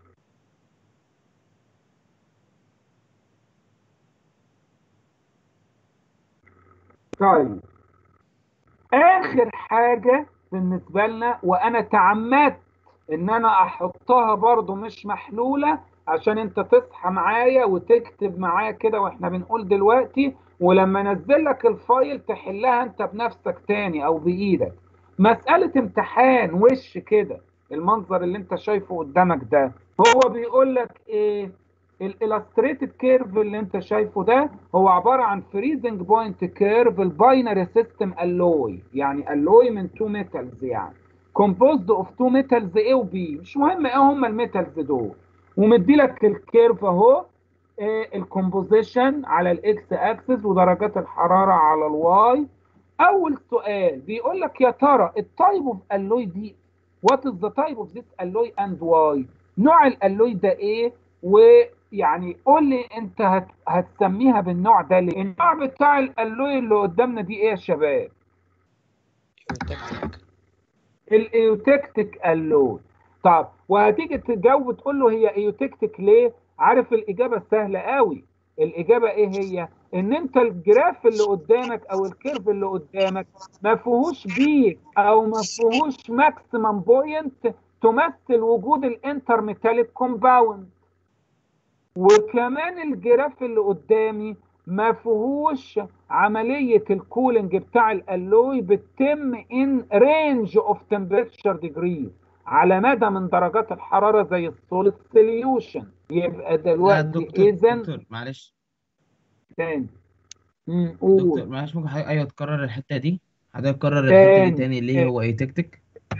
طيب اخر حاجة بالنسبة لنا وانا تعمدت ان انا احطها برضو مش محلولة عشان انت تصحى معايا وتكتب معايا كده واحنا بنقول دلوقتي ولما انزل لك الفايل تحلها انت بنفسك تاني او بايدك مسألة امتحان وش كده المنظر اللي انت شايفه قدامك ده هو بيقول لك ايه الالستريتد كيرف اللي انت شايفه ده هو عباره عن فريزنج بوينت كيرف الباينري سيستم الوي يعني الوي من تو ميتالز يعني كومبوزد اوف تو ميتالز A و B مش مهم ايه هم الميتالز دول ومدي لك الكيرف اهو الكومبوزيشن على الاكس اكسس ودرجات الحراره على الواي اول سؤال بيقول لك يا ترى التايب اوف الوي دي وات از ذا تايب اوف ذيس الوي اند واي نوع الالوي ده ايه ويعني قول لي انت هت... هتسميها بالنوع ده ليه النوع بتاع الالوي اللي قدامنا دي ايه يا شباب الايوتكتيك الوي طب وهتيجي تجاوب تقول له هي ايوتكتيك ليه عارف الاجابه سهله قوي الاجابه ايه هي ان انت الجراف اللي قدامك او الكيرف اللي قدامك ما فيهوش بيك او ما فيهوش ماكسيمم بوينت تمثل وجود الانترميتاليك كومباوند وكمان الجراف اللي قدامي ما فيهوش عملية الكولينج بتاع الالوي بتتم ان رينج اوف تمبريتشر ديجريز على مدى من درجات الحرارة زي السوليد سوليوشن يبقى لا دلوقتي دكتور اذا دكتور معلش تاني مم، قول دكتور معلش ممكن حضرتك ايوه تكرر الحته دي حضرتك تكرر الحته دي تاني تاني ليه هو ايوتكتيك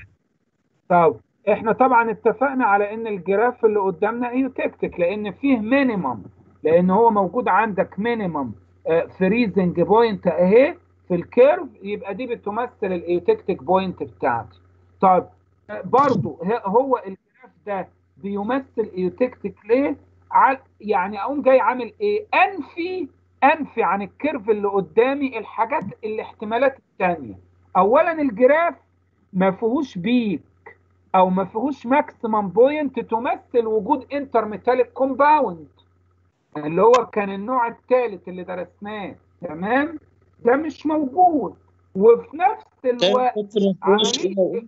طب احنا طبعا اتفقنا على ان الجراف اللي قدامنا ايوتكتيك لان فيه مينيمم لان هو موجود عندك مينيمم فريزنج بوينت اهي في الكيرف يبقى دي بتمثل الايوتكتيك بوينت بتاعتي طب آه، برضو ه- هو الجراف ده بيمثل ايوتكتيك ليه ع- يعني اقوم جاي عامل ايه انفي انفي عن الكيرف اللي قدامي الحاجات الاحتمالات التانية اولا الجراف ما فيهوش بيك او ما فيهوش ماكسيمم بوينت تمثل وجود انترميتاليك كومباوند اللي هو كان النوع الثالث اللي درسناه تمام ده مش موجود وفي نفس الوقت عمليه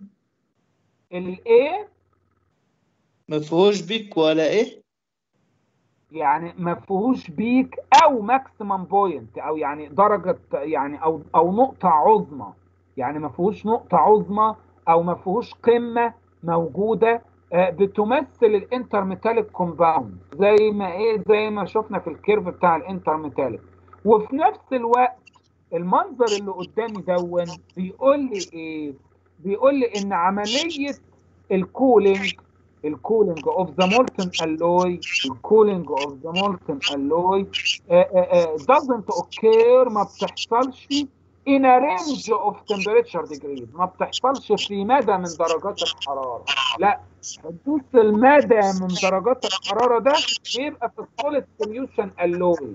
الايه ما فيهوش بيك ولا ايه يعني ما فيهوش بيك او ماكسيمم بوينت او يعني درجه يعني او او نقطه عظمى يعني ما فيهوش نقطه عظمى او ما فيهوش قمه موجوده آه، بتمثل الانترميتاليك كومباوند زي ما ايه زي ما شفنا في الكيرف بتاع الانترميتاليك وفي نفس الوقت المنظر اللي قدامي دون بيقول لي ايه بيقول لي ان عمليه الكولينج الكولينج اوف ذا مولتن الوي الكولينج اوف ذا مولتن الوي doesn't occur ما بتحصلش in a range of temperature degrees ما بتحصلش في مدى من درجات الحرارة لا حدوث المدى من درجات الحرارة ده بيبقى في السوليد سوليوشن الوي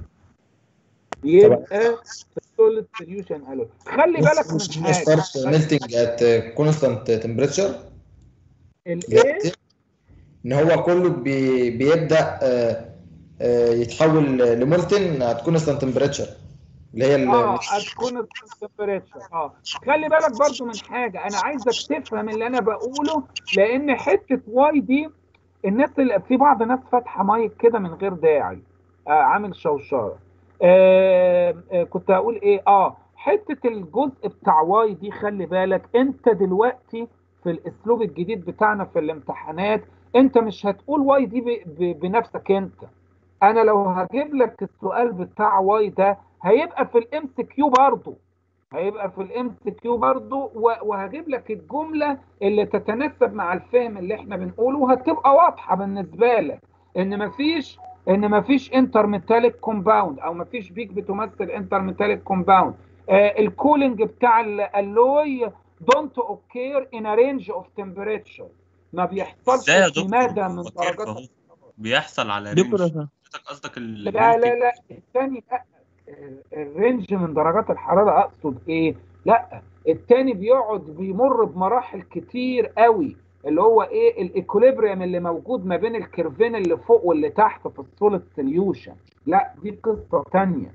يبقى في السوليد سوليوشن الوي خلي بالك مش من حاجة ستارت ميلتنج ات كونستانت تمبريتشر الايه ان هو كله بي بيبدا آه، آه، يتحول لمولتن ات كونستانت تمبريتشر اللي هي ال- اه هتكون التمبريتشر اه خلي بالك برضو من حاجه انا عايزك تفهم اللي انا بقوله لان حته واي دي الناس اللي في بعض الناس فاتحه مايك كده من غير داعي آه عامل شوشره آه آه كنت هقول ايه اه حته الجزء بتاع واي دي خلي بالك انت دلوقتي في الاسلوب الجديد بتاعنا في الامتحانات انت مش هتقول واي دي ب- ب- بنفسك انت انا لو هجيب لك السؤال بتاع واي ده هيبقى في الام سي كيو برضه هيبقى في الام سي كيو برضه وهجيب لك الجمله اللي تتناسب مع الفهم اللي احنا بنقوله وهتبقى واضحه بالنسبه لك ان مفيش ان مفيش انترميتاليك كومباوند او مفيش بيك بتمثل انترميتاليك كومباوند آه الكولينج بتاع ال- اللوي دونت اوكير ان رينج اوف تمبريتشر ما بيحصلش ازاي يا في دكتور مدى ما من هو كيرف درجات اهو بيحصل على دكتور رينج يا حضرتك قصدك لا لا المولتنج لا الثاني لا الرينج من درجات الحرارة أقصد إيه؟ لا الثاني بيقعد بيمر بمراحل كتير قوي اللي هو إيه الإيكوليبريم اللي موجود ما بين الكيرفين اللي فوق واللي تحت في السوليد سوليوشن لا دي قصة تانية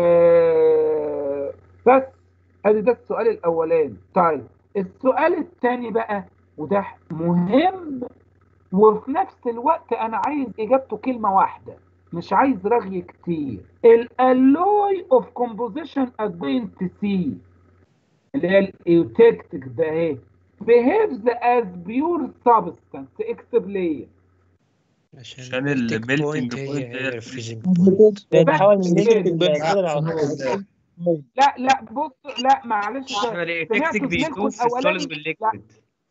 آه بس ادي ده السؤال الاولاني طيب السؤال الثاني بقى وده مهم وفي نفس الوقت انا عايز اجابته كلمه واحده مش عايز رغي كتير الالوي اوف كومبوزيشن ات بوينت سي اللي هي الايوتكتيك ده اهي behaves as pure substance explain عشان الميلتنج بوينت هي الفريزنج بنحاول بس نمسك كده الكده على طول لا لا بص لا معلش عشان الايتكتك سمعتوا بيدوب زميلكم في السوليد الاولاني والليكويد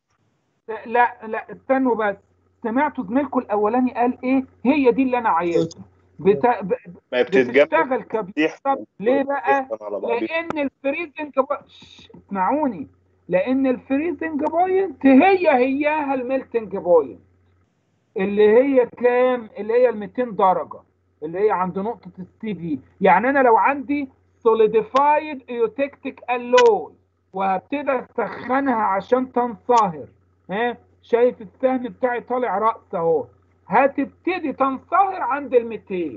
لا لا استنوا بس سمعتوا زميلكم الاولاني قال ايه هي دي اللي انا عايزها بتا... ب... ما هي بتتجمع بتشتغل كبيوتر ليه بقى على بعضيها لان الفريزنج بو... شش، اسمعوني لان الفريزنج بوينت هي هياها الميلتنج بوينت اللي هي كام اللي هي ال 200 درجه اللي هي عند نقطه السي في يعني انا لو عندي سوليديفايد ايوتكتيك الوي وهبتدي اسخنها عشان تنصهر ها شايف السهم بتاعي طالع راس اهو هتبتدي تنصهر عند ال 200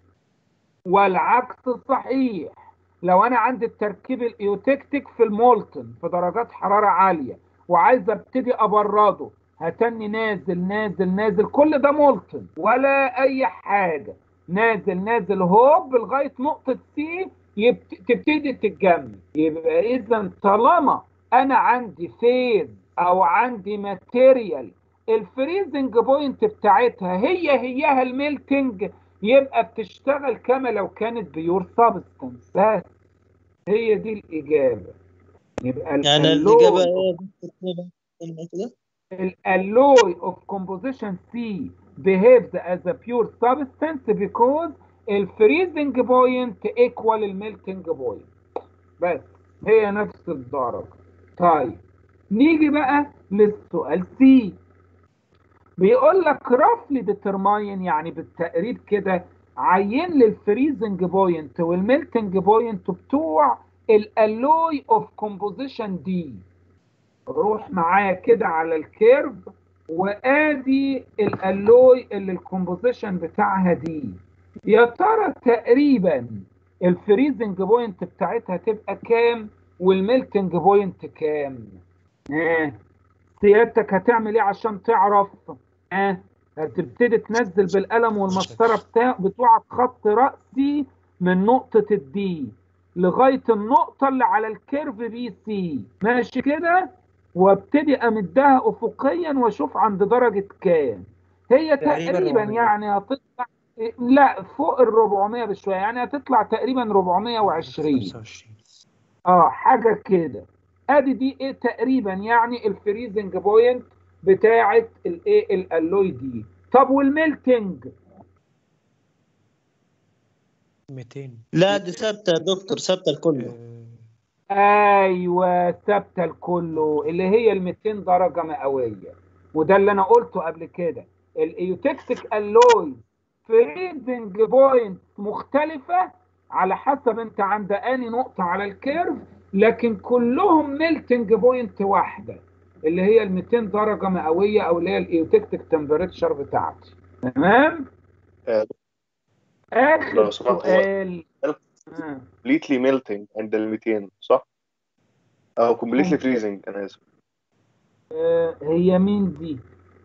والعكس صحيح لو انا عندي التركيب الايوتكتيك في المولتن في درجات حراره عاليه وعايز ابتدي ابرده هتني نازل نازل نازل كل ده مولتن ولا اي حاجه نازل نازل هوب لغايه نقطه سي يبت... تبتدي تتجمد يبقى اذا طالما انا عندي فيز او عندي ماتيريال الفريزنج بوينت بتاعتها هي هيها الميلتنج يبقى بتشتغل كما لو كانت بيور سبستنس بس هي دي الاجابه يبقى يعني الالوي الإجابة إيه يا دكتور كده؟ كده؟ الالوي of composition C behaves as a pure substance because ال freezing point equal ال melting point بس هي نفس الدرجة طيب نيجي بقى للسؤال C بيقول لك roughly determine يعني بالتقريب كده عين لي الفريزنج بوينت والميلتنج بوينت بتوع الالوي اوف كومبوزيشن دي روح معايا كده على الكيرف وادي الالوي اللي الكومبوزيشن بتاعها دي يا ترى تقريبا الفريزنج بوينت بتاعتها تبقى كام والميلتنج بوينت كام ها سيادتك هتعمل ايه عشان تعرف ها هتبتدي تنزل بالقلم والمسطره بتاع بتوعك خط راسي من نقطه الدي لغايه النقطه اللي على الكيرف بي سي ماشي كده وابتدي امدها افقيا واشوف عند درجه كام هي تقريباً تقريبا 400. يعني هتطلع لا فوق ال 400 بشويه يعني هتطلع تقريبا 420 اه حاجه كده ادي دي ايه تقريبا يعني الفريزنج بوينت بتاعه الايه الالوي دي طب والميلتنج 200 لا دي ثابتة يا دكتور ثابتة الكل ايوه ثابته لكله اللي هي ال 200 درجه مئويه وده اللي انا قلته قبل كده الايوتكتيك الوي فريزنج بوينت مختلفه على حسب انت عند اني نقطه على الكيرف لكن كلهم ميلتنج بوينت واحده اللي هي ال 200 درجه مئويه او اللي هي الايوتكتيك تمبريتشر بتاعتي تمام آه، اخر لو سمحت هو سؤال آه. completely melting عند ال 200 صح؟ أو completely freezing أنا آسف آه، هي مين دي؟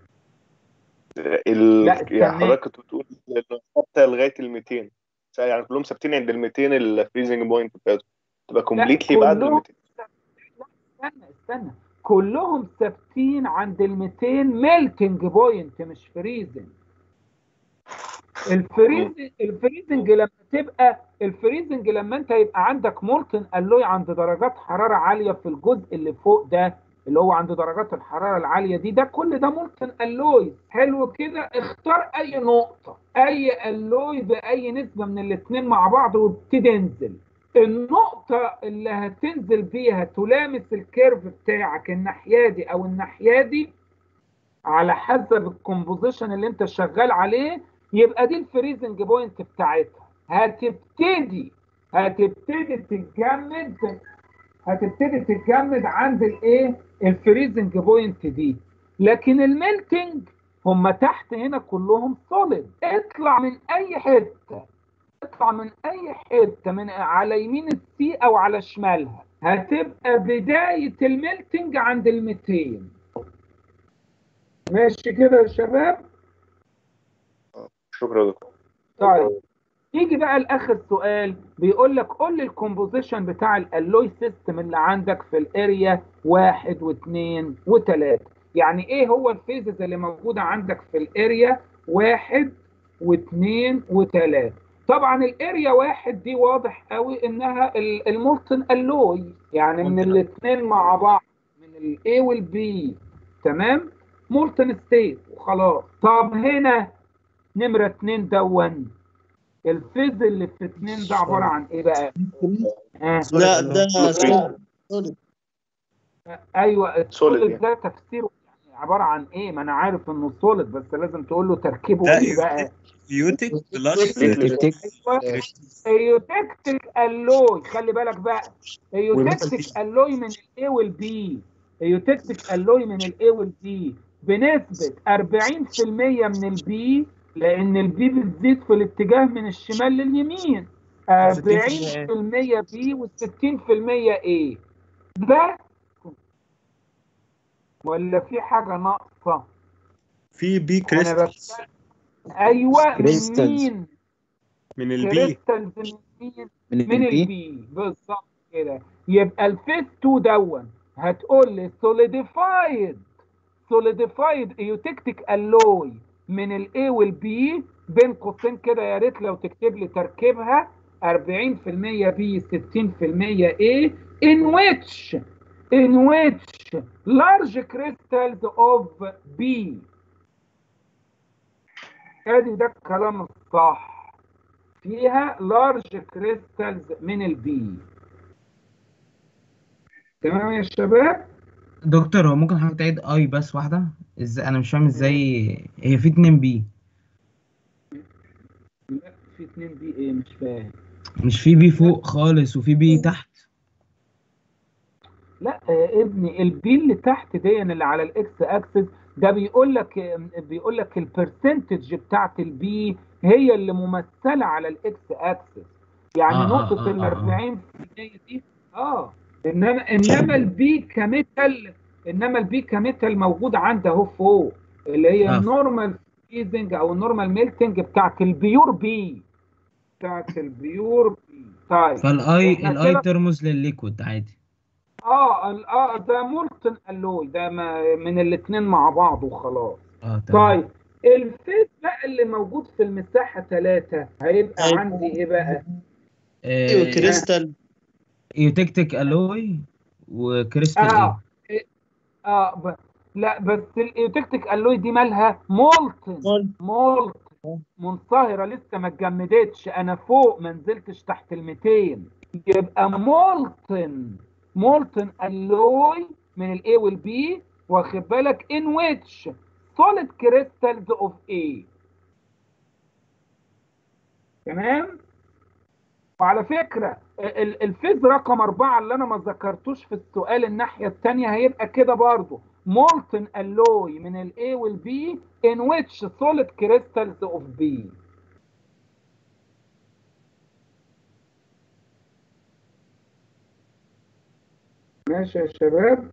ال... لا، يعني استنى. حضرتك كنت بتقول إنه ثابتة لغاية ال 200 يعني كلهم ثابتين عند ال 200 الفريزنج بوينت بتاعته تبقى completely بعد ال كلهم 200 استنى استنى كلهم ثابتين عند ال 200 ميلتنج بوينت مش فريزنج الفريزنج الفريزنج لما تبقى الفريزنج لما انت يبقى عندك مولتن الوي عند درجات حراره عاليه في الجزء اللي فوق ده اللي هو عند درجات الحراره العاليه دي ده كل ده مولتن الوي حلو كده اختار اي نقطه اي الوي باي نسبه من الاثنين مع بعض وابتدي انزل النقطة اللي هتنزل بيها تلامس الكيرف بتاعك الناحية دي أو الناحية دي على حسب الكومبوزيشن اللي أنت شغال عليه يبقى دي الفريزنج بوينت بتاعتها هتبتدي هتبتدي تتجمد هتبتدي تتجمد عند الايه الفريزنج بوينت دي لكن الميلتنج هم تحت هنا كلهم سوليد اطلع من اي حته اطلع من اي حته من على يمين السي او على شمالها هتبقى بدايه الميلتنج عند ال 200 ماشي كده يا شباب شكرا يا دكتور طيب يجي بقى لاخر سؤال بيقول لك قول لي الكومبوزيشن بتاع الالوي سيستم اللي عندك في الاريا واحد واثنين وثلاثه يعني ايه هو الفيزز اللي موجوده عندك في الاريا واحد واثنين وثلاثة طبعا الاريا واحد دي واضح قوي انها ال- المولتن الوي يعني من الاثنين مع بعض من الاي والبي تمام مولتن ستيت وخلاص طب هنا نمرة اتنين دون الفيز اللي في اتنين ده عبارة عن ايه بقى؟ آه. لا ده سوليد ايوه Solid السوليد يعني. ده تفسيره يعني عبارة عن ايه؟ ما انا عارف انه سوليد بس لازم تقول له تركيبه لا ايه بقى؟ يوتك بلس ايوه ايوتكتيك الوي خلي بالك بقى ايوتكتيك الوي من الاي والبي ايوتكتيك الوي من الاي والبي بنسبة 40% من البي لان البي بتزيد في الاتجاه من الشمال لليمين 40% بي و60% ايه ده ولا في حاجة ناقصة في بي انا كريستالز بس ايوه من كريستالز. مين من البي كريستالز من مين من من البي البي بالظبط كده يبقى الفيس 2 دون هتقول لي سوليديفايد سوليديفايد ايوتكتيك الوي من الاي والبي بين قوسين كده يا ريت لو تكتب لي تركيبها 40% بي 60% ايه in which in which large crystals of B ادي ده الكلام الصح فيها large crystals من البي تمام يا شباب دكتور هو ممكن حضرتك تعيد اي بس واحدة ازاي انا مش فاهم ازاي هي في اتنين بي لا في اتنين بي ايه مش فاهم مش في بي فوق خالص وفي بي تحت لا يا ابني البي اللي تحت دي اللي على الاكس اكسس ده بيقول لك بيقول لك البرسنتج بتاعت البي هي اللي ممثله على الاكس اكسس يعني آه، آه، نقطه آه، ال آه، 40 دي اه انما انما البي كميتال انما البي كميتال موجود عندي اهو فوق اللي هي آه. النورمال فيزنج او النورمال ميلتنج بتاعت البيور بي بتاعت البيور بي طيب فالاي إحنا الاي كده- ترمز للليكويد عادي اه ال- اه ده مولتن الوي ده ما من الاثنين مع بعض وخلاص اه تمام طيب الفيس بقى اللي موجود في المساحة ثلاثة هيبقى هيبقى- عندي ايه بقى؟ ايوه كريستال ايوتكتيك الوي وكريستال ايه اه إيه، اه ب... لا بس الايوتكتيك الوي دي مالها مولتن مولتن منصهرة لسه ما اتجمدتش انا فوق ما نزلتش تحت ال 200 يبقى مولتن مولتن الوي من الاي والبي واخد بالك in which solid crystals of A تمام وعلى فكرة ال- الفيز رقم أربعة اللي أنا ما ذكرتوش في السؤال الناحية التانية هيبقى كده برضو molten alloy من ال A وال B in which solid crystals of B ماشي يا شباب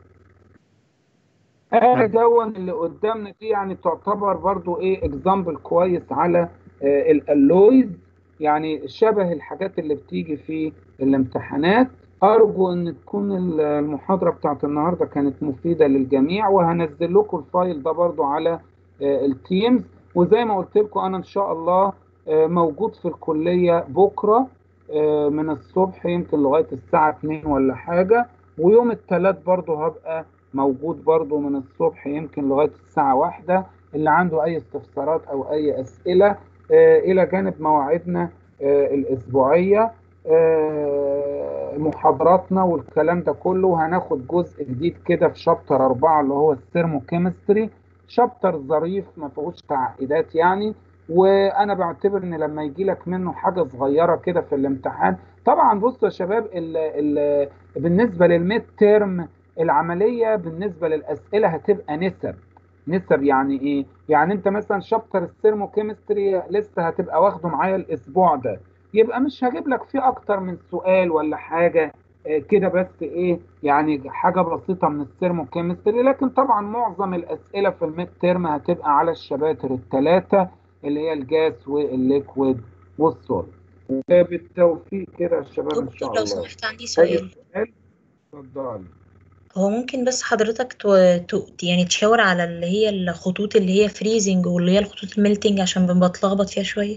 اه دون اللي قدامنا دي يعني تعتبر برضو ايه اكزامبل كويس على آه الالويز يعني شبه الحاجات اللي بتيجي في الامتحانات ارجو ان تكون ال- المحاضرة بتاعت النهاردة كانت مفيدة للجميع وهنزل لكم الفايل ده برضو على آه التيمز وزي ما قلت لكم انا ان شاء الله آه موجود في الكلية بكرة آه من الصبح يمكن لغاية الساعة 2 ولا حاجة ويوم الثلاث برضو هبقى موجود برضو من الصبح يمكن لغاية الساعة واحدة اللي عنده أي استفسارات أو أي أسئلة آه، إلى جانب مواعيدنا آه، الأسبوعية آه، محاضراتنا والكلام ده كله وهناخد جزء جديد كده في شابتر أربعة اللي هو الثيرموكيمستري شابتر ظريف ما فيهوش تعقيدات يعني وانا بعتبر ان لما يجي لك منه حاجه صغيره كده في الامتحان طبعا بصوا يا شباب ال ال بالنسبه للميد تيرم العمليه بالنسبه للاسئله هتبقى نسب نسب يعني ايه يعني انت مثلا شابتر الثيرموكيمستري لسه هتبقى واخده معايا الاسبوع ده يبقى مش هجيب لك فيه اكتر من سؤال ولا حاجه آه، كده بس ايه يعني حاجه بسيطه من الثيرموكيمستري لكن طبعا معظم الاسئله في الميد تيرم هتبقى على الشباتر الثلاثه اللي هي الجاس والليكويد والسوليد بالتوفيق كده يا شباب ان شاء دكتور لو الله سمحت عندي اي سؤال سؤال اتفضل هو ممكن بس حضرتك تو... تو... يعني تشاور على اللي هي الخطوط اللي هي فريزنج واللي هي الخطوط الميلتنج عشان بتلخبط فيها شوية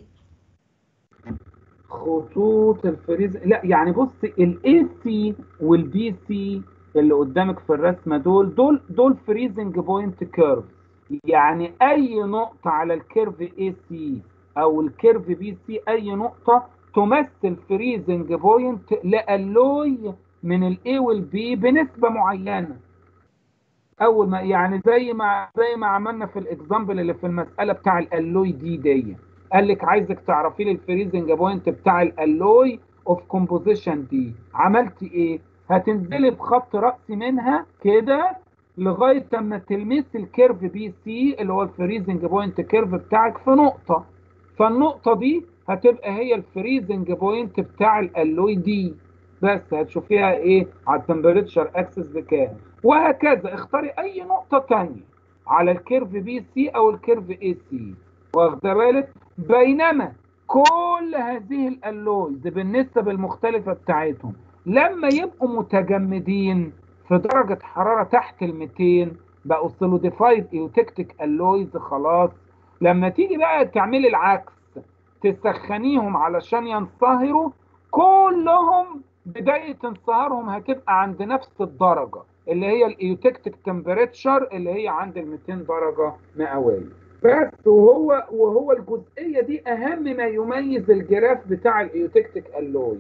خطوط الفريز لا يعني بص الاي سي والبي سي اللي قدامك في الرسمه دول دول دول فريزنج بوينت كيرف يعني اي نقطه على الكيرف اي سي او الكيرف بي سي اي نقطه تمثل فريزنج بوينت لالوي من الاي والبي بنسبه معينه اول ما يعني زي ما زي ما عملنا في الاكزامبل اللي في المساله بتاع الالوي دي دي قال لك عايزك تعرفي لي الفريزنج بوينت بتاع الالوي اوف كومبوزيشن دي عملتي ايه هتنزلي بخط راسي منها كده لغايه اما تلمسي الكيرف بي سي اللي هو الفريزنج بوينت كيرف بتاعك في نقطه فالنقطه دي هتبقى هي الفريزنج بوينت بتاع الالوي دي بس هتشوفيها ايه على التمبريتشر اكسس بكام وهكذا اختاري اي نقطه تانية على الكيرف بي سي او الكيرف اي سي واخده بالك بينما كل هذه الالويز بالنسب المختلفه بتاعتهم لما يبقوا متجمدين في درجه حراره تحت ال 200 بقوا سوليديفايد ايوتكتيك الويز خلاص لما تيجي بقى تعملي العكس تسخنيهم علشان ينصهروا كلهم بدايه انصهارهم هتبقى عند نفس الدرجه اللي هي الايوتكتيك تمبريتشر اللي هي عند ال 200 درجه مئويه بس وهو وهو الجزئيه دي اهم ما يميز الجراف بتاع الايوتكتيك الوي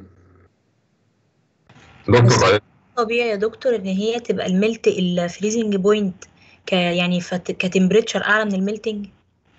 دكتور طبيعي يا دكتور ان هي تبقى الميلت الفريزنج بوينت ك يعني فت... كتمبريتشر اعلى من الميلتنج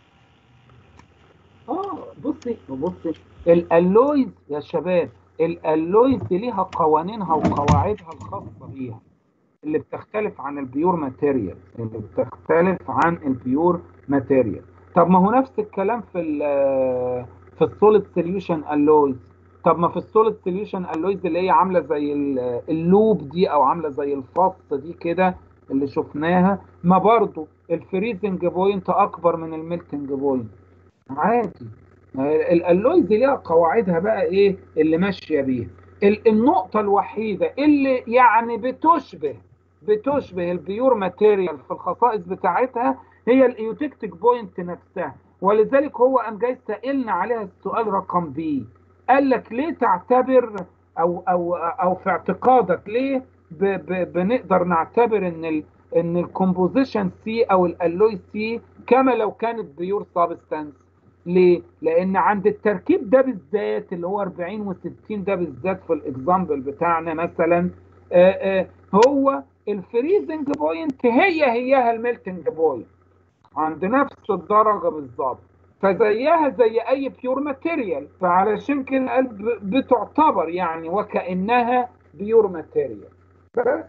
اه بصي بصي الالويز يا شباب الالويز دي ليها قوانينها وقواعدها الخاصه بيها اللي بتختلف عن البيور ماتيريال اللي بتختلف عن البيور ماتيريال طب ما هو نفس الكلام في ال في السوليد سوليوشن الويز طب ما في السوليد سوليوشن الويز اللي هي عامله زي اللوب دي او عامله زي الفص دي كده اللي شفناها ما برضو الفريزنج بوينت اكبر من الميلتنج بوينت عادي الالويز دي ليها قواعدها بقى ايه اللي ماشيه بيها النقطه الوحيده اللي يعني بتشبه بتشبه البيور ماتيريال في الخصائص بتاعتها هي الايوتكتيك بوينت نفسها ولذلك هو قام جاي سائلنا عليها السؤال رقم بي قال لك ليه تعتبر او او او في اعتقادك ليه ب ب بنقدر نعتبر ان ال ان الكومبوزيشن سي او الالوي سي كما لو كانت بيور سابستانس ليه؟ لان عند التركيب ده بالذات اللي هو 40 و60 ده بالذات في الاكزامبل بتاعنا مثلا آآ آآ هو الفريزنج بوينت هي هيها الميلتنج بوينت عند نفس الدرجه بالظبط فزيها زي اي بيور ماتيريال فعلشان كده قال بتعتبر يعني وكانها بيور ماتيريال بس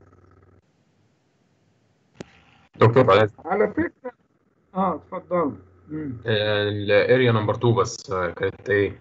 دكتور بعد على فكره اه اتفضل الاريا نمبر 2 بس كانت ايه؟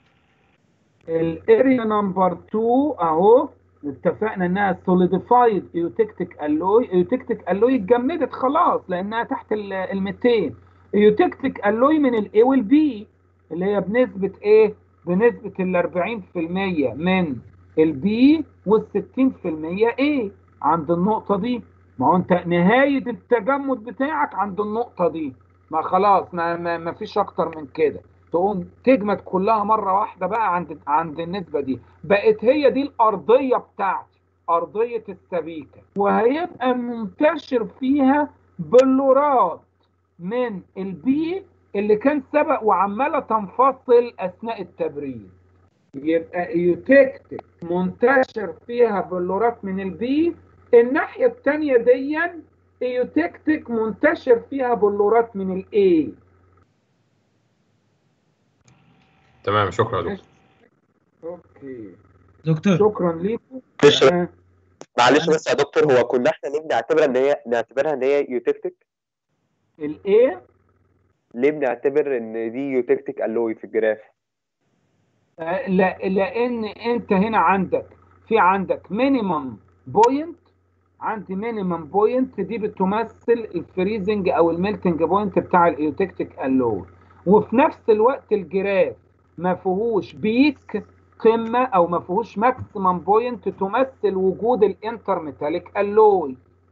الاريا نمبر 2 اهو اتفقنا انها سوليديفايد ايوتكتيك الوي ايوتكتيك الوي اتجمدت خلاص لانها تحت ال 200 ايوتكتيك الوي من الاي والبي اللي هي بنسبه ايه؟ بنسبه ال 40% من البي وال 60% ايه؟ عند النقطه دي ما هو انت نهايه التجمد بتاعك عند النقطه دي ما خلاص ما, ما, ما فيش اكتر من كده تقوم تجمد كلها مره واحده بقى عند عند النسبه دي بقت هي دي الارضيه بتاعتي ارضيه السبيكه وهيبقى منتشر فيها بلورات من البي اللي كان سبق وعماله تنفصل اثناء التبريد يبقى ايوتكتك منتشر فيها بلورات من البي الناحيه الثانيه ديا ايوتكتك منتشر فيها بلورات من الاي تمام شكرا يا دكتور اوكي دكتور شكرا ليكم معلش معلش بس يا دكتور هو كنا احنا ليه بنعتبرها ان هي نعتبرها ان هي يوتكتك الايه ليه بنعتبر ان دي يوتكتك الوي في الجراف آه لا لان انت هنا عندك في عندك مينيمم بوينت عندي مينيمم بوينت دي بتمثل الفريزنج او الميلتنج بوينت بتاع الايوتكتيك الوي وفي نفس الوقت الجراف ما فيهوش بيك قمه او ما فيهوش ماكسيمم بوينت تمثل وجود الانتر ميتاليك الوي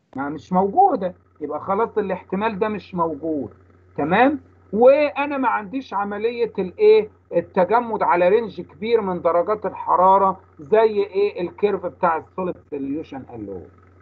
ما مش موجودة يبقى خلاص الاحتمال ده مش موجود تمام وانا ما عنديش عملية الايه التجمد على رينج كبير من درجات الحرارة زي ايه الكيرف بتاع السوليد سوليوشن الو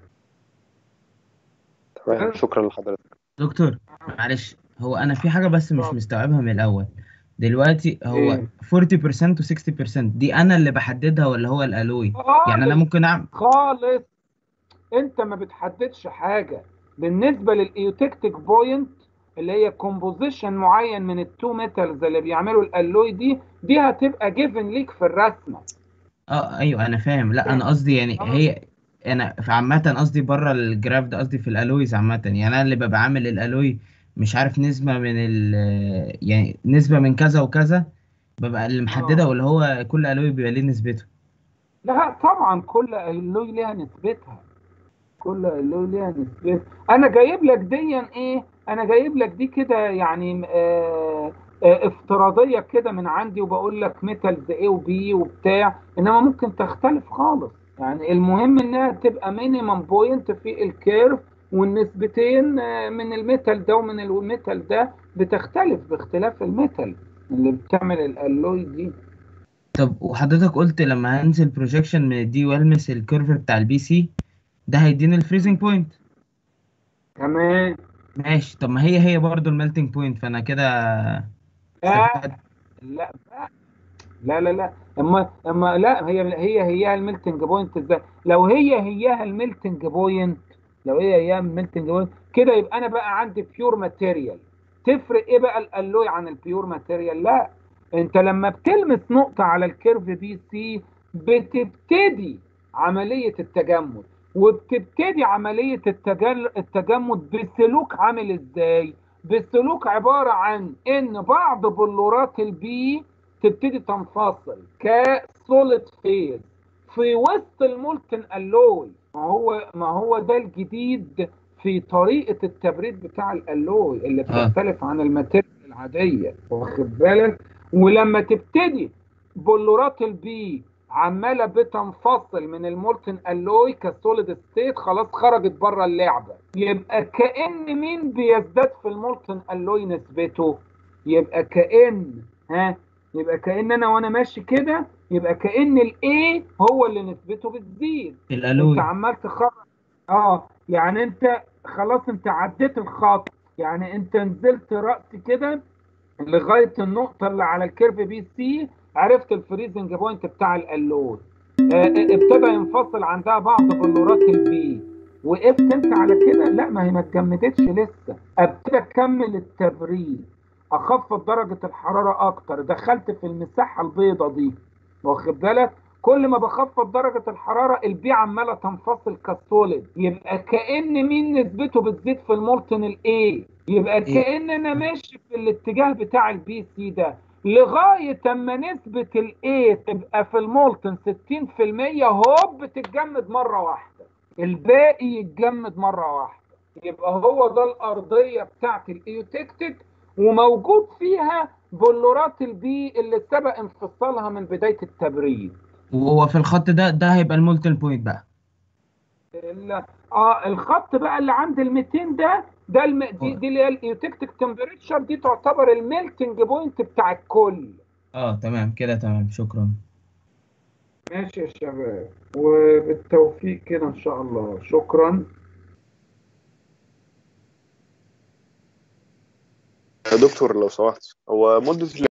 تمام شكرا لحضرتك دكتور معلش هو انا في حاجه بس مش مستوعبها من الاول دلوقتي هو إيه؟ 40% و 60% دي انا اللي بحددها ولا هو الالوي يعني انا ممكن اعمل خالص انت ما بتحددش حاجة بالنسبة للايوتكتيك بوينت اللي هي كومبوزيشن معين من التو ميتالز اللي بيعملوا الالوي دي دي هتبقى جيفن ليك في الرسمة اه ايوه انا فاهم لا انا قصدي يعني هي انا في عامه قصدي بره الجراف ده قصدي في الالويز عامه يعني انا اللي ببقى عامل الالوي مش عارف نسبه من ال يعني نسبه من كذا وكذا ببقى اللي محددها ولا هو كل الوي بيبقى ليه نسبته لا طبعا كل الوي ليها نسبتها كل الوي ليها نسبتها انا جايب لك دي ايه انا جايب لك دي كده يعني آه آه افتراضيه كده من عندي وبقول لك ميتالز ايه وبي وبتاع انما ممكن تختلف خالص يعني المهم انها تبقى مينيمم بوينت في الكيرف والنسبتين آه، من الميتال ده ومن الميتال ده بتختلف باختلاف الميتال اللي بتعمل الالوي دي طب وحضرتك قلت لما هنزل بروجيكشن من الدي والمس الكيرف بتاع البي سي ده هيديني الفريزنج بوينت تمام ماشي طب ما هي هي برضه الميلتنج بوينت فانا كده لا لا بقى. لا لا لا اما اما لا هي هي هيها الميلتنج بوينت ازاي لو هي هيها الميلتنج بوينت لو هي هيها الميلتنج بوينت كده يبقى انا بقى عندي بيور ماتيريال تفرق ايه بقى الالوي عن البيور ماتيريال لا انت لما بتلمس نقطة على الكيرف بي سي بتبتدي عملية التجمد وبتبتدي عملية التجل... التجمد بسلوك عامل ازاي بسلوك عبارة عن ان بعض بلورات البي تبتدي تنفصل كسوليد فيز في وسط المولتن الوي ما هو ما هو ده الجديد في طريقة التبريد بتاع الالوي اللي بتختلف عن الماتيريال العادية واخد بالك ولما تبتدي بلورات البي عماله بتنفصل من المولتن الوي كسوليد ستيت خلاص خرجت بره اللعبه يبقى كان مين بيزداد في المولتن الوي نسبته يبقى كان ها يبقى كان انا وانا ماشي كده يبقى كان الاي هو اللي نسبته بتزيد الالوي انت عمال تخرج اه يعني انت خلاص انت عديت الخط يعني انت نزلت راس كده لغايه النقطه اللي على الكيرف بي سي عرفت الفريزنج بوينت بتاع الالود آه ابتدى ينفصل عندها بعض بلورات البي وقفت انت على كده لا ما هي ما اتجمدتش لسه ابتدى اكمل التبريد اخفض درجه الحراره اكتر دخلت في المساحه البيضاء دي واخد بالك كل ما بخفض درجة الحرارة البي عمالة تنفصل كالسوليد يبقى كأن مين نسبته بتزيد في المولتن الاي يبقى كأن انا ماشي في الاتجاه بتاع البي سي ده لغاية اما نسبة الاي تبقى في المولتن 60% هوب تتجمد مرة واحدة الباقي يتجمد مرة واحدة يبقى هو ده الأرضية بتاعت الايوتكتيك وموجود فيها بلورات البي اللي سبق انفصالها من بداية التبريد وهو في الخط ده ده هيبقى المولتن بوينت بقى ال- اه الخط بقى اللي عند ال 200 ده ده الم... دي, دي اللي هي الايوتكتيك تمبريتشر دي تعتبر الميلتنج بوينت بتاع الكل اه تمام كده تمام شكرا ماشي يا شباب وبالتوفيق كده ان شاء الله شكرا يا دكتور لو سمحت هو مدة